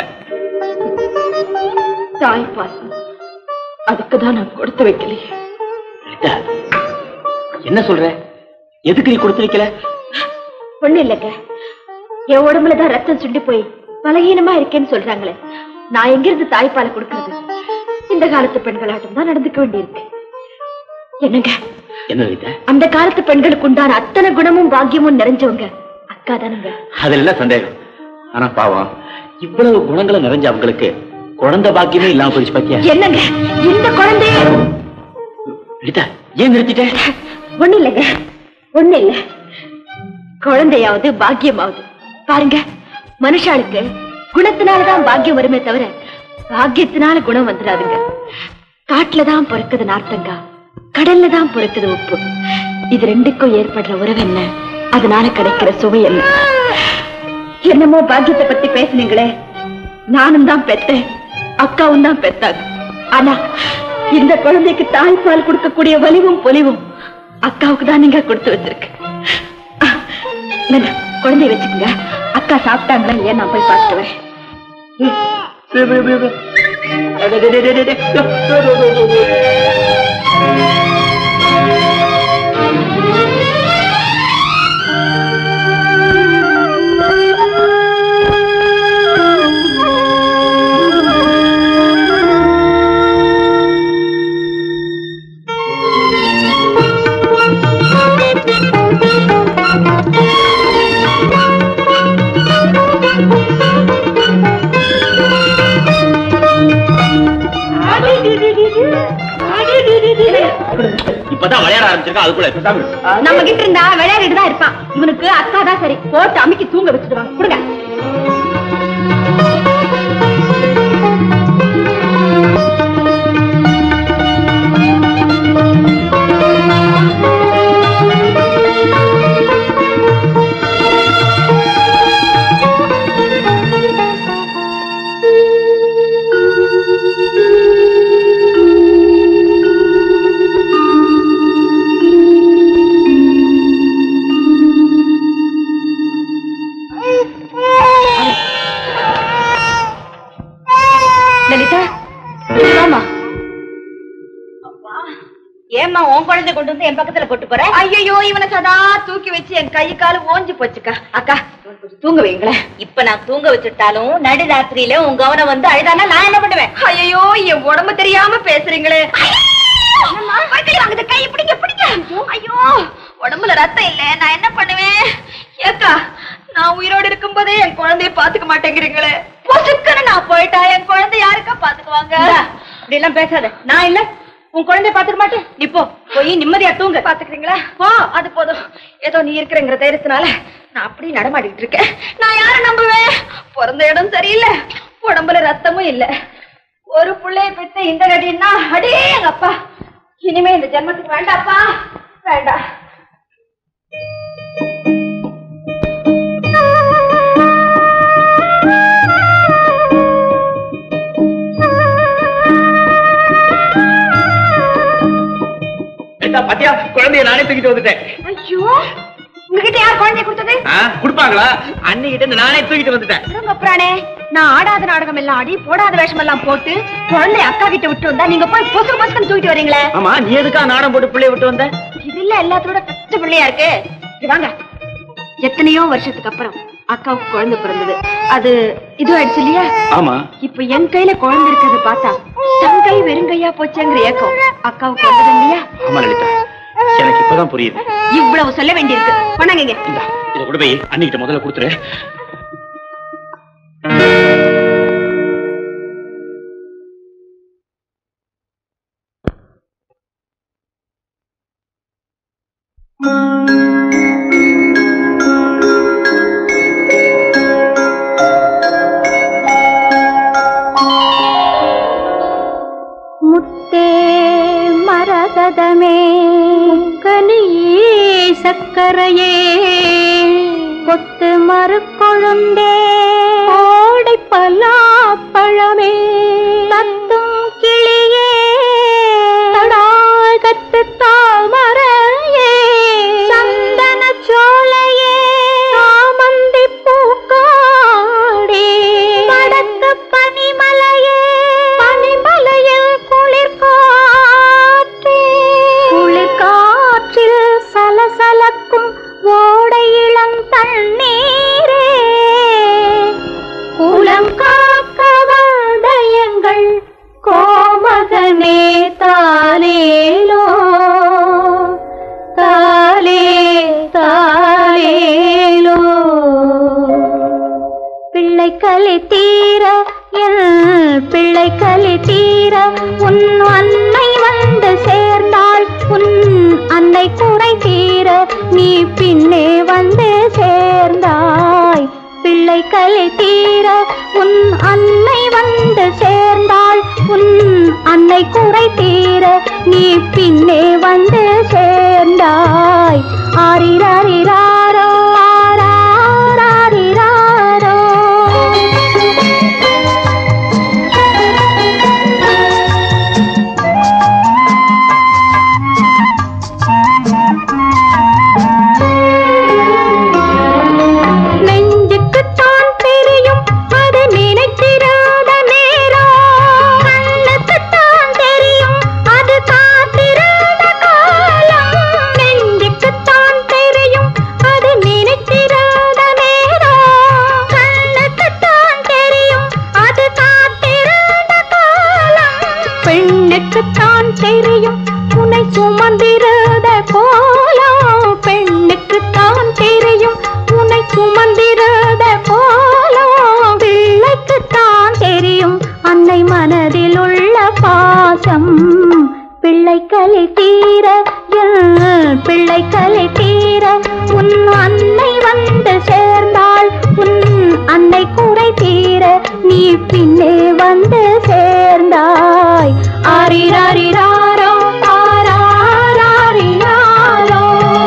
தாய்ப்பால் அதுக்கு தான் நான் கொடுத்து வைக்கலையே லலிதா, என்ன சொல்ற எதுக்கு நீ கொடுத்து வைக்கல ஒண்ணு இல்லைங்க என் உடம்புல தான் ரத்தம் சுண்டி போய் பலகீனமா இருக்கேன்னு சொல்றாங்களே நான் எங்கிருந்து தாய்ப்பால் கொடுக்கறது இந்த காலத்து பெண்களாட்டம் தான் நடந்துக்க வேண்டியிருக்கு என்னங்க என்ன லலிதா அந்த காலத்து பெண்களுக்கு உண்டான அத்தனை குணமும் பாக்கியமும் நிறைஞ்சவங்க அக்கா தானுங்க அதுல என்ன சந்தேகம் ஆனா பாவம் இவ்வளவு குணங்களும் நிறைஞ்ச அவங்களுக்கு குழந்தை பாக்கியமே இல்லாம போயிடுச்சு பாத்தியா என்னங்க இந்த குழந்தைய லலிதா ஏன் நிறுத்திட்டேன் ஒண்ணு இல்லைங்க ஒண்ணு இல்ல குழந்தையாவது பாக்கியமாவது பாருங்க மனுஷாளுக்கு குணத்தினாலதான் பாக்கியம் வருமே தவிர பாக்கியத்தினால குணம் வந்துடாதுங்க காட்டுல தான் பிறக்குது நார்த்தங்கா கடல்ல தான் பிறக்குது உப்பு இது ரெண்டுக்கும் ஏற்படுற உறவு என்ன அதனால கிடைக்கிற சுவை என்ன என்னமோ பாக்கியத்தை பத்தி பேசுனீங்களே நானும் தான் பெத்தேன் அக்காவும் தான் பெத்தாங்க ஆனா இந்த குழந்தைக்கு தாய்ப்பால் கொடுக்கக்கூடிய வலிவும் பொலிவும் அக்காவுக்கு தான் நீங்க கொடுத்து வச்சிருக்கு ஆ, இந்தாங்க, குழந்தைய வச்சுக்கோங்க அக்கா சாப்பிட்டாங்களா இல்லையா நான் போய் பார்த்துட்டு வரேன் இப்பதான் விளையாட ஆரம்பிச்சிருக்கா அதுக்குள்ள பேசாம இரு. நம்ம கிட்ட இருந்தா விளையாடிட்டு தான் இருப்பான் இவனுக்கு அக்கா தான் சரி போட்டு அமுக்கி தூங்க வச்சுடுவாங்க கொடுங்க லலிதா வாமா ஏம்மா உன் குழந்தை கொண்டு வந்து என் பக்கத்துல போட்டு போற ஐயோ இவனை சதா தூக்கி வச்சு என் கை கால் ஓஞ்சு போச்சுக்கா அக்கா இவனை கொஞ்சம் தூங்க வைங்களேன் இப்ப நான் தூங்க வச்சுட்டாலும் நடுராத்திரியில உன் கவனம் வந்து அழுதானா நான் என்ன பண்ணுவேன் ஐயோ என் உடம்பு தெரியாம பேசுறீங்களே வாங்குது கை பிடிக்க பிடிக்க ஐயோ உடம்புல ரத்தம் இல்ல நான் என்ன பண்ணுவேன் ஏக்கா நான் உயிரோடு இருக்கும்போதே என் குழந்தைய பாத்துக்க மாட்டேங்கிறீங்களே பொசுக்குன்னு நான் போயிட்டா என் குழந்தை யாருக்கா பாத்துக்குவாங்க இப்படி எல்லாம் பேசாத நான் இல்ல உன் குழந்தைய பாத்துக்க மாட்டேன் நீ போ போய் நிம்மதியா தூங்க பாத்துக்கிறீங்களா போ அது போதும் ஏதோ நீ இருக்கிறங்கிற தைரியத்தினால நான் அப்படி நடமாடிட்டு இருக்கேன் நான் யார நம்புவேன் பிறந்த இடம் சரியில்லை உடம்புல ரத்தமும் இல்ல ஒரு புள்ளைய பெத்த இந்த கடின்னா அடே எங்க அப்பா இனிமே இந்த ஜென்மத்துக்கு வேண்டாப்பா வேண்டாம் லலிதா, பாத்தியா குழந்தைய நானே தூக்கிட்டு வந்துட்டேன் ஐயோ உங்ககிட்ட யார் குழந்தைய கொடுத்தது ஆ, கொடுப்பாங்களா அன்னிக்கிட்ட இருந்து நானே தூக்கிட்டு வந்துட்டேன் விடுங்க அப்புறானே நான் ஆடாத நாடகம் எல்லாம் ஆடி போடாத வேஷம் எல்லாம் போட்டு குழந்தை அக்கா கிட்ட விட்டு வந்தா நீங்க போய் பொசு பொசுன்னு தூக்கிட்டு வரீங்களே ஆமா நீ எதுக்கா நாடம் போட்டு பிள்ளைய விட்டு வந்த இது இல்ல எல்லாத்தோட கஷ்ட பிள்ளையா இருக்கு இங்க வாங்க எத்தனையோ வருஷத்துக்கு அப்புறம் அக்காவுக்கு குழந்தை பிறந்தது அது இது ஆயிடுச்சு இல்லையா ஆமா இப்ப என் கையில குழந்தை இருக்கிறத பார்த்தா தன் கை வெறுங்கையா போச்சேங்கிற ஏக்கம் அக்காவுக்கு வந்தது இல்லையா ஆமா லலிதா எனக்கு இப்பதான் புரியுது இவ்வளவு சொல்ல வேண்டியிருக்கு பண்ணாங்க இங்க. இந்தா இதை கொண்டு போய் அன்னிக்கிட்ட முதல்ல கொடுத்துரு முத்தே மரகதமே கனியே சக்கரையே கொத்து மறுக்கொழுந்தே கோடை பலாப்பழமே தத்தும் கிளியே தடாகத்து தாமரையே சந்தன சோலையே சாமந்தி பூக்காடே வடக்கு பனிமலையே பனிமலையில் குளிர் காற்றே குளிர் காற்றில் சலசலக்கும் ஓடை இளம் தண்ணீரே குலம் காக்க வந்தயங்கள் கோமகனே தாலேலோ தாலே தாலேலோ பிள்ளை கலை தீர என் பிள்ளை கலை தீர உன் அன்னை வந்து சேர்ந்தாள் உன் அன்னை குறை தீர நீ பின்னே வந்து சேர்ந்தாய் பிள்ளை கலை தீர உன் அன்னை வந்து சேர்ந்தாள் உன் அன்னை குறை தீர நீ பின்னே வந்து சேர்ந்தாய் ஆரிராரிராரோ ஆராரிராரோ நெஞ்சுக்குத்தான் தெரியும் அது நினைத்திராத நேரம் கண்ணுக்குத்தான் தெரியும் அது காத்திராத காலம் நெஞ்சுக்குத்தான் தெரியும் அது நினைத்திராத நேரம் கண்ணுக்குத்தான் தெரியும் அது காத்திராத காலம் பெண்ணுக்குத்தான் தெரியும் உன்னை சுமந்திராத கோலம் பெண்ணுக்குத்தான் தெரியும் உன்னை சுமந்திராத கோலம் பிள்ளைக்குத்தான் தெரியும் அன்னை மனதில் உள்ள பாசம் பிள்ளை கலை தீர என் பிள்ளை கலை தீர உன் அன்னை வந்து சேர்ந்தாள் உன் அன்னை குறை தீர நீ பின்னே வந்து சேர்ந்தாய் ஆரிராரிராரோ ஆராரிராரோ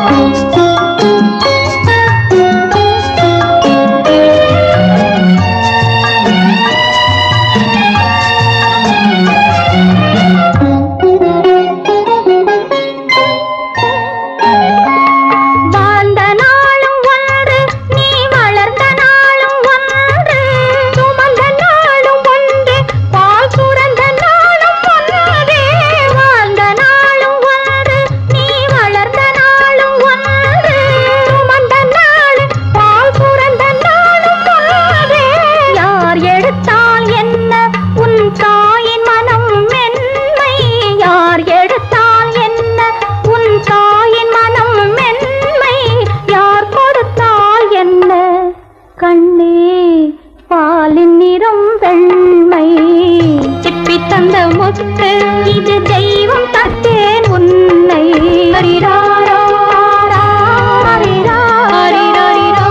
வாழ்ந்த நாளும் ஒன்று நீ வளர்ந்த நாளும் ஒன்று சுமந்த நாளும் ஒன்று பால் சுரந்த நாளும் ஒன்று வாழ்ந்த நாளும் ஒன்று நீ வளர்ந்த நாளும் ஒன்று சுமந்த நாளும் பால் சுரந்த நாளும் ஒன்று யார் எடுத்தால் என்ன உன் தாயின் மனம் மென்மை யார் எடுத்தால் என்ன உன் தாயின் மனம் மென்மை யார் கொடுத்தால் என்ன கண்ணே பாலின் நிறம் வெண்மை சிப்பி தந்த முத்து இது தெய்வம் தத்தேன் உன்னை ஹரிராரோ, ஹரிரா, ஹரிரரிரோ,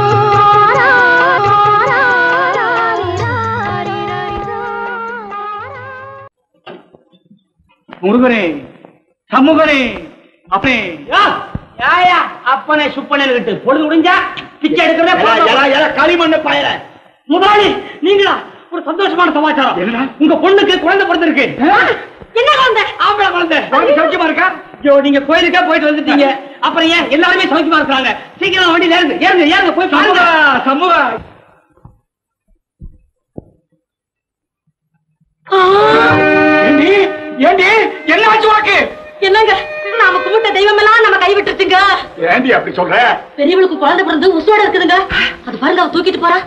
முருகனே சமூகனே அப்பே யாயா அப்பனை சுப்பனை கிட்டு பொழுது முடிஞ்சா பிச்சை எடுக்கிறதே களிமண்ண பயல முதலாளி நீங்களா ஒரு சந்தோஷமான சமாச்சாரம் உங்க பொண்ணுக்கு குழந்தை பிறந்திருக்கு என்ன குழந்தை ஆம்பளை குழந்தை குழந்தை சௌக்கியமா இருக்கா ஐயோ நீங்க கோயிலுக்கே போயிட்டு வந்துட்டீங்க அப்புறம் ஏன் எல்லாருமே சௌக்கியமா இருக்கிறாங்க சீக்கிரம் வண்டியில ஏறுங்க ஏறுங்க ஏறுங்க போய் சமூக பாருங்க சமூக ஏண்டி என்ன ஆச்சு உனக்கு என்னங்க நாம கும்பிட்ட தெய்வம் எல்லாம் நம்ம கைவிட்டுருச்சுங்க ஏண்டி அப்படி சொல்ற பெரியவளுக்கு குழந்தை பிறந்து உசுவோட இருக்குதுங்க அது பாருங்க அவ தூக்கிட்டு போறா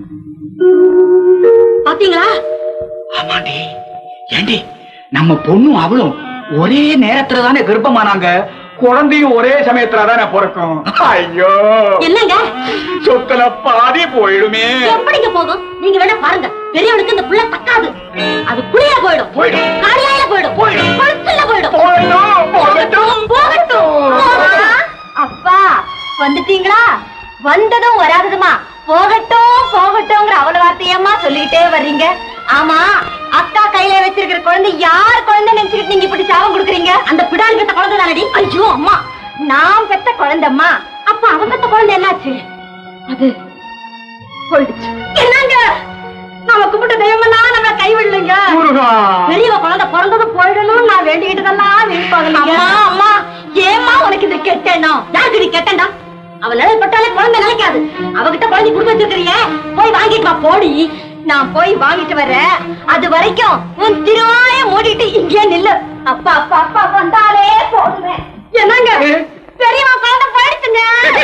பாத்தீங்களா ஆமாண்டி ஏண்டி நம்ம பொண்ணும் அவளும் ஒரே நேரத்துல தானே கர்ப்பமானாங்க குழந்தையும் ஒரே சமயத்துல தானே பிறக்கும் ஐயோ என்னங்க சொத்துல பாதி போயிடுமே எப்படிங்க போகும் நீங்க வேணா பாருங்க பெரியவளுக்கு இந்த புள்ள தக்காது அது குளிர போயிடும் போயிடும். காலியால போயிடும் போயிடும். கொளுத்துல போயிடும் போயிடும், போகட்டும். போகட்டும் அப்பா வந்துட்டீங்களா வந்ததும் வராததுமா போகட்டும் போகட்டும்ங்கிற அவள வார்த்தையம்மா சொல்லிக்கிட்டே வர்றீங்க ஆமா அக்கா கையில வச்சிருக்கிற குழந்தை யார் குழந்தை நினைச்சுக்கிட்டு நீங்க இப்படி சாபம் கொடுக்குறீங்க அந்த பிடாரி பெத்த குழந்தை தானடி ஐயோ அம்மா நான் பெத்த குழந்தைம்மா அப்ப அவன் பெத்த குழந்தை என்னாச்சு அது போயிடுச்சு என்னங்க நாம கும்பிட்ட தெய்வமெல்லாம் நம்ம கைவிடலைங்க முருகா பெரியவ குழந்தை பிறந்தது போயிடணும் நான் வேண்டிக்கிட்டதெல்லாம் வீழ்பாங்க அம்மா அம்மா ஏம்மா உனக்கு இது கெட்டேனோ யாருக்கு நீ கேட்டேன்டா அவன் நிலை பட்டாலே குழந்தை நிலைக்காது அவகிட்ட குழந்தை கொடுத்து வச்சிருக்கிறிய போய் வாங்கிட்டு வா போடி நான் போய் வாங்கிட்டு வர்றேன் அது வரைக்கும் உன் திருவாய மூடிட்டு இங்கே நில்லு அப்பா அப்பா அப்பா வந்தாலே போடுவேன் என்னங்க பெரியவா குழந்தை போயிடுச்சுங்க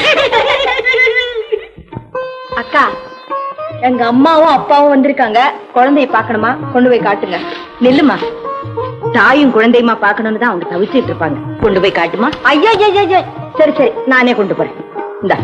அக்கா எங்க அம்மாவும் அப்பாவும் வந்திருக்காங்க குழந்தைய பார்க்கணுமா கொண்டு போய் காட்டுங்க நில்லுமா தாயும் குழந்தையுமா பார்க்கணும்னு தான் அவங்க தவிச்சிட்டு இருப்பாங்க கொண்டு போய் காட்டுமா ஐயோ ஐயோ ஐயோ சரி சரி நானே கொண்டு போறேன் இந்தா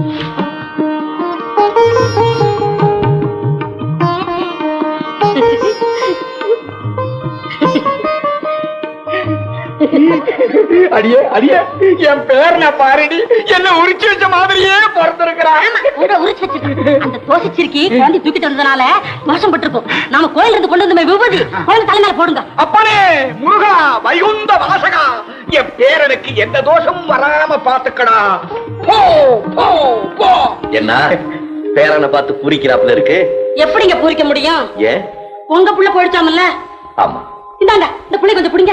அடியே அடியே என் பேரனை பாருடி என்ன உரிச்சு வச்ச மாதிரியே பிறந்திருக்கிறான் உங்க உரிச்சு வச்சிருக்க அந்த தோசிச்சிருக்கி குழந்தை தூக்கிட்டு வந்ததுனால மோசம் பட்டிருக்கும் நாம கோயில இருந்து கொண்டு வந்த விபூதி குழந்தை தலைமையில போடுங்க அப்பனே முருகா வைகுந்த வாசகா என் பேரனுக்கு எந்த தோஷமும் வராம பாத்துக்கடா போ போ போ என்ன பேரனை பார்த்து பூரிக்கிறாப்புல இருக்கு எப்படிங்க பூரிக்க முடியும் ஏன் உங்க புள்ள போயிடுச்சாமல்ல ஆமா இந்தாங்க இந்த புள்ளை கொஞ்சம் பிடிங்க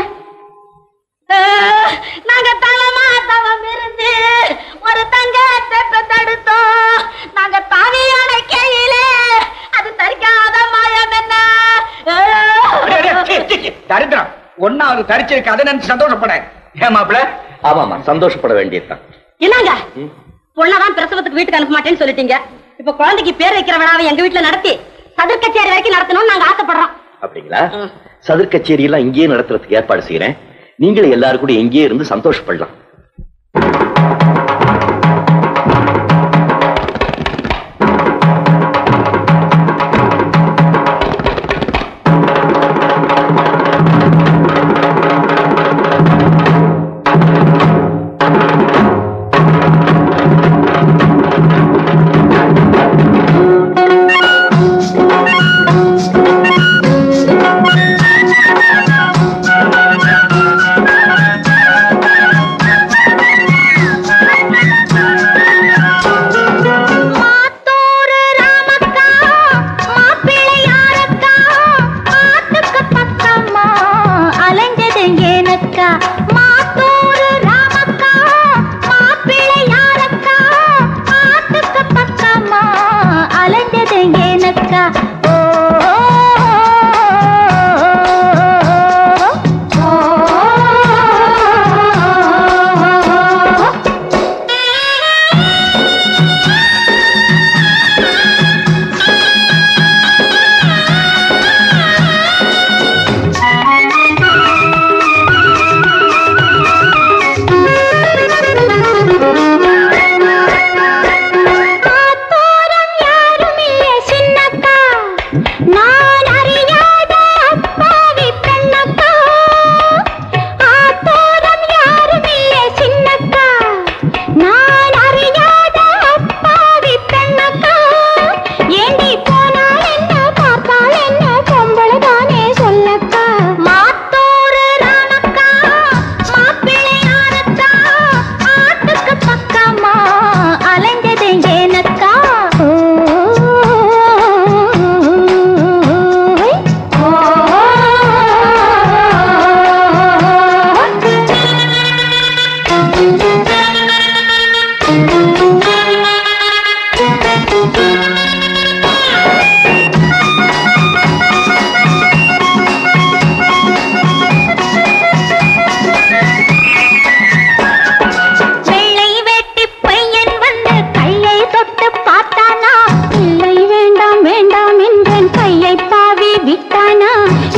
நாங்க தவமா தவம் இருந்து ஒரு தங்க தடுத்தோம் நாங்க தாவியான கையிலே அது தரிக்காத மாயம் என்ன அடே, அடே, சீ, சீ, சீ, தரித்திரம் ஒன்னாவது தரிச்சிருக்கு அதை நினைச்சு சந்தோஷப்பட ஏமாப்ல ஆமாமா சந்தோஷப்பட வேண்டியதுதான் என்னங்க பொண்ணதான் பிரசவத்துக்கு வீட்டுக்கு அனுப்ப மாட்டேன்னு சொல்லிட்டீங்க இப்ப குழந்தைக்கு பேர் வைக்கிற விழாவை எங்க வீட்டுல நடத்தி சதுர் கச்சேரி வரைக்கும் நடத்தணும்னு நாங்க ஆசைப்படுறோம் அப்படிங்களா சதுர் கச்சேரி எல்லாம் இங்கேயே நடத்துறதுக்கு ஏற்பாடு செய்யறேன் நீங்களும் எல்லாரும் கூட இங்கேயே இருந்து சந்தோஷப்படலாம் Thank you.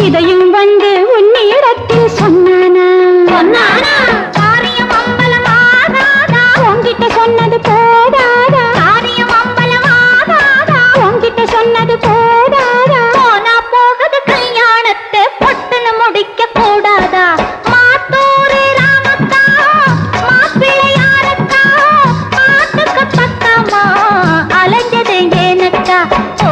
இதையும் வந்து உன்னிடத்தில் சொன்னானா சொன்னானா காரியம் அம்பலமாகாதா உன்கிட்ட சொன்னது போதாதா காரியம் அம்பலமாகாதா உன்கிட்ட சொன்னது போதாதா போனா போகுது கல்யாணத்தை பொட்டுன்னு முடிக்க கூடாதா மாத்தூரு ராமக்கா மாப்பிள்ளையாரக்கா மாட்டுக்கு பக்கமா அலைஞ்சது ஏனக்கா ஓ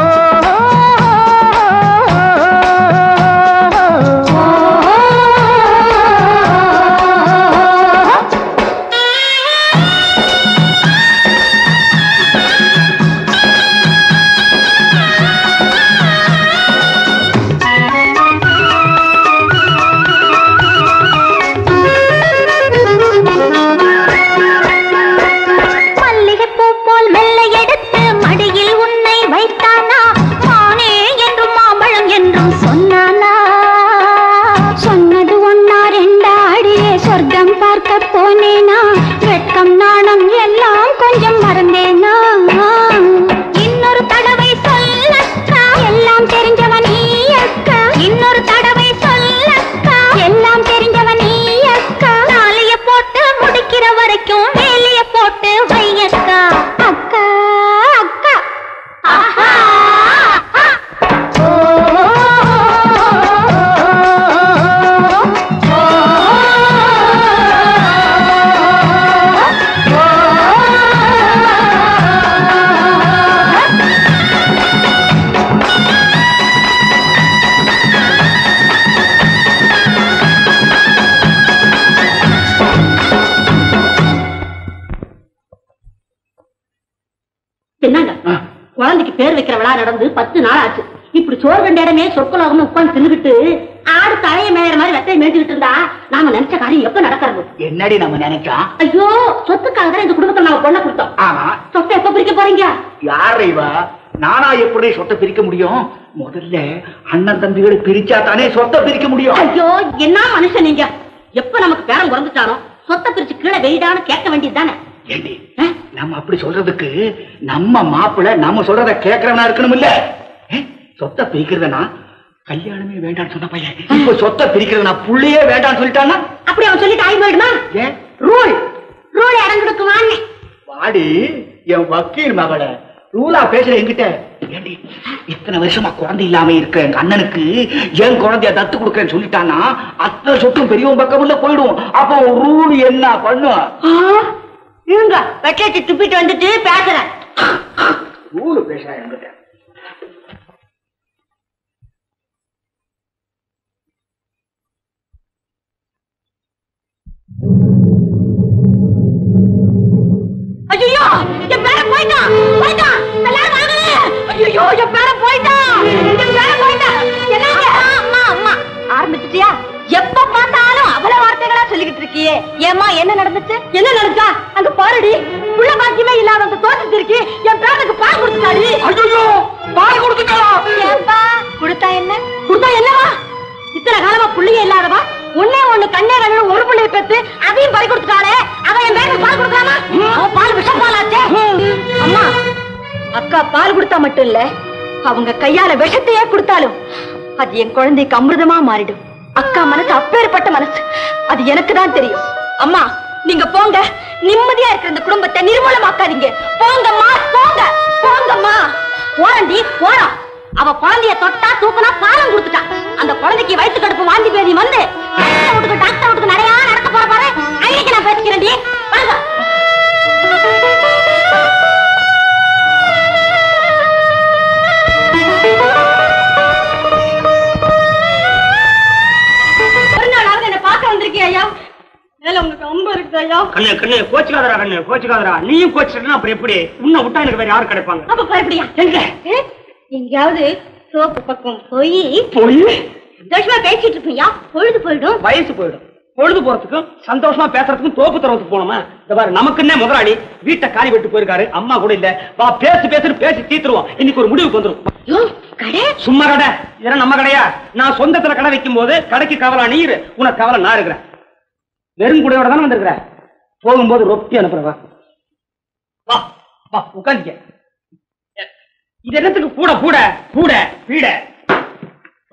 மல்லிகைப்பூ போல் மெல்ல எடுத்து மடியில் உன்னை வைத்தானா மானே என்றும் மாம்பழம் என்றும் சொன்னானா சொன்னது ஒன்னா ரெண்டா அடியே சொர்க்கம் பார்க்க போனேனா வெட்கம் நாணம் எல்லாம் கொஞ்சம் மறந்தேனா இன்னொரு தடவை சொல்லக்கா எல்லாம் தெரிஞ்சவன் நீ அக்கா இன்னொரு தடவை சொல்லக்கா எல்லாம் தெரிஞ்சவன் நீ அக்கா தாலிய போட்டு முடிக்கிற வரைக்கும் வேலைய போட்டு வையக்கா அக்கா அக்கா ஆஹா ஆஹா. ஓ, என்னங்க குழந்தைக்கு பேர் வைக்கிற விழா நடந்து பத்து நாள் ஆச்சு இப்படி சோறு கண்ட இடமே சொற்கலாகணும் உட்காந்து தின்னுகிட்டு ஆடு தலைய மேயற மாதிரி வெத்தையை மேய்ச்சிக்கிட்டு இருந்தா நாம நினைச்ச காரியம் எப்ப நடக்கிறது என்னடி நம்ம நினைச்சோம் ஐயோ சொத்துக்காக தான் இந்த குடும்பத்தை நாம பொண்ணை கொடுத்தோம் ஆமா சொத்தை எப்ப பிரிக்க போறீங்க யார் இவா நானா எப்படி சொத்தை பிரிக்க முடியும் முதல்ல அண்ணன் தம்பிகளை பிரிச்சா தானே சொத்தை பிரிக்க முடியும் ஐயோ என்ன மனுஷன் நீங்க எப்ப நமக்கு பேரம் குறைஞ்சிட்டானோ சொத்தை பிரிச்சு கீழே வெயிடான்னு கேட்க வேண்டியது தானே ஏண்டி நம்ம அப்படி சொல்றதுக்கு நம்ம மாப்பிள்ளை நம்ம சொல்றத கேட்கறவனா இருக்கணும் இல்ல சொத்தை பிரிக்கிறதுனா கல்யாணமே வேண்டாம்னு சொன்ன பையன் இப்ப சொத்தை பிரிக்கிறதுனா புள்ளையே வேண்டாம்னு சொல்லிட்டானா அப்படி அவன் சொல்லிட்டு ஆகி போயிடுமா ஏன் ரூல் ரூல் இடம் கொடுக்குவான்னு வாடி என் வக்கீல் மகள ரூலா பேசுற என்கிட்ட ஏண்டி இத்தனை வருஷமா குழந்தை இல்லாம இருக்க எங்க அண்ணனுக்கு என் குழந்தைய தத்து கொடுக்கறேன்னு சொல்லிட்டானா அத்தனை சொத்தும் பெரியவன் பக்கம் உள்ள போயிடும் அப்போ ரூல் என்ன பண்ணும் இருங்க வெட்டி துப்பிட்டு வந்துட்டு பேசுறேன் ரூல் பேசுறா என்கிட்ட ஐயோ என் பேர போயிட்டான் போயிட்டான் எல்லாரும் வாங்கலே ஐயோ என் பேர போயிட்டான் என் பேர போயிட்டான் என்னங்க அம்மா அம்மா ஆரம்பிச்சிட்டியா எப்ப பார்த்தாலும் அவ்வளவு வார்த்தைகளா சொல்லிக்கிட்டு இருக்கியே ஏமா என்ன நடந்துச்சு என்ன நடந்துச்சா அங்க பாருடி புள்ள பாக்கியமே இல்லாத அந்த தோட்டத்து இருக்கி என் பேரனுக்கு பால் கொடுத்துட்டாடி ஐயோ பால் கொடுத்துட்டாளா ஏப்பா கொடுத்தா என்ன கொடுத்தா என்னவா இத்தனை காலமா புள்ளையே இல்லாதவா ஒன்னே ஒண்ணு கண்ணே கண்ணு ஒரு புள்ளைய பெத்து அதையும் பறி கொடுத்துட்டாளே அவன் என் பேருக்கு பால் கொடுக்கலாமா அவன் பால் விஷம் பாலாச்சே அம்மா அக்கா பால் கொடுத்தா மட்டும் இல்ல அவங்க கையால விஷத்தையே கொடுத்தாலும் அது என் குழந்தைக்கு அமிர்தமா மாறிடும் அக்கா மனசு அப்பேற்பட்ட மனசு அது எனக்கு தான் தெரியும் அம்மா நீங்க போங்க நிம்மதியா இருக்கிற இந்த குடும்பத்தை நிர்மூலமாக்காதீங்க போங்கம்மா போங்க போங்கம்மா போறண்டி போறோம் அவ குழந்தைய தொட்டா தூக்குனா பாலம் கொடுத்துட்டா அந்த குழந்தைக்கு வயிற்று கடுப்பு வாந்தி பேதி வந்து டாக்டர் வீட்டுக்கு டாக்டர் வீட்டுக்கு நிறையா நடக்க போற பாரு அன்னைக்கு நான் பேசிக்கிறேன்டி வாங்க ஒரு நாளாவது என்ன பார்க்க வந்திருக்கியா ஐயா மேல உங்களுக்கு அம்பு இருக்கு ஐயா கண்ணு கண்ணு கோச்சுக்காதரா கண்ணு கோச்சுக்காதரா நீயும் கோச்சுட்டா அப்புறம் எப்படி உன்னை விட்டா எனக்கு வேற யாரு கிடைப்பாங்க அப்ப பயப்படியா எங்க எங்கேயாவது சோப்பு பக்கம் போய் போய் சந்தோஷமா பேசிட்டு இருப்பியா பொழுது போயிடும் வயசு போயிடும் பொழுது போறதுக்கும் சந்தோஷமா பேசுறதுக்கும் தோப்பு தரத்துக்கு போனோமா இந்த பாரு நமக்குன்னே முதலாளி வீட்டை காலி விட்டு போயிருக்காரு அம்மா கூட இல்ல வா பேசு பேசுன்னு பேசி தீத்துருவோம் இன்னைக்கு ஒரு முடிவுக்கு வந்துரும் கடை சும்மா கடை இதெல்லாம் நம்ம கடையா நான் சொந்தத்துல கடை வைக்கும் போது கடைக்கு கவலா நீர் உனக்கு கவலை நான் இருக்கிறேன் வெறுங்குடையோட தானே வந்திருக்கிற போகும்போது ரொப்பி அனுப்புறவா வா வா உட்காந்துக்க இது என்னத்துக்கு கூட கூட கூட பீட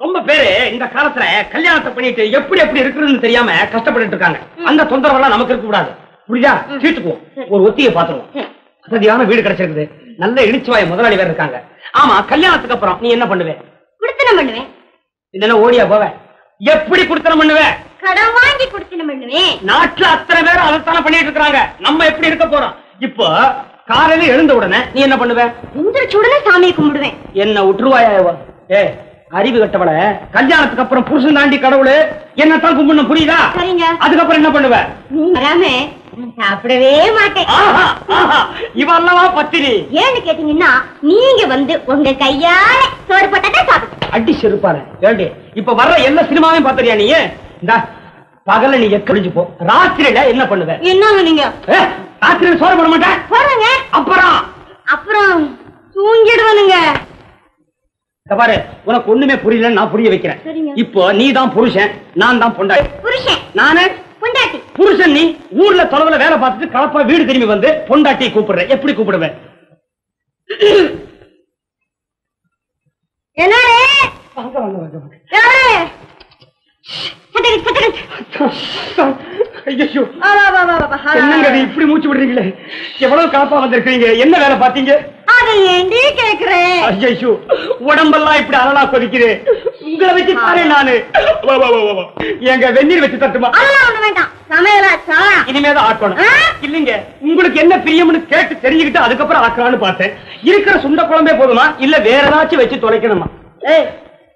ரொம்ப பேரு இந்த காலத்துல கல்யாணத்தை பண்ணிட்டு எப்படி எப்படி இருக்குன்னு தெரியாம கஷ்டப்பட்டுட்டு இருக்காங்க அந்த தொந்தரவெல்லாம் நமக்கு இருக்க கூடாது புரியுதா சீட்டுக்குவோம் ஒரு ஒத்தியை பாத்துருவோம் வசதியான வீடு கிடைச்சிருக்குது நல்ல இடிச்சுவாய முதலாளி வேற இருக்காங்க ஆமா கல்யாணத்துக்கு அப்புறம் நீ என்ன பண்ணுவே குடுத்தனம் பண்ணுவேன் இல்லன்னா ஓடியா போவ எப்படி குடுத்தனம் பண்ணுவே கடன் வாங்கி குடுத்தனம் பண்ணுவேன் நாட்டுல அத்தனை பேரும் அதைத்தானே பண்ணிட்டு இருக்காங்க நம்ம எப்படி இருக்க போறோம் இப்போ காலையில எழுந்த உடனே நீ என்ன பண்ணுவ இந்த சுடனே சாமியை கும்பிடுவேன் என்ன விட்டுருவாயா இவ? ஏ அறிவு கட்டவள கல்யாணத்துக்கு அப்புறம் புருஷன் தாண்டி கடவுளு என்னத்தான் கும்பிடணும் புரியுதா சரிங்க அதுக்கப்புறம் என்ன பண்ணுவ நீ வராம நான் சாப்பிடவே மாட்டேன் ஆஹா, ஆஹா, இவ அல்லவா பத்தினி ஏன்னு கேட்டீங்கன்னா நீங்க வந்து உங்க கையால சோறு போட்டாதான் சாப்பிடு அடி செருப்பாரு ஏண்டி இப்ப வர்ற எல்லா சினிமாவையும் பாத்துறியா நீ இந்த பகல்ல நீ எக்கடிஞ்சு போ ராத்திரியில என்ன பண்ணுவ என்னங்க நீங்க ஏ, ராத்திரியில சோறு பண்ண மாட்டேன் போறங்க அப்புறம் அப்புறம் தூங்கிடுவானுங்க இத பாரு உனக்கு ஒண்ணுமே புரியலன்னு நான் புரிய வைக்கிறேன் சரிங்க. இப்போ நீ தான் புருஷன் நான் தான் பொண்டாட்டி புருஷன் நானு பொண்டாட்டி புருஷன் நீ ஊர்ல தொலைவுல வேலை பார்த்துட்டு கலப்பா வீடு திரும்பி வந்து பொண்டாட்டி கூப்பிடுற எப்படி கூப்பிடுவேன் என்னடே வாங்க வாங்க வாங்க வாங்க யாரு சட்டகை, சட்டகை. ஐயோ ஆ, வா, வா, வா, வா, வா. என்னங்க இது இப்படி மூச்சு விடுறீங்களே எவ்வளவு காப்பா வந்திருக்கீங்க என்ன வேலை பாத்தீங்க அதை ஏண்டி கேக்குறேன் ஐயோ உடம்பெல்லாம் இப்படி அனலா கொதிக்குது உங்களை வச்சு தாரே நானு வா, வா, வா, வா, வா. எங்க வெந்நீர் வச்சு தட்டுமா அதெல்லாம் ஒண்ணு வேண்டாம் சமையலாச்சா இனிமேதான் ஆக்கணும் இல்லைங்க உங்களுக்கு என்ன பிரியம்னு கேட்டு தெரிஞ்சுக்கிட்டு அதுக்கப்புறம் ஆக்கலாம்னு பார்த்தேன் இருக்கிற சுண்ட குழம்பே போதுமா இல்ல வேற ஏதாச்சும் வச்சு தொலைக்கணுமா ஏய்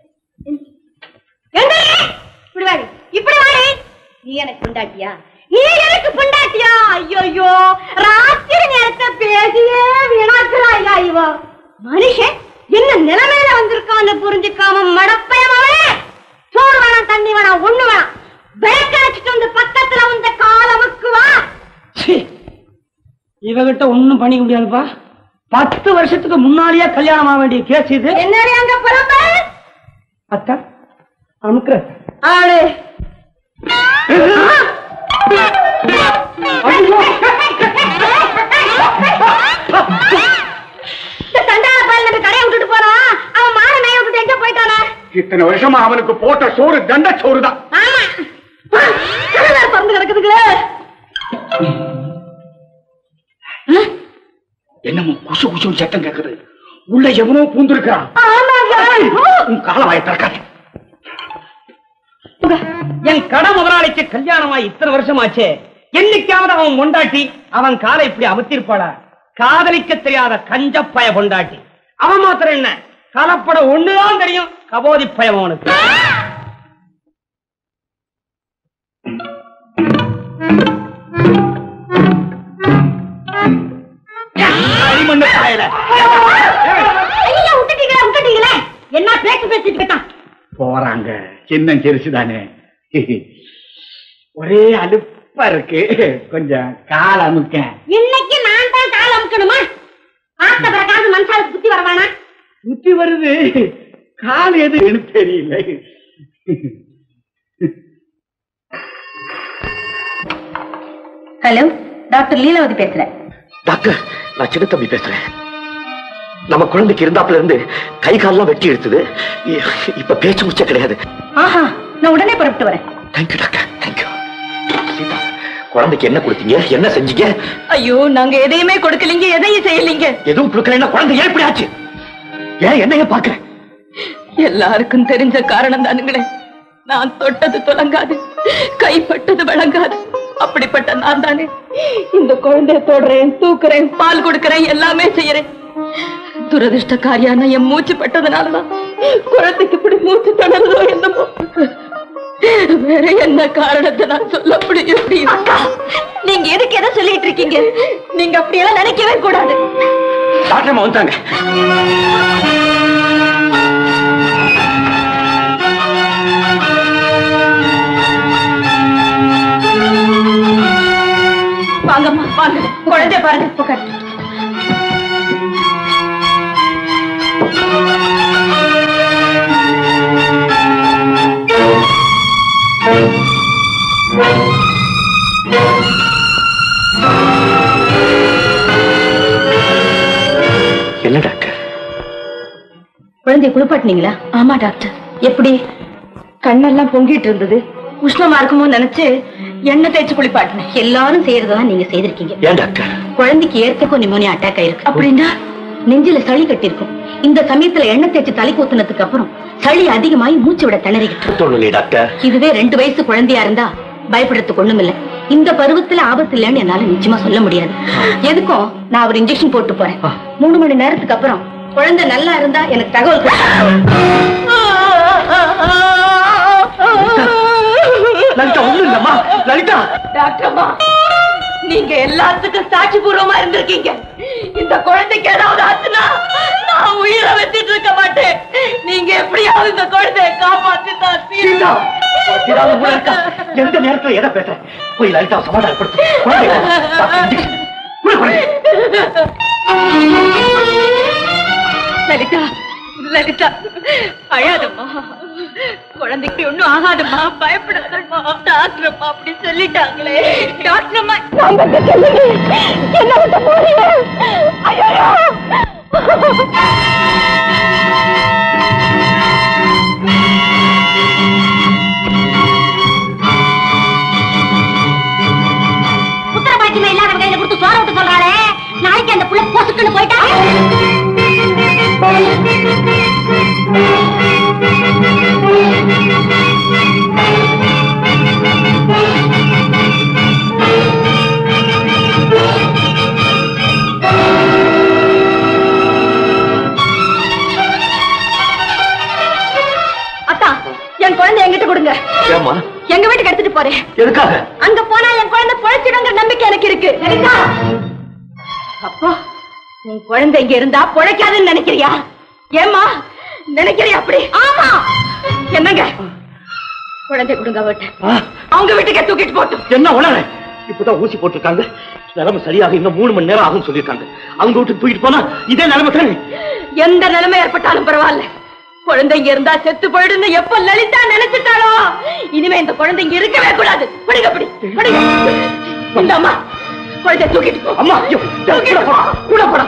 எங்க இப்படி வாடி இப்படி வாடி நீ எனக்கு பொண்டாட்டியா நீ எனக்கு பொண்டாட்டியா ஐயோ ராத்திரி நேரத்தை பேசியே வீணாக்குறாயா இவ மனுஷன் என்ன நிலைமையில வந்திருக்கான்னு புரிஞ்சுக்காம மடப்பயமாவே சோறு வேணாம் தண்ணி வேணாம் ஒண்ணு வேணாம் பேக்க வச்சுட்டு வந்து பக்கத்துல வந்த காலமுக்கு வா இவகிட்ட ஒண்ணும் பண்ணிக்க முடியாதுப்பா பத்து வருஷத்துக்கு முன்னாலேயே கல்யாணம் ஆக வேண்டிய கேஸ் இது என்னடி அங்க புலம்ப அத்தா அமுக்குற ஆளு இந்த தண்டாள பையன் நம்ம கடையை விட்டுட்டு போறான் அவன் மான மேய விட்டுட்டு எங்க போயிட்டானே இத்தனை வருஷமா அவனுக்கு போட்ட சோறு தண்ட சோறு தான் ஆமா கழுதை திறந்து கிடக்குதுங்களே என்னமோ குசு குசு சத்தம் கேக்குது உள்ள எவனோ பூந்திருக்கிறான் ஆமாங்க உன் கால வாய திறக்காதே என் கடை முதலாளிக்கு கல்யாணமா இத்தனை வருஷமாச்சே என்னைக்காவது அவன் பொண்டாட்டி அவன் காலை இப்படி அமுத்திருப்பாளா காதலிக்க தெரியாத கஞ்ச பய பொண்டாட்டி அவன் மாத்திரம் என்ன கலப்பட ஒண்ணுதான் தெரியும் கபோதி பயம் அவனுக்கு அடிமண்ணு காயல ஐயா விட்டுட்டீங்களே விட்டுட்டீங்களே என்ன பேச்சு பேசிட்டு இருக்கான் போறாங்க சின்ன சிறுசுதானே ஒரே அலுப்பா இருக்கு கொஞ்சம் கால் அமுக்க இன்னைக்கு நான் தான் கால் அமுக்கணுமா ஆத்த பிறகாவது மனசாலுக்கு புத்தி வரவானா சுத்தி வருது கால் எதுன்னு தெரியல ஹலோ டாக்டர் லீலாவதி பேசுறேன் டாக்டர் நான் சின்ன தம்பி பேசுறேன் நம்ம குழந்தைக்கு இருந்தாப்புல இருந்து கை கால்லாம் வெட்டி எடுத்தது இ- இப்ப பேச்சு முச்ச கிடையாது ஆஹா நான் உடனே புறப்பட்டு வரேன் தேங்க்யூ டாக்டர் தேங்க்யூ சீதா குழந்தைக்கு என்ன கொடுத்தீங்க என்ன செஞ்சீங்க ஐயோ நாங்க எதையுமே கொடுக்கலீங்க எதையும் செய்யலீங்க எதுவும் கொடுக்கலன்னா குழந்தை ஏன் இப்படி ஆச்சு ஏன் என்னைய பாக்குறேன் எல்லாருக்கும் தெரிஞ்ச காரணம் தானுங்களே நான் தொட்டது தொடங்காது கைப்பட்டது வழங்காது அப்படிப்பட்ட நான் தானே இந்த குழந்தைய தொடுறேன் தூக்குறேன் பால் கொடுக்கறேன் எல்லாமே செய்யறேன் துரதிருஷ்டக்காரியான என் மூச்சு பட்டதுனாலதான் குழந்தைக்கு இப்படி மூச்சு தொடர்றதோ என்னமோ வேற என்ன காரணத்தை நான் சொல்ல முடியும் அக்கா நீங்க எதுக்கு எதை சொல்லிட்டு இருக்கீங்க நீங்க அப்படியெல்லாம் நினைக்கவே கூடாது டாக்டர் அம்மா வந்துட்டாங்க வாங்கம்மா வாங்க குழந்தைய பாருங்க உட்காரு என்ன டாக்டர் குழந்தைய குளிப்பாட்டினீங்களா ஆமா டாக்டர் எப்படி கண்ணெல்லாம் பொங்கிட்டு இருந்தது உஷ்ணமா இருக்குமோ நினைச்சு எண்ணெய் தேய்ச்சி குளிப்பாட்டினேன் எல்லாரும் செய்யறதுதான் நீங்க செய்திருக்கீங்க ஏன் டாக்டர் குழந்தைக்கு ஏற்கக்கும் நிமோனியா அட்டாக் ஆயிருக்கு அப்படின்னா நெஞ்சில சளி கட்டிருக்கும் இந்த சமயத்துல எண்ணெய் தேய்ச்சி தலை ஊத்துனதுக்கு அப்புறம் சளி அதிகமாயி மூச்சு விட திணறிக்கிட்டு தோணலையே டாக்டர் இதுவே ரெண்டு வயசு குழந்தையா இருந்தா பயப்படுறதுக்கு ஒண்ணும் இல்ல இந்த பருவத்துல ஆபத்து இல்லைன்னு என்னால நிச்சயமா சொல்ல முடியாது எதுக்கும் நான் ஒரு இன்ஜெக்ஷன் போட்டு போறேன் மூணு மணி நேரத்துக்கு அப்புறம் குழந்தை நல்லா இருந்தா எனக்கு தகவல் லலிதா ஒண்ணு இல்லம்மா லலிதா டாக்டர்மா நீங்க எல்லாத்துக்கும் சாட்சி பூர்வமா இருந்திருக்கீங்க இந்த குழந்தைக்கு ஏதாவது ஆச்சுன்னா நான் உயிரை வச்சிட்டு இருக்க மாட்டேன் நீங்க எப்படியாவது இந்த குழந்தைய காப்பாத்தி தான் சீதா, ஏதாவது உள்ள இருக்கா? எந்த நேரத்துல எதை பேசுற போய் லலிதா சமாதானப்படுத்து குழந்தை வா. Doctor, injection. உள்ள குழந்தை. லலிதா லலிதா அழாதம்மா குழந்தைக்கு ஒண்ணும் ஆகாதம்மா பயப்படாதம்மா டாக்டர் அம்மா அப்படி சொல்லிட்டாங்களே டாக்டர் அம்மா என்ன விட்டு போறீங்க ஐயோ புத்திரபாக்கியமே இல்லாத கையில கொடுத்து சோற விட்டு சொல்றாளே நாளைக்கு அந்த புள்ள பொசுக்குன்னு போயிட்டா அத்தா என் குழந்தை என்கிட்ட கொடுங்க ஏம்மா எங்க வீட்டுக்கு எடுத்துட்டு போறேன் எதுக்காக அங்க போனா என் குழந்தை பொழைச்சிடுங்கிற நம்பிக்கை எனக்கு இருக்கு லலிதா அப்போ உன் குழந்தை இங்க இருந்தா பொழைக்காதுன்னு நினைக்கிறியா ஏம்மா நினைக்கிறியா அப்படி ஆமா என்னங்க குழந்தை கொடுங்க அவட்ட அவங்க வீட்டுக்கே தூக்கிட்டு போட்டும் என்ன உணர இப்பதான் ஊசி போட்டிருக்காங்க நிலைமை சரியாக இன்னும் மூணு மணி நேரம் ஆகும்னு சொல்லியிருக்காங்க அவங்க வீட்டுக்கு தூக்கிட்டு போனா இதே நிலைமை தானே எந்த நிலைமை ஏற்பட்டாலும் பரவாயில்ல குழந்தை இங்க இருந்தா செத்து போயிடுன்னு எப்ப லலிதா நினைச்சிட்டாளோ இனிமே இந்த குழந்தை இங்க இருக்கவே கூடாது படிங்க அப்படி படிங்க இந்த அம்மா குழந்தை தூக்கிட்டு போ அம்மா ஐயோ, தூக்கிட்டு போ கூட போடா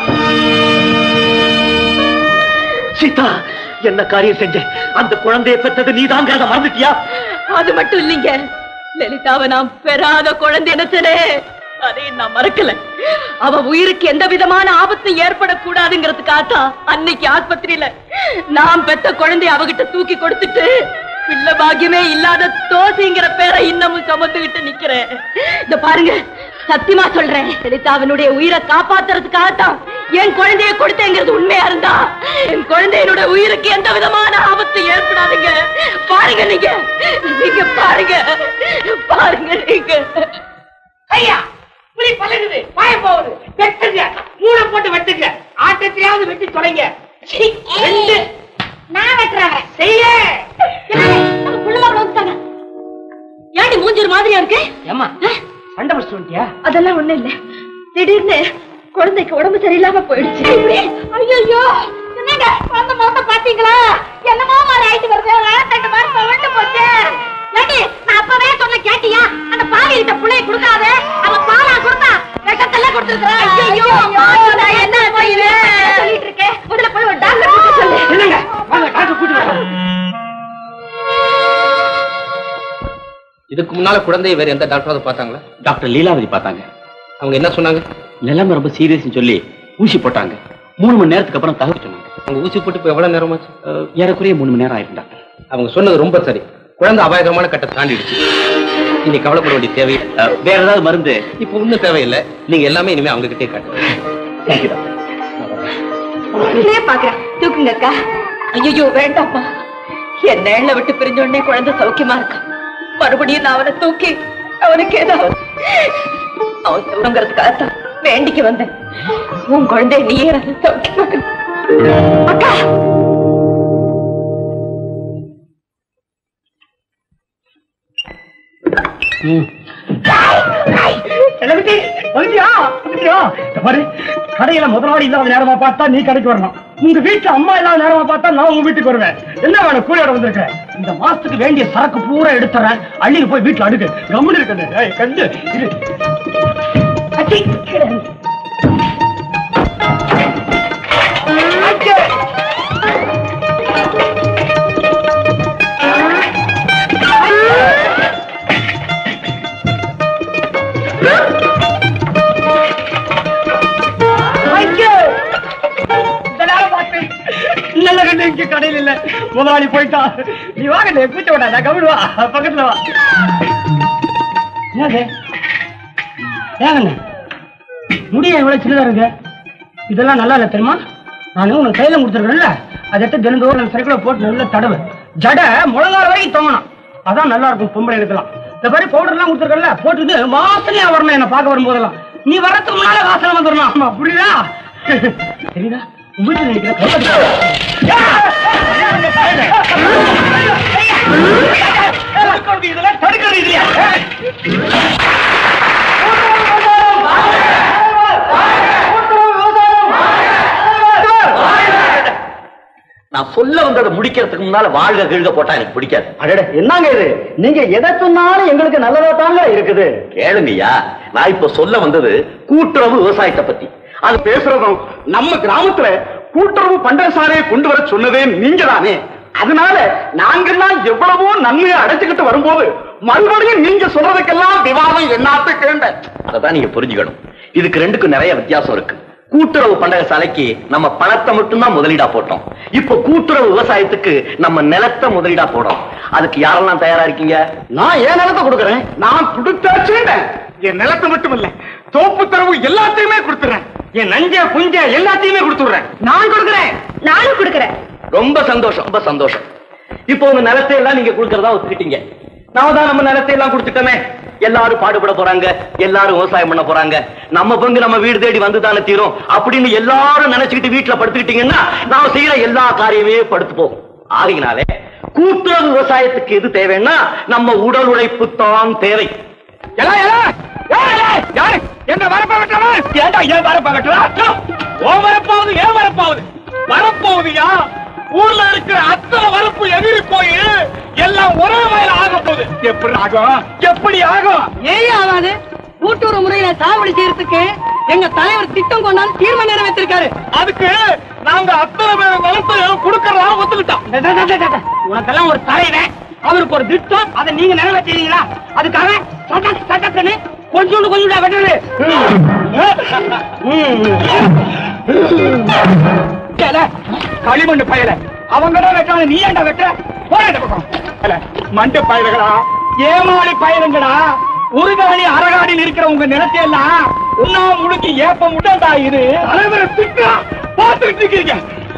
சீதா என்ன காரியம் செஞ்ச அந்த குழந்தையை பெற்றது நீதாங்கிறத மறந்துட்டியா அது மட்டும் இல்லைங்க லலிதாவை நான் பெறாத குழந்தை நினைச்சனே அதையும் நான் மறக்கல அவ உயிருக்கு எந்த விதமான ஆபத்தும் ஏற்படக்கூடாதுங்கிறதுக்காகத்தான் அன்னைக்கு ஆஸ்பத்திரியில நான் பெத்த குழந்தைய அவகிட்ட தூக்கி கொடுத்துட்டு பிள்ளை பாக்கியமே இல்லாத தோசைங்கிற பேரை இன்னமும் சுமந்துகிட்டு நிக்கிறேன் இந்த பாருங்க சத்தியமா சொல்றேன் லலிதாவினுடைய உயிரை காப்பாத்துறதுக்காகத்தான் என் குழந்தைய கொடுத்தேங்கிறது உண்மையா இருந்தா என் குழந்தையினுடைய உயிருக்கு எந்த விதமான ஆபத்து ஏற்படாதுங்க பாருங்க நீங்க நீங்க பாருங்க பாருங்க நீங்க ஐயா புலி பழகுது பாய போகுது வெட்டுங்க மூளை போட்டு வெட்டுங்க ஆட்டத்திலாவது வெட்டி தொலைங்க சீ, ரெண்டு நான் வெட்டுறேன் செய்ய ஏண்டி மூஞ்சூர் மாதிரியா இருக்கு ஏமா சண்டை பிடிச்சு வந்துட்டியா அதெல்லாம் ஒண்ணு இல்ல திடீர்னு குழந்தைக்கு உடம்பு சரியில்லாம போயிடுச்சு ஐயோ என்னங்க குழந்தை முகத்தை பாத்தீங்களா என்னமோ மாதிரி ஆயிட்டு வருது ரெண்டு மாசம் விட்டு போச்சு ஏண்டி நான் அப்பவே சொன்ன கேட்டியா அந்த பாவி கிட்ட புள்ளைய கொடுக்காத அவன் பாலா கொடுத்தா விஷத்தெல்லாம் கொடுத்துருக்கேன் ஐயோ நான் என்ன செய்வேன்? சொல்லிட்டு இருக்கேன் முதல்ல போய் ஒரு டாக்டர் கூட்ட சொல்லு இல்லங்க வாங்க டாக்டர் கூட்டி வரோம் இதுக்கு முன்னால குழந்தைய வேற எந்த டாக்டராவது பார்த்தாங்களா டாக்டர் லீலாவதி பார்த்தாங்க அவங்க என்ன சொன்னாங்க நிலைமை ரொம்ப சீரியஸ்னு சொல்லி ஊசி போட்டாங்க மூணு மணி நேரத்துக்கு அப்புறம் தகவல் சொன்னாங்க அவங்க ஊசி போட்டு இப்ப எவ்வளவு நேரமாச்சு அஹ், ஏறக்குறைய மூணு மணி நேரம் ஆயிரும் டாக்டர் அவங்க சொன்னது ரொம்ப சரி குழந்தை அபாயகரமான கட்ட தாண்டிடுச்சு இனி கவலைப்பட வேண்டிய தேவை அஹ், வேற ஏதாவது மருந்து இப்ப ஒண்ணும் தேவையில்லை நீங்க எல்லாமே இனிமே அவங்க கிட்டே காட்டுங்க தேங்க்யூ டாக்டர் இதுலயே பாக்குறேன் தூக்குங்க அக்கா ஐயோ வேண்டாம்மா என் நேழ விட்டு பிரிஞ்ச உடனே குழந்தை சௌக்கியமா இருக்கா மறுபடியும் நான் அவனை தூக்கி அவனுக்கு ஏதாவது அவன் சொல்லுங்கிறதுக்காகத்தான் வேண்டிக்கு வந்தேன் உன் குழந்தை நீயே எனக்கு சௌக்கியமா இருக்கு. அக்கா செல்லகுட்டி, வந்துட்டியா? வந்துட்டியா? இந்த பாரு, கடையில முதலாளி இல்லாத நேரமா பார்த்தா நீ கடைக்கு வரணும் உங்க வீட்டுல அம்மா இல்லாத நேரமா பார்த்தா நான் உங்க வீட்டுக்கு வருவேன் என்ன வேணும் கூலியோட வந்திருக்கிறேன் இந்த மாசத்துக்கு வேண்டிய சரக்கு பூரா எடுத்துறேன் அள்ளிட்டு போய் வீட்டுல அடுக்கு கம்முன்னு இருக்குது ஏய், கண்டு இரு. அச்சி, கீழே இறங்கு. அச்சே. முதலாளி போயிட்டா நீ வாங்க கூச்ச விடாத கவிடு வா பக்கத்துல வா என்னது ஏங்கண்ணே முடிய எவ்வளவு சின்னதா இருக்கு இதெல்லாம் நல்லா இல்ல தெரியுமா நான் உனக்கு கையில கொடுத்துருக்கேன்ல அதை எடுத்து தினந்தோறும் நம்ம சைக்கிள போட்டு நல்லா தடவு ஜட முழங்கால வரைக்கும் தொங்கணும் அதான் நல்லா இருக்கும் பொம்பளை எடுக்கலாம் இந்த மாதிரி பவுடர் எல்லாம் கொடுத்துருக்கல போட்டுட்டு வாசனையா வரணும் என்ன பார்க்க வரும்போதெல்லாம் நீ வரதுக்கு முன்னால வாசனை வந்துடணும் ஆமா புரியுதா தெரியுதா உங்க வீட்டுல நினைக்கிற இதெல்லாம் தடுக்கிறது இல்லையா நான் சொல்ல வந்ததை முடிக்கிறதுக்கு முன்னால வாழ்க கீழ்க போட்டா எனக்கு பிடிக்காது அடட என்னங்க இது நீங்க எதை சொன்னாலும் எங்களுக்கு நல்லதா தாங்க இருக்குது கேளுங்கய்யா நான் இப்ப சொல்ல வந்தது கூட்டுறவு விவசாயத்தை பத்தி அது பேசுறதும் நம்ம கிராமத்துல கூட்டுறவு பண்டசாலையை கொண்டு வர சொன்னதே நீங்க தானே அதனால நாங்கெல்லாம் எவ்வளவோ நன்மையை அடைச்சுக்கிட்டு வரும்போது மறுபடியும் நீங்க சொல்றதுக்கெல்லாம் விவாதம் என்னாத்துக்கு அதான் நீங்க புரிஞ்சுக்கணும் இதுக்கு ரெண்டுக்கும் நிறைய வித்தியாசம் இருக்கு கூட்டுறவு பண்டக சாலைக்கு நம்ம பணத்தை மட்டும்தான் முதலீடா போட்டோம் இப்ப கூட்டுறவு விவசாயத்துக்கு நம்ம நிலத்தை முதலீடா போடுறோம் அதுக்கு யாரெல்லாம் தயாரா இருக்கீங்க நான் ஏன் நிலத்தை கொடுக்கறேன் நான் கொடுத்தாச்சுங்க என் நிலத்தை மட்டும் இல்ல தோப்பு தரவு எல்லாத்தையுமே கொடுத்துறேன் என் நஞ்ச புஞ்ச எல்லாத்தையுமே கொடுத்துடுறேன் நான் கொடுக்குறேன் நானும் கொடுக்குறேன் ரொம்ப சந்தோஷம் ரொம்ப சந்தோஷம் இப்போ உங்க நிலத்தை எல்லாம் நீங்க கொடுக்கறதா ஒத்துக்கிட்டீங்க நாம தான் நம்ம நிலத்தை எல்லாம் கொடுத்துட்டோமே எல்லாரும் பாடுபட போறாங்க எல்லாரும் விவசாயம் பண்ண போறாங்க நம்ம பங்கு நம்ம வீடு தேடி வந்து தானே தீரும் அப்படின்னு எல்லாரும் நினைச்சுக்கிட்டு வீட்டுல படுத்துக்கிட்டீங்கன்னா நாம செய்யற எல்லா காரியமே படுத்து போகும் ஆகையினாலே கூட்டுறவு விவசாயத்துக்கு எது தேவைன்னா நம்ம உடல் உழைப்பு தான் தேவை எல்லாம் எல்லாம் ஏய், ஏய், யாரு என்ன வரப்ப வெட்டவன் ஏண்டா ஏன் வரப்ப வெட்டுறா ஓ வரப்பாவது ஏன் வரப்பாவது வரப்போகுதுயா ஊர்ல இருக்கிற அத்தனை வரப்பு எதிரி போய் எல்லாம் ஒரே வயல ஆக போகுது எப்படி ஆகும் எப்படி ஆகும் ஏன் ஆகாது கூட்டுறவு முறையில சாகுபடி செய்யறதுக்கு எங்க தலைவர் திட்டம் கொண்டாந்து தீர்மானம் நிறைவேற்றிருக்காரு அதுக்கு நாங்க அத்தனை பேர் நிலத்தையும் கொடுக்கறதா ஒத்துக்கிட்டோம் உனக்கெல்லாம் ஒரு தலைவன் அவருக்கு ஒரு திட்டம் அதை நீங்க நிறைவேற்றீங்களா அதுக்காக சட்டக் சட்டக்குன்னு கொஞ்சோண்டு கொஞ்சோண்டா வெட்டுறது ஏல, களிமண்ணு பயல அவங்க தான் வெட்டாங்க நீ ஏன்டா வெட்ட போடா இந்த பக்கம் ஏல, மண்டு பயலுகளா ஏமாளி பயலுங்களா ஒரு காணி அரகாடியில் இருக்கிற உங்க நிலத்தை எல்லாம் உன்னா முழுக்கி ஏப்ப முட்டா இது தலைவரை திட்டா பார்த்துட்டு இருக்கீங்க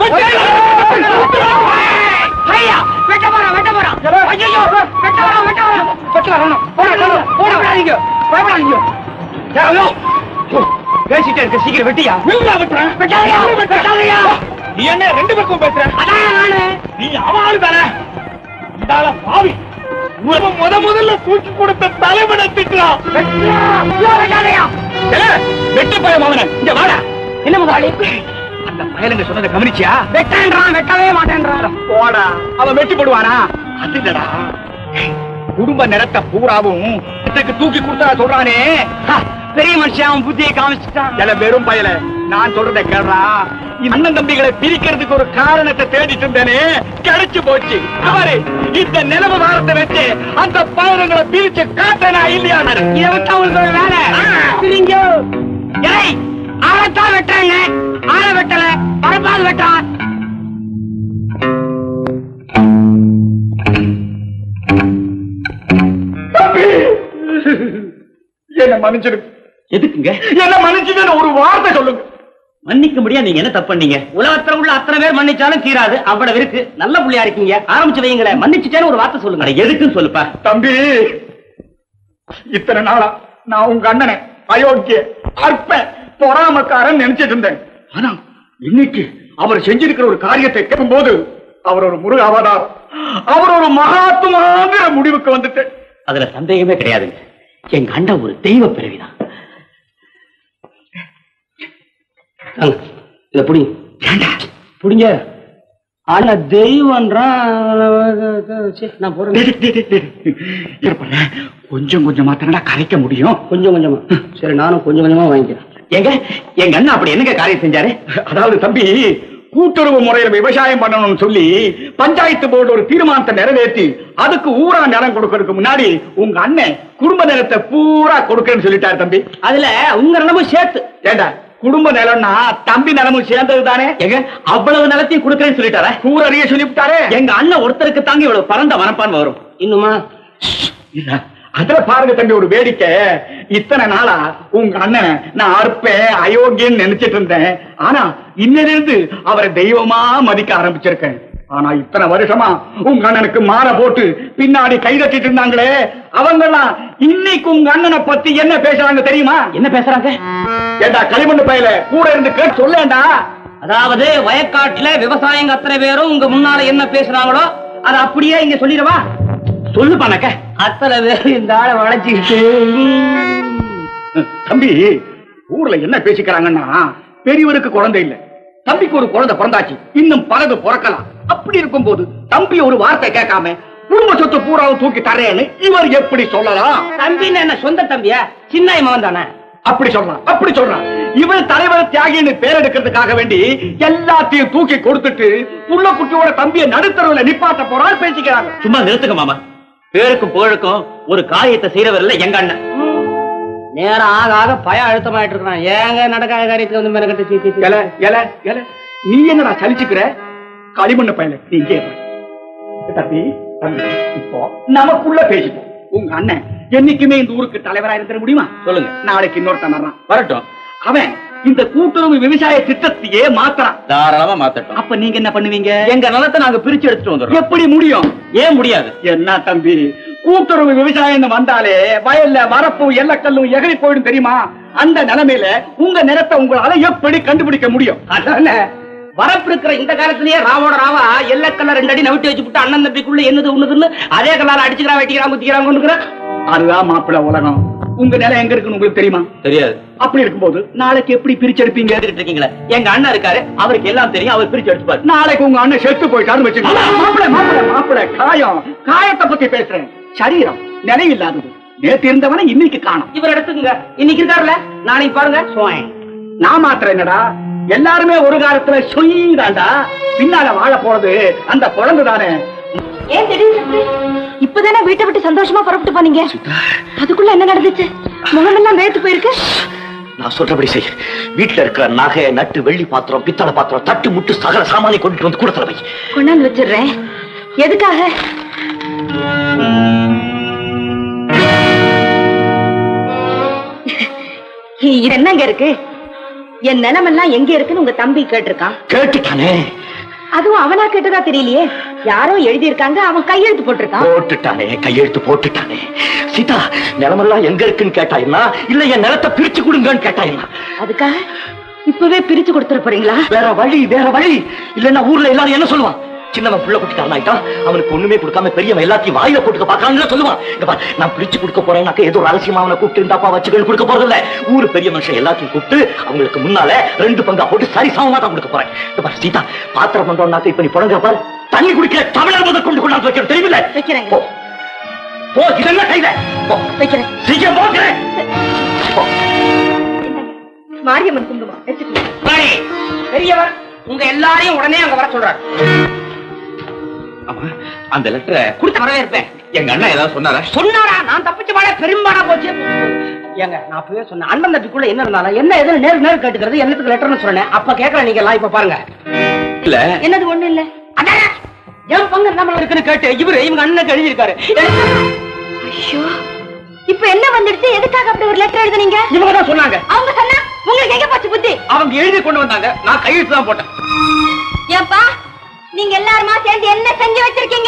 ஐயா வெட்ட போறான் வெட்ட போறான் ஐயோ வெட்ட வரான் வெட்ட வரான் வெட்ட வரணும் போடா போடா போடா விடாதீங்க பயப்படாதீங்க ஏலோ, பேசிட்டே இருக்க சீக்கிரம் வெட்டியா நீங்க வெட்டுறேன் வெட்டாதயா வெட்டாதயா நீ என்ன ரெண்டு பக்கம் பேசுற அதான் நானு நீ அவனாலு தானே இந்தால பாவி உன் முத முதல்ல தூக்கி கொடுத்த தலைவனை திட்டுறான் வெட்டி பயம் அவன இங்க வாடா என்ன முதலாளி அந்த பயலுங்க சொன்னதை கவனிச்சியா வெட்டான்றான் வெட்டவே மாட்டேன்றான் போடா அவன் வெட்டி போடுவானா அது இல்லடா குடும்ப நிலத்தை பூராவும் இதுக்கு தூக்கி கொடுத்தா சொல்றானே ஹ, பெரிய மனுஷன் அவன் புத்தியை காமிச்சிட்டான் எல வெறும் பயல நான் சொல்றதை கேள்றா இந்த அண்ணன் தம்பிகளை பிரிக்கிறதுக்கு ஒரு காரணத்தை தேடிட்டு இருந்தேனே கிடைச்சு போச்சு இங்க பாரு இந்த நிலவு வாரத்தை வச்சு அந்த பயணங்களை பிரிச்சு காட்டனா இல்லையா இதை விட்டா உங்களுக்கு ஒரு வேலை பிரிங்க ஏய் ஆளத்தான் வெட்டுறாங்க ஆளை வெட்டல பரப்பாது வெட்டான் என்ன மன்னிச்சிடு எதுக்குங்க என்ன மன்னிச்சுன்னு ஒரு வார்த்தை சொல்லுங்க மன்னிக்க முடியாது நீங்க என்ன தப்பு பண்ணீங்க உலகத்துல உள்ள அத்தனை பேர் மன்னிச்சாலும் தீராது அவ்வளவு இருக்கு நல்ல புள்ளியா இருக்கீங்க ஆரம்பிச்சு வைங்களேன் மன்னிச்சுட்டேன்னு ஒரு வார்த்தை சொல்லுங்க அட, எதுக்குன்னு சொல்லுப்பா தம்பி இத்தனை நாளா நான் உங்க அண்ணனை அயோக்கிய அற்ப பொறாமக்காரன் நினைச்சிட்டு இருந்தேன் ஆனா இன்னைக்கு அவர் செஞ்சிருக்கிற ஒரு காரியத்தை கேட்கும் போது அவர் ஒரு முருக அவதாரம் அவர் ஒரு மகாத்மாங்கிற முடிவுக்கு வந்துட்டு அதுல சந்தேகமே கிடையாதுங்க எங்க அண்ணன் ஒரு தெய்வ பிறவிதான் தாங்க, இத புடிங்க புடிங்க ஆனா தெய்வம்ன்றான் சரி, நான் போறேன் இருப்பல கொஞ்சம் கொஞ்சமா தானடா கரைக்க முடியும் கொஞ்சம் கொஞ்சமா சரி நானும் கொஞ்சம் கொஞ்சமா வாங்கிக்கிறேன் எங்க எங்க அண்ணன் அப்படி என்னங்க காரியம் செஞ்சாரு அதாவது தம்பி கூட்டுறவு முறையில விவசாயம் பண்ணணும்னு சொல்லி பஞ்சாயத்து போர்டு ஒரு தீர்மானத்தை நிறைவேற்றி அதுக்கு ஊரா நிலம் கொடுக்கறதுக்கு முன்னாடி உங்க அண்ணன் குடும்ப நிலத்தை பூரா கொடுக்கறேன்னு சொல்லிட்டாரு தம்பி அதுல உங்க நிலமும் சேர்த்து ஏண்டா குடும்ப நிலம்னா தம்பி நிலமும் சேர்ந்தது தானே எங்க அவ்வளவு நிலத்தையும் கொடுக்கறேன்னு சொல்லிட்டாரா கூர் அறிய சொல்லிவிட்டாரே எங்க அண்ணன் ஒருத்தருக்கு தாங்க இவ்வளவு பரந்த மனப்பான்மை வரும் இன்னுமா இல்ல, அதுல பாருங்க தம்பி ஒரு வேடிக்கை இத்தனை நாளா உங்க அண்ணன் நான் அற்பேன் அயோக்கியன்னு நினைச்சிட்டு இருந்தேன் ஆனா இன்னிலிருந்து அவரை தெய்வமா மதிக்க ஆரம்பிச்சிருக்கேன் ஆனா இத்தனை வருஷமா உங்க அண்ணனுக்கு மாலை போட்டு பின்னாடி கை தட்டிட்டு இருந்தாங்களே அவங்கெல்லாம் இன்னைக்கு உங்க அண்ணனை பத்தி என்ன பேசுறாங்க தெரியுமா என்ன பேசுறாங்க ஏண்டா களிமண்ணு பையில கூட இருந்து கேட்டு சொல்லேண்டா அதாவது வயக்காட்டுல விவசாயிங்க அத்தனை பேரும் உங்க முன்னால என்ன பேசுறாங்களோ அதை அப்படியே இங்க சொல்லிடவா சொல்லு பண்ணக்க அத்தனை பேர் இந்த ஆளை வளைச்சுக்கிட்டு தம்பி ஊர்ல என்ன பேசிக்கிறாங்கன்னா பெரியவருக்கு குழந்தை இல்ல தம்பிக்கு ஒரு குழந்தை பிறந்தாச்சு இன்னும் பலது பிறக்கலாம் அப்படி இருக்கும்போது தம்பி ஒரு வார்த்தை கேட்காம குடும்ப சொத்து பூராவும் தூக்கி தரேன்னு இவர் எப்படி சொல்லலாம் தம்பின்னு என்ன சொந்த தம்பியா சின்ன மகன் தானே அப்படி சொல்றான் அப்படி சொல்றான் இவர் தலைவர் தியாகின்னு பேர் எடுக்கிறதுக்காக வேண்டி எல்லாத்தையும் தூக்கி கொடுத்துட்டு புள்ள குட்டியோட தம்பியை நடுத்தரவுல நிப்பாட்ட போறான்னு பேசிக்கிறாங்க சும்மா நிறுத்துங்க மாமா பேருக்கும் புகழுக்கும் ஒரு காரியத்தை செய்யறவர் இல்ல எங்க அண்ணன் நேரம் ஆக ஆக பய அழுத்தமாயிட்டு இருக்கான் ஏங்க நடக்காத காரியத்துக்கு வந்து மெனக்கட்டு சீ, சீ, சீ. எல எல எல நீ என்னடா சலிச்சுக்கிற களிமண்ணு பையல நீ இங்கே இரு. தம்பி தம்பி இப்போ நமக்குள்ள பேசிப்போம் உங்க அண்ணன் என்னைக்குமே இந்த ஊருக்கு தலைவரா இருந்துட முடியுமா சொல்லுங்க நாளைக்கு இன்னொருத்தன் வர்றான் வரட்டும் அவன் இந்த கூட்டுறவு விவசாய திட்டத்தையே மாத்துறான் தாராளமா மாத்தட்டும் அப்ப நீங்க என்ன பண்ணுவீங்க எங்க நிலத்தை நாங்க பிரிச்சு எடுத்துட்டு வந்துடுறோம் எப்படி முடியும் ஏன் முடியாது என்ன தம்பி கூட்டுறவு விவசாயம் வந்தாலே வயல்ல வரப்பு எல்லக்கல்லும் எகறி போயிடும் தெரியுமா அந்த நிலைமையில உங்க நிலத்தை உங்களால எப்படி கண்டுபிடிக்க முடியும் அதானே வரப்பு இருக்கிற இந்த காலத்திலேயே ராவோட ராவா எல்லக்கல்ல ரெண்டு அடி நவிட்டு வச்சு விட்டு அண்ணன் தம்பிக்குள்ள என்னது உண்ணுதுன்னு அதே கல்லால அடிச்சுக்கிறான் வெட்டிக்கிறான் குத்திக்கிறான் கொண்டுக்கிறான் அதுதான் மாப்பிள்ள உலகம் உங்க நிலம் எங்க இருக்குன்னு உங்களுக்கு தெரியுமா தெரியாது அப்படி இருக்கும்போது நாளைக்கு எப்படி பிரிச்செடுப்பீங்க கேட்டுட்டு இருக்கீங்களே எங்க அண்ணன் இருக்காரு அவருக்கு எல்லாம் தெரியும் அவர் பிரிச்சு எடுத்துப்பாரு நாளைக்கு உங்க அண்ணன் செத்து போயிட்டாருன்னு வச்சுக்கோங்க மாப்பிள்ள மாப்பிள்ள மாப்பிள்ள காயம் காயத்தை பத்தி பேசுறேன் சரீரம் நினைவில்லாதது நேத்து இருந்தவனை இன்னைக்கு காணும் இவர் எடுத்துக்கங்க இன்னைக்கு இருக்காருல்ல நாளைக்கு பாருங்க சோயன் நான் மாத்திரம் என்னடா எல்லாருமே ஒரு காலத்துல சொய்தாண்டா பின்னால வாழ போறது அந்த குழந்தை தானே ஏன் திடீர்னு இப்பதானே வீட்டை விட்டு சந்தோஷமா புறப்பட்டு போனீங்க அதுக்குள்ள என்ன நடந்துச்சு முகமெல்லாம் வேத்து போயிருக்கு நான் சொல்றபடி செய் வீட்டுல இருக்கிற நகை நட்டு வெள்ளி பாத்திரம் பித்தளை பாத்திரம் தட்டு முட்டு சகல சாமானை கொண்டுட்டு வந்து கொடுத்துற வை கொண்டாந்து வச்சிடுறேன் எதுக்காக இது என்னங்க இருக்கு என் நிலமெல்லாம் எங்க இருக்குன்னு உங்க தம்பி கேட்டிருக்கான் கேட்டுட்டானே அதுவும் அவனா கேட்டதா தெரியலையே யாரோ எழுதியிருக்காங்க அவன் கையெழுத்து போட்டிருக்கான் போட்டுட்டானே கையெழுத்து போட்டுட்டானே சீதா நிலமெல்லாம் எங்க இருக்குன்னு கேட்டாயின்னா இல்ல என் நிலத்தை பிரிச்சு கொடுங்கன்னு கேட்டாயின்னா அதுக்காக இப்பவே பிரிச்சு கொடுத்துட போறீங்களா வேற வழி வேற வழி இல்லன்னா ஊர்ல எல்லாரும் என்ன சொல்லுவான் சின்னவன் புள்ள குட்டிக்காரன் ஆயிட்டான் அவனுக்கு ஒண்ணுமே கொடுக்காம பெரியவன் எல்லாத்தையும் வாயில போட்டுக்க பாக்கான்னு சொல்லுவான் இங்க பார், நான் பிரிச்சு கொடுக்க போறேன்னாக்க ஏதோ ஒரு ரகசியமா அவனை கூப்பிட்டு இருந்தாப்பா வச்சுக்கன்னு கொடுக்க போறது இல்ல ஊரு பெரிய மனுஷன் எல்லாத்தையும் கூப்பிட்டு அவங்களுக்கு முன்னால ரெண்டு பங்கா போட்டு சரி சமமா தான் கொடுக்க போறேன் இங்க பார், சீதா பாத்திரம் பண்றோம்னாக்க இப்ப நீ புடங்க பாரு தண்ணி குடிக்கிற தமிழர் முதல் கொண்டு கொண்டாந்து வைக்கணும் தெரியுமில்ல வைக்கிறேங்க போ போ இதெல்லாம் கையில போ வைக்கிறேன் சீக்கிரம் போகிறேன் மாரியம்மன் குங்குமம் வச்சுக்கோங்க ராணி, பெரியவர் உங்க எல்லாரையும் உடனே அங்க வர சொல்றாரு ஆமா அந்த லெட்டரை கொடுத்து வரவேற்பேன் எங்க அண்ணன் ஏதாவது சொன்னாரா சொன்னாரா நான் தப்பிச்ச மாட பெரும்பாடா போச்சு ஏங்க நான் அப்பவே சொன்னேன் அண்ணன் தம்பிக்குள்ள என்ன இருந்தாலும் என்ன எதுன்னு நேரு நேரு கேட்டுக்கிறது என்னத்துக்கு லெட்டர்னு சொன்னேன் அப்ப கேட்கற நீங்க எல்லாம் இப்ப பாருங்க இல்ல என்னது ஒண்ணு இல்ல அடடே, என் பங்கு நம்ம இருக்குன்னு கேட்டு இவரு இவங்க அண்ணனுக்கு எழுதியிருக்காரு ஐயோ இப்ப என்ன வந்துடுச்சு எதுக்காக அப்படி ஒரு லெட்டர் எழுதுனீங்க இவங்க தான் சொன்னாங்க அவங்க சொன்னா உங்களுக்கு எங்க போச்சு புத்தி அவங்க எழுதி கொண்டு வந்தாங்க நான் கையெழுத்து தான் போட்டேன் ஏப்பா நீங்க எல்லாருமா சேர்ந்து என்ன செஞ்சு வச்சிருக்கீங்க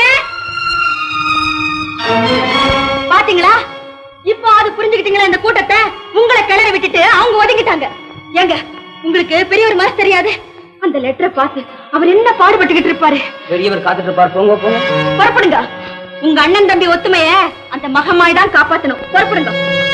பாத்தீங்களா இப்போ அது புரிஞ்சுக்கிட்டீங்களா இந்த கூட்டத்தை உங்களை கிளறி விட்டுட்டு அவங்க ஒதுங்கிட்டாங்க ஏங்க உங்களுக்கு பெரியவர் மனசு தெரியாது அந்த லெட்டரை பார்த்து அவர் என்ன பாடுபட்டுக்கிட்டு இருப்பாரு பெரியவர் காத்துட்டு இருப்பார் போங்க போங்க புறப்படுங்க உங்க அண்ணன் தம்பி ஒத்துமைய அந்த மகமாய் தான் காப்பாத்தணும் புறப்படுங்க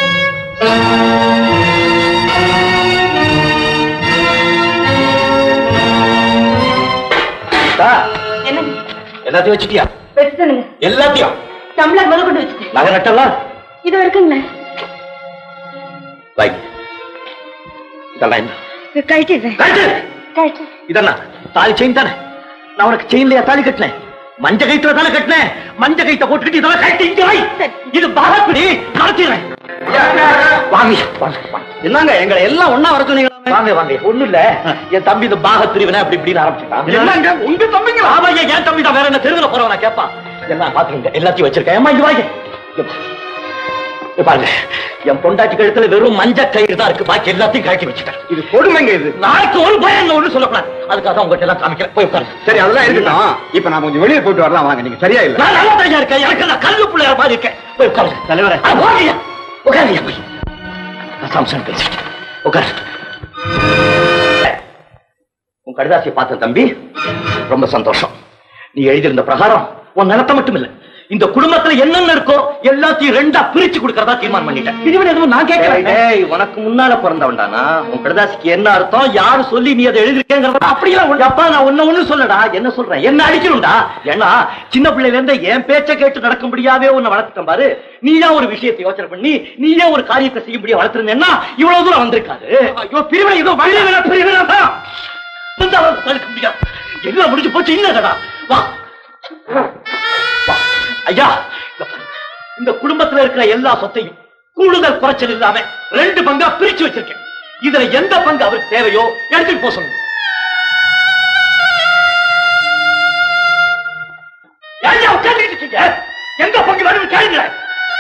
சீதா, என்னங்க எல்லாத்தையும் வச்சுட்டியா வச்சுட்டேனுங்க எல்லாத்தையும் டம்ளர் முதல் கொண்டு வச்சுட்டேன் நகை நட்டெல்லாம் இது இருக்குங்களே வை இதெல்லாம் என்ன கழட்டிடுறேன் கழட்டு. கழட்டு இதென்ன தாலி செயின் தானே நான் உனக்கு செயின்லயா தாலி கட்டினேன் மஞ்ச கைத்துல தானே கட்டினேன் மஞ்ச கைத்த போட்டுக்கிட்டு இதெல்லாம் கட்டி இங்க வை இது பாராப்படி கடத்திடுறேன் வாங்க வாங்க, வாங்க என்னங்க எங்களை எல்லாம் ஒன்னா வர சொன்னீங்களா வாங்க வாங்க ஒண்ணு இல்ல என் தம்பி இந்த பாக பிரிவினை அப்படி இப்படின்னு ஆரம்பிச்சுட்டான் என்னங்க உங்க தம்பிங்க ஆமா ஐயா, என் தம்பி தான் வேற என்ன தெருவில் போறவனா கேட்பான் எல்லாம் பாத்துருங்க எல்லாத்தையும் வச்சிருக்கேன் ஏமா இங்க வாங்க இங்க பா. இங்க பாருங்க என் பொண்டாட்டி கழுத்துல வெறும் மஞ்ச கயிறு தான் இருக்கு பாக்கி எல்லாத்தையும் கழட்டி வச்சுட்டேன் இது கொடுமைங்க இது நாளைக்கு ஒரு பயம் ஒண்ணு சொல்லக்கூடாது அதுக்காக தான் உங்ககிட்ட எல்லாம் காமிக்கிறேன் போய் உட்காருங்க சரி அதெல்லாம் இருக்கட்டும் இப்ப நான் கொஞ்சம் வெளியே போயிட்டு வரலாம் வாங்க நீங்க சரியா இல்ல நான் நல்லா தான் இருக்கேன் எனக்கு நான் கல்லு பிள்ளையார மாதிரி இருக்கேன் போய் உட்காருங்க தலைவரே போங்க உட்காருங்க போய் நான் சாம்சன் பேசிட்டேன் உட்காரு உன் கடிதாசியை பார்த்த தம்பி ரொம்ப சந்தோஷம் நீ எழுதியிருந்த பிரகாரம் உன் நிலத்தை மட்டும் இல்ல இந்த குடும்பத்துல என்னென்ன இருக்கோ எல்லாத்தையும் ரெண்டா பிரிச்சு கொடுக்கறதா தீர்மானம் பண்ணிட்டேன் இதுவரை எதுவும் நான் கேட்கிறேன் உனக்கு முன்னால பிறந்தவன்டானா உன் கடிதாசிக்கு என்ன அர்த்தம் யாரு சொல்லி நீ அதை எழுதிருக்கேங்கிறத அப்படியெல்லாம் ஒண்ணு- அப்பா நான் ஒண்ணு ஒண்ணு சொல்லடா என்ன சொல்றேன் என்ன அடிக்கணும்டா ஏன்னா சின்ன பிள்ளையில இருந்து என் பேச்ச கேட்டு நடக்கும்படியாவே உன்னை வளர்த்துட்டேன் பாரு நீயா ஒரு விஷயத்தை யோசனை பண்ணி நீயே ஒரு காரியத்தை செய்யும்படியா வளர்த்திருந்தேன்னா இவ்வளவு தூரம் வந்திருக்காது ஐயோ பிரிவினை ஏதோ பிரிவினை பிரிவினை தான் வந்து அவரை தடுக்க முடியாது எல்லாம் முடிஞ்சு போச்சு இல்லடா வா வா. ஐயா இங்க பாருங்க. இந்த குடும்பத்துல இருக்கிற எல்லா சொத்தையும் கூடுதல் குறைச்சல் இல்லாம ரெண்டு பங்கா பிரிச்சு வச்சிருக்கேன் இதுல எந்த பங்கு அவருக்கு தேவையோ எடுத்துட்டு போக சொல்லுங்க ஏன் உட்கார்ந்துட்டு இருக்கீங்க எந்த பங்கு வேணும் கேளுங்களேன்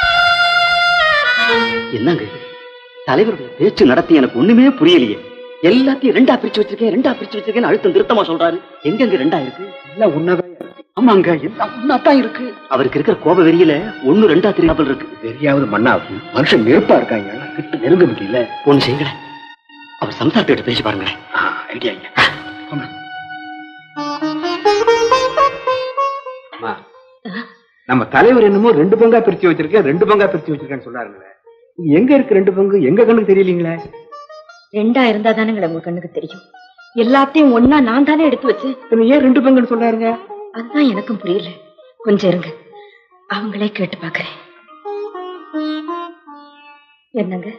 என்னங்க இது? தலைவருடைய பேச்சு நடத்தி எனக்கு ஒண்ணுமே புரியலையே எல்லாத்தையும் ரெண்டா பிரிச்சு வச்சிருக்கேன் ரெண்டா பிரிச்சு வச்சிருக்கேன் அழுத்தம் திருத்தமா சொல்றாரு எங்கெங்க ரெண்டா இருக்கு எல்லாம் ஒன்னாதான் ஆமாங்க எல்லாம் ஒன்னாதான் இருக்கு அவருக்கு இருக்கிற கோப வெறியில ஒண்ணு ரெண்டா தெரியாமல் இருக்கு வெறியாவது மண்ணாவது மனுஷன் நெருப்பா இருக்காங்க கிட்ட நெருங்க முடியல ஒண்ணு செய்யுங்களேன் அவர் சம்சாரத்திட்ட பேசி பாருங்களேன் ஐடியா நம்ம தலைவர் என்னமோ ரெண்டு பங்கா பிரிச்சு வச்சிருக்கேன் ரெண்டு பங்கா பிரிச்சு வச்சிருக்கேன்னு சொன்னாருங்களே இது எங்க இருக்கு ரெண்டு பங்கு எங்க கண்ணுக்கு தெரியலீங்களே ரெண்டா இருந்தா தானேங்களே உங்க கண்ணுக்கு தெரியும் எல்லாத்தையும் ஒன்னா நான் தானே எடுத்து வச்சு ஏன் ரெண்டு பங்குன்னு சொன்னாருங்க அதுதான் எனக்கும் புரியல கொஞ்சம் இருங்க அவங்களே கேட்டு பாக்குறேன் என்னங்க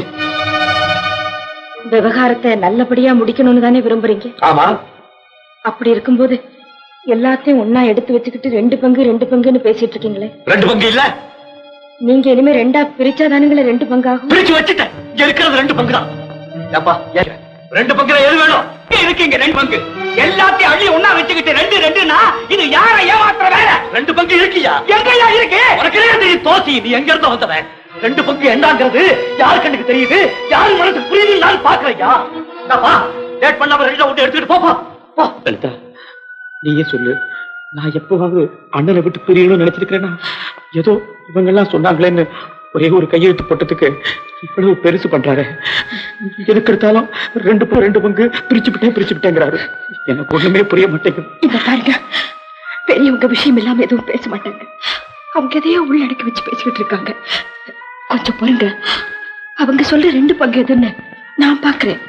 விவகாரத்தை நல்லபடியா முடிக்கணும்னு தானே விரும்புறீங்க ஆமா அப்படி இருக்கும்போது எல்லாத்தையும் ஒன்னா எடுத்து வச்சுக்கிட்டு ரெண்டு பங்கு ரெண்டு பங்குன்னு பேசிட்டு இருக்கீங்களே ரெண்டு பங்கு இல்ல நீங்க இனிமே ரெண்டா பிரிச்சா தானுங்களே ரெண்டு பங்காகும் பிரிச்சு வச்சுட்டேன் இங்க இருக்கிறது ரெண்டு பங்கு தான் ஏப்பா ஏன் ரெண்டு பங்குல எது வேணும் இருக்கீங்க ரெண்டு பங்கு எல்லாத்தையும் அள்ளி ஒண்ணா வச்சுக்கிட்டு ரெண்டு ரெண்டுனா இது யார ஏமாத்துற வேலை ரெண்டு பங்கு இருக்கியா எங்கயா இருக்கு உனக்கு என்ன தெரியும் தோசி நீ எங்க இருந்து வந்தவன் ரெண்டு பங்கு என்னங்கிறது யார் கண்ணுக்கு தெரியுது யார் மனசுக்கு புரியுது நான் பாக்குறையா வா லேட் பண்ணாம ரெண்டு விட்டு எடுத்துட்டு போப்பா போ லலிதா நீயே சொல்லு நான் எப்பவாவது அண்ணனை விட்டு பிரியணும்னு நினைச்சிருக்கிறேன்னா ஏதோ இவங்க எல்லாம் சொன்னாங்களேன்னு ஒரே ஒரு கையெழுத்து போட்டதுக்கு இவ்வளவு பெருசு பண்றாரு எதுக்கு எடுத்தாலும் ரெண்டு பங்கு ரெண்டு பங்கு பிரிச்சு விட்டேன் பிரிச்சு விட்டேங்கிறாரு எனக்கு ஒண்ணுமே புரிய மாட்டேங்குது இந்த பாருங்க பெரியவங்க விஷயம் இல்லாம எதுவும் பேச மாட்டாங்க அவங்க எதையோ உள்ளடக்கி வச்சு பேசிக்கிட்டு இருக்காங்க கொஞ்சம் பொறுங்க அவங்க சொல்ற ரெண்டு பங்கு எதுன்னு நான் பாக்குறேன்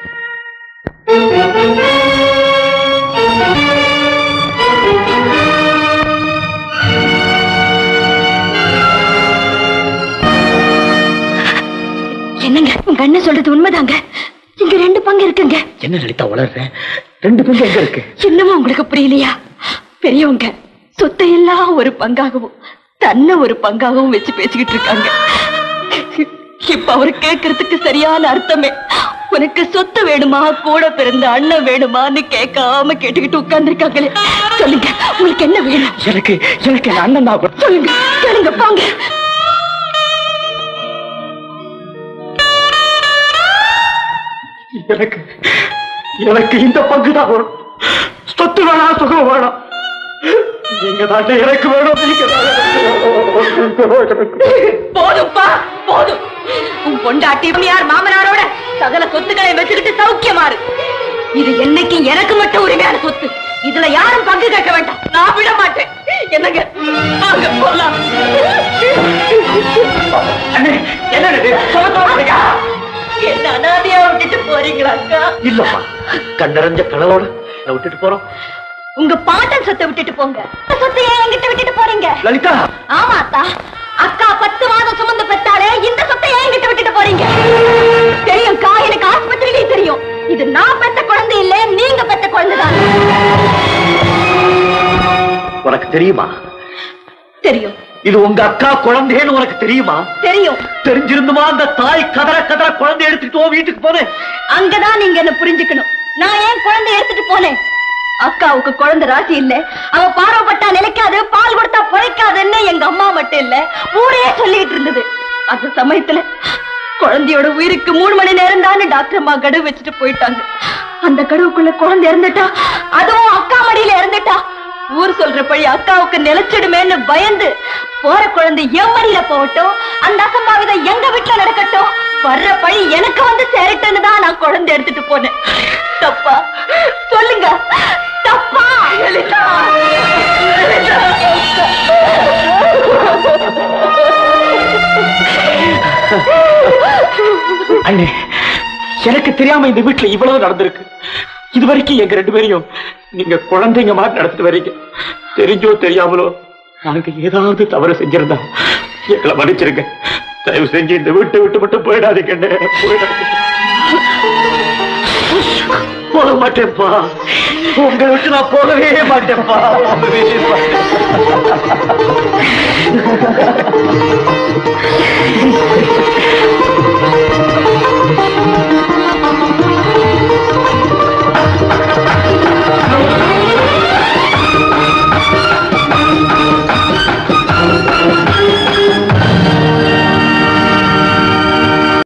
என்னங்க உங்க அண்ணன் சொல்றது உண்மைதாங்க இங்க ரெண்டு பங்கு இருக்குங்க என்ன லலிதா வளர்றேன் ரெண்டு பங்கு எங்க இருக்கு இன்னமும் உங்களுக்கு புரியலையா பெரியவங்க சொத்தை எல்லாம் ஒரு பங்காகவும் தன்னை ஒரு பங்காகவும் வச்சு பேசிக்கிட்டு இருக்காங்க இப்ப அவரு கேட்கறதுக்கு சரியான அர்த்தமே உனக்கு சொத்து வேணுமா கூட பிறந்த அண்ணன் வேணுமான்னு கேட்காம கேட்டுக்கிட்டு உட்கார்ந்துருக்காங்களே சொல்லுங்க உங்களுக்கு என்ன வேணும் எனக்கு எனக்கு என் அண்ணன் தான் கூட- சொல்லுங்க கேளுங்க போங்க எனக்கு எனக்கு இந்த பங்கு தான் வரும் சொத்து வேணாம் சுகம் வேணாம் நீங்க தான் எனக்கு வேணும் நீங்க தான் எனக்கு வேணும். போதும்பா போதும் உன் பொண்டாட்டி யார் மாமனாரோட சகல சொத்துக்களை வச்சுக்கிட்டு சௌக்கியமாறு இது என்னைக்கு எனக்கு மட்டும் உரிமையான சொத்து இதுல யாரும் பங்கு கேட்க வேண்டாம் நான் விட மாட்டேன் என்னங்க வாங்க போலாம் என்ன அனாதையா விட்டுட்டு போறீங்களா அக்கா இல்லம்மா கண்ணறிஞ்ச கனலோட நான் விட்டுட்டு போறோம் உங்க பாட்டன் சொத்தை விட்டுட்டு போங்க சொத்தை ஏன் என்கிட்ட விட்டுட்டு போறீங்க லலிதா ஆமா அத்தா அக்கா பத்து மாதம் சுமந்து பெத்தாலே இந்த சொத்தை ஏன் என்கிட்ட விட்டுட்டு போறீங்க தெரியும்க்கா எனக்கு ஆஸ்பத்திரியிலே தெரியும் இது நான் பெத்த குழந்தை இல்ல நீங்க பெத்த குழந்தைதான் உனக்கு தெரியுமா தெரியும் இது உங்க அக்கா குழந்தைன்னு உனக்கு தெரியுமா தெரியும் தெரிஞ்சிருந்துமா அந்த தாய் கதற கதற குழந்தை எடுத்துட்டு உன் வீட்டுக்கு போனேன் அங்கதான் நீங்க என்ன புரிஞ்சுக்கணும் நான் ஏன் குழந்தை எடுத்துட்டு போனேன் அக்காவுக்கு குழந்தை ராசி இல்ல அவ பார்வப்பட்டா நிலைக்காது பால் கொடுத்தா பிழைக்காதுன்னு எங்க அம்மா மட்டும் இல்ல ஊரே சொல்லிட்டு இருந்தது அந்த சமயத்துல குழந்தையோட உயிருக்கு மூணு மணி நேரம் தானே டாக்டர் அம்மா கடுவு வச்சுட்டு போயிட்டாங்க அந்த கடுவுக்குள்ள குழந்தை இறந்துட்டா அதுவும் அக்கா மடியில இறந்துட்டா ஊர் சொல்ற பழி அக்காவுக்கு நிலைச்சிடுமேன்னு பயந்து போற குழந்தை என் மடியில போகட்டும் அந்த அசம்பாவிதம் எங்க வீட்டுல நடக்கட்டும் வர்ற பழி எனக்கு வந்து சேரட்டுன்னு தான் நான் குழந்தை எடுத்துட்டு போனேன் தப்பா சொல்லுங்க தப்பா லலிதா அண்ணே எனக்கு தெரியாம இந்த வீட்டுல இவ்வளவு நடந்திருக்கு இது வரைக்கும் எங்க ரெண்டு பேரையும் நீங்க குழந்தைங்க மாதிரி நடத்திட்டு வரீங்க தெரிஞ்சோ தெரியாமலோ நாங்க ஏதாவது தவறு செஞ்சிருந்தா எங்களை மன்னிச்சிருங்க தயவு செஞ்சு இந்த வீட்டை விட்டு மட்டும் போயிடாதீங்க அண்ணே, போயிடாதீங்க போக மாட்டேன்ப்பா உங்களை விட்டு நான் போகவே மாட்டேன்ப்பா போகவே மாட்டேன்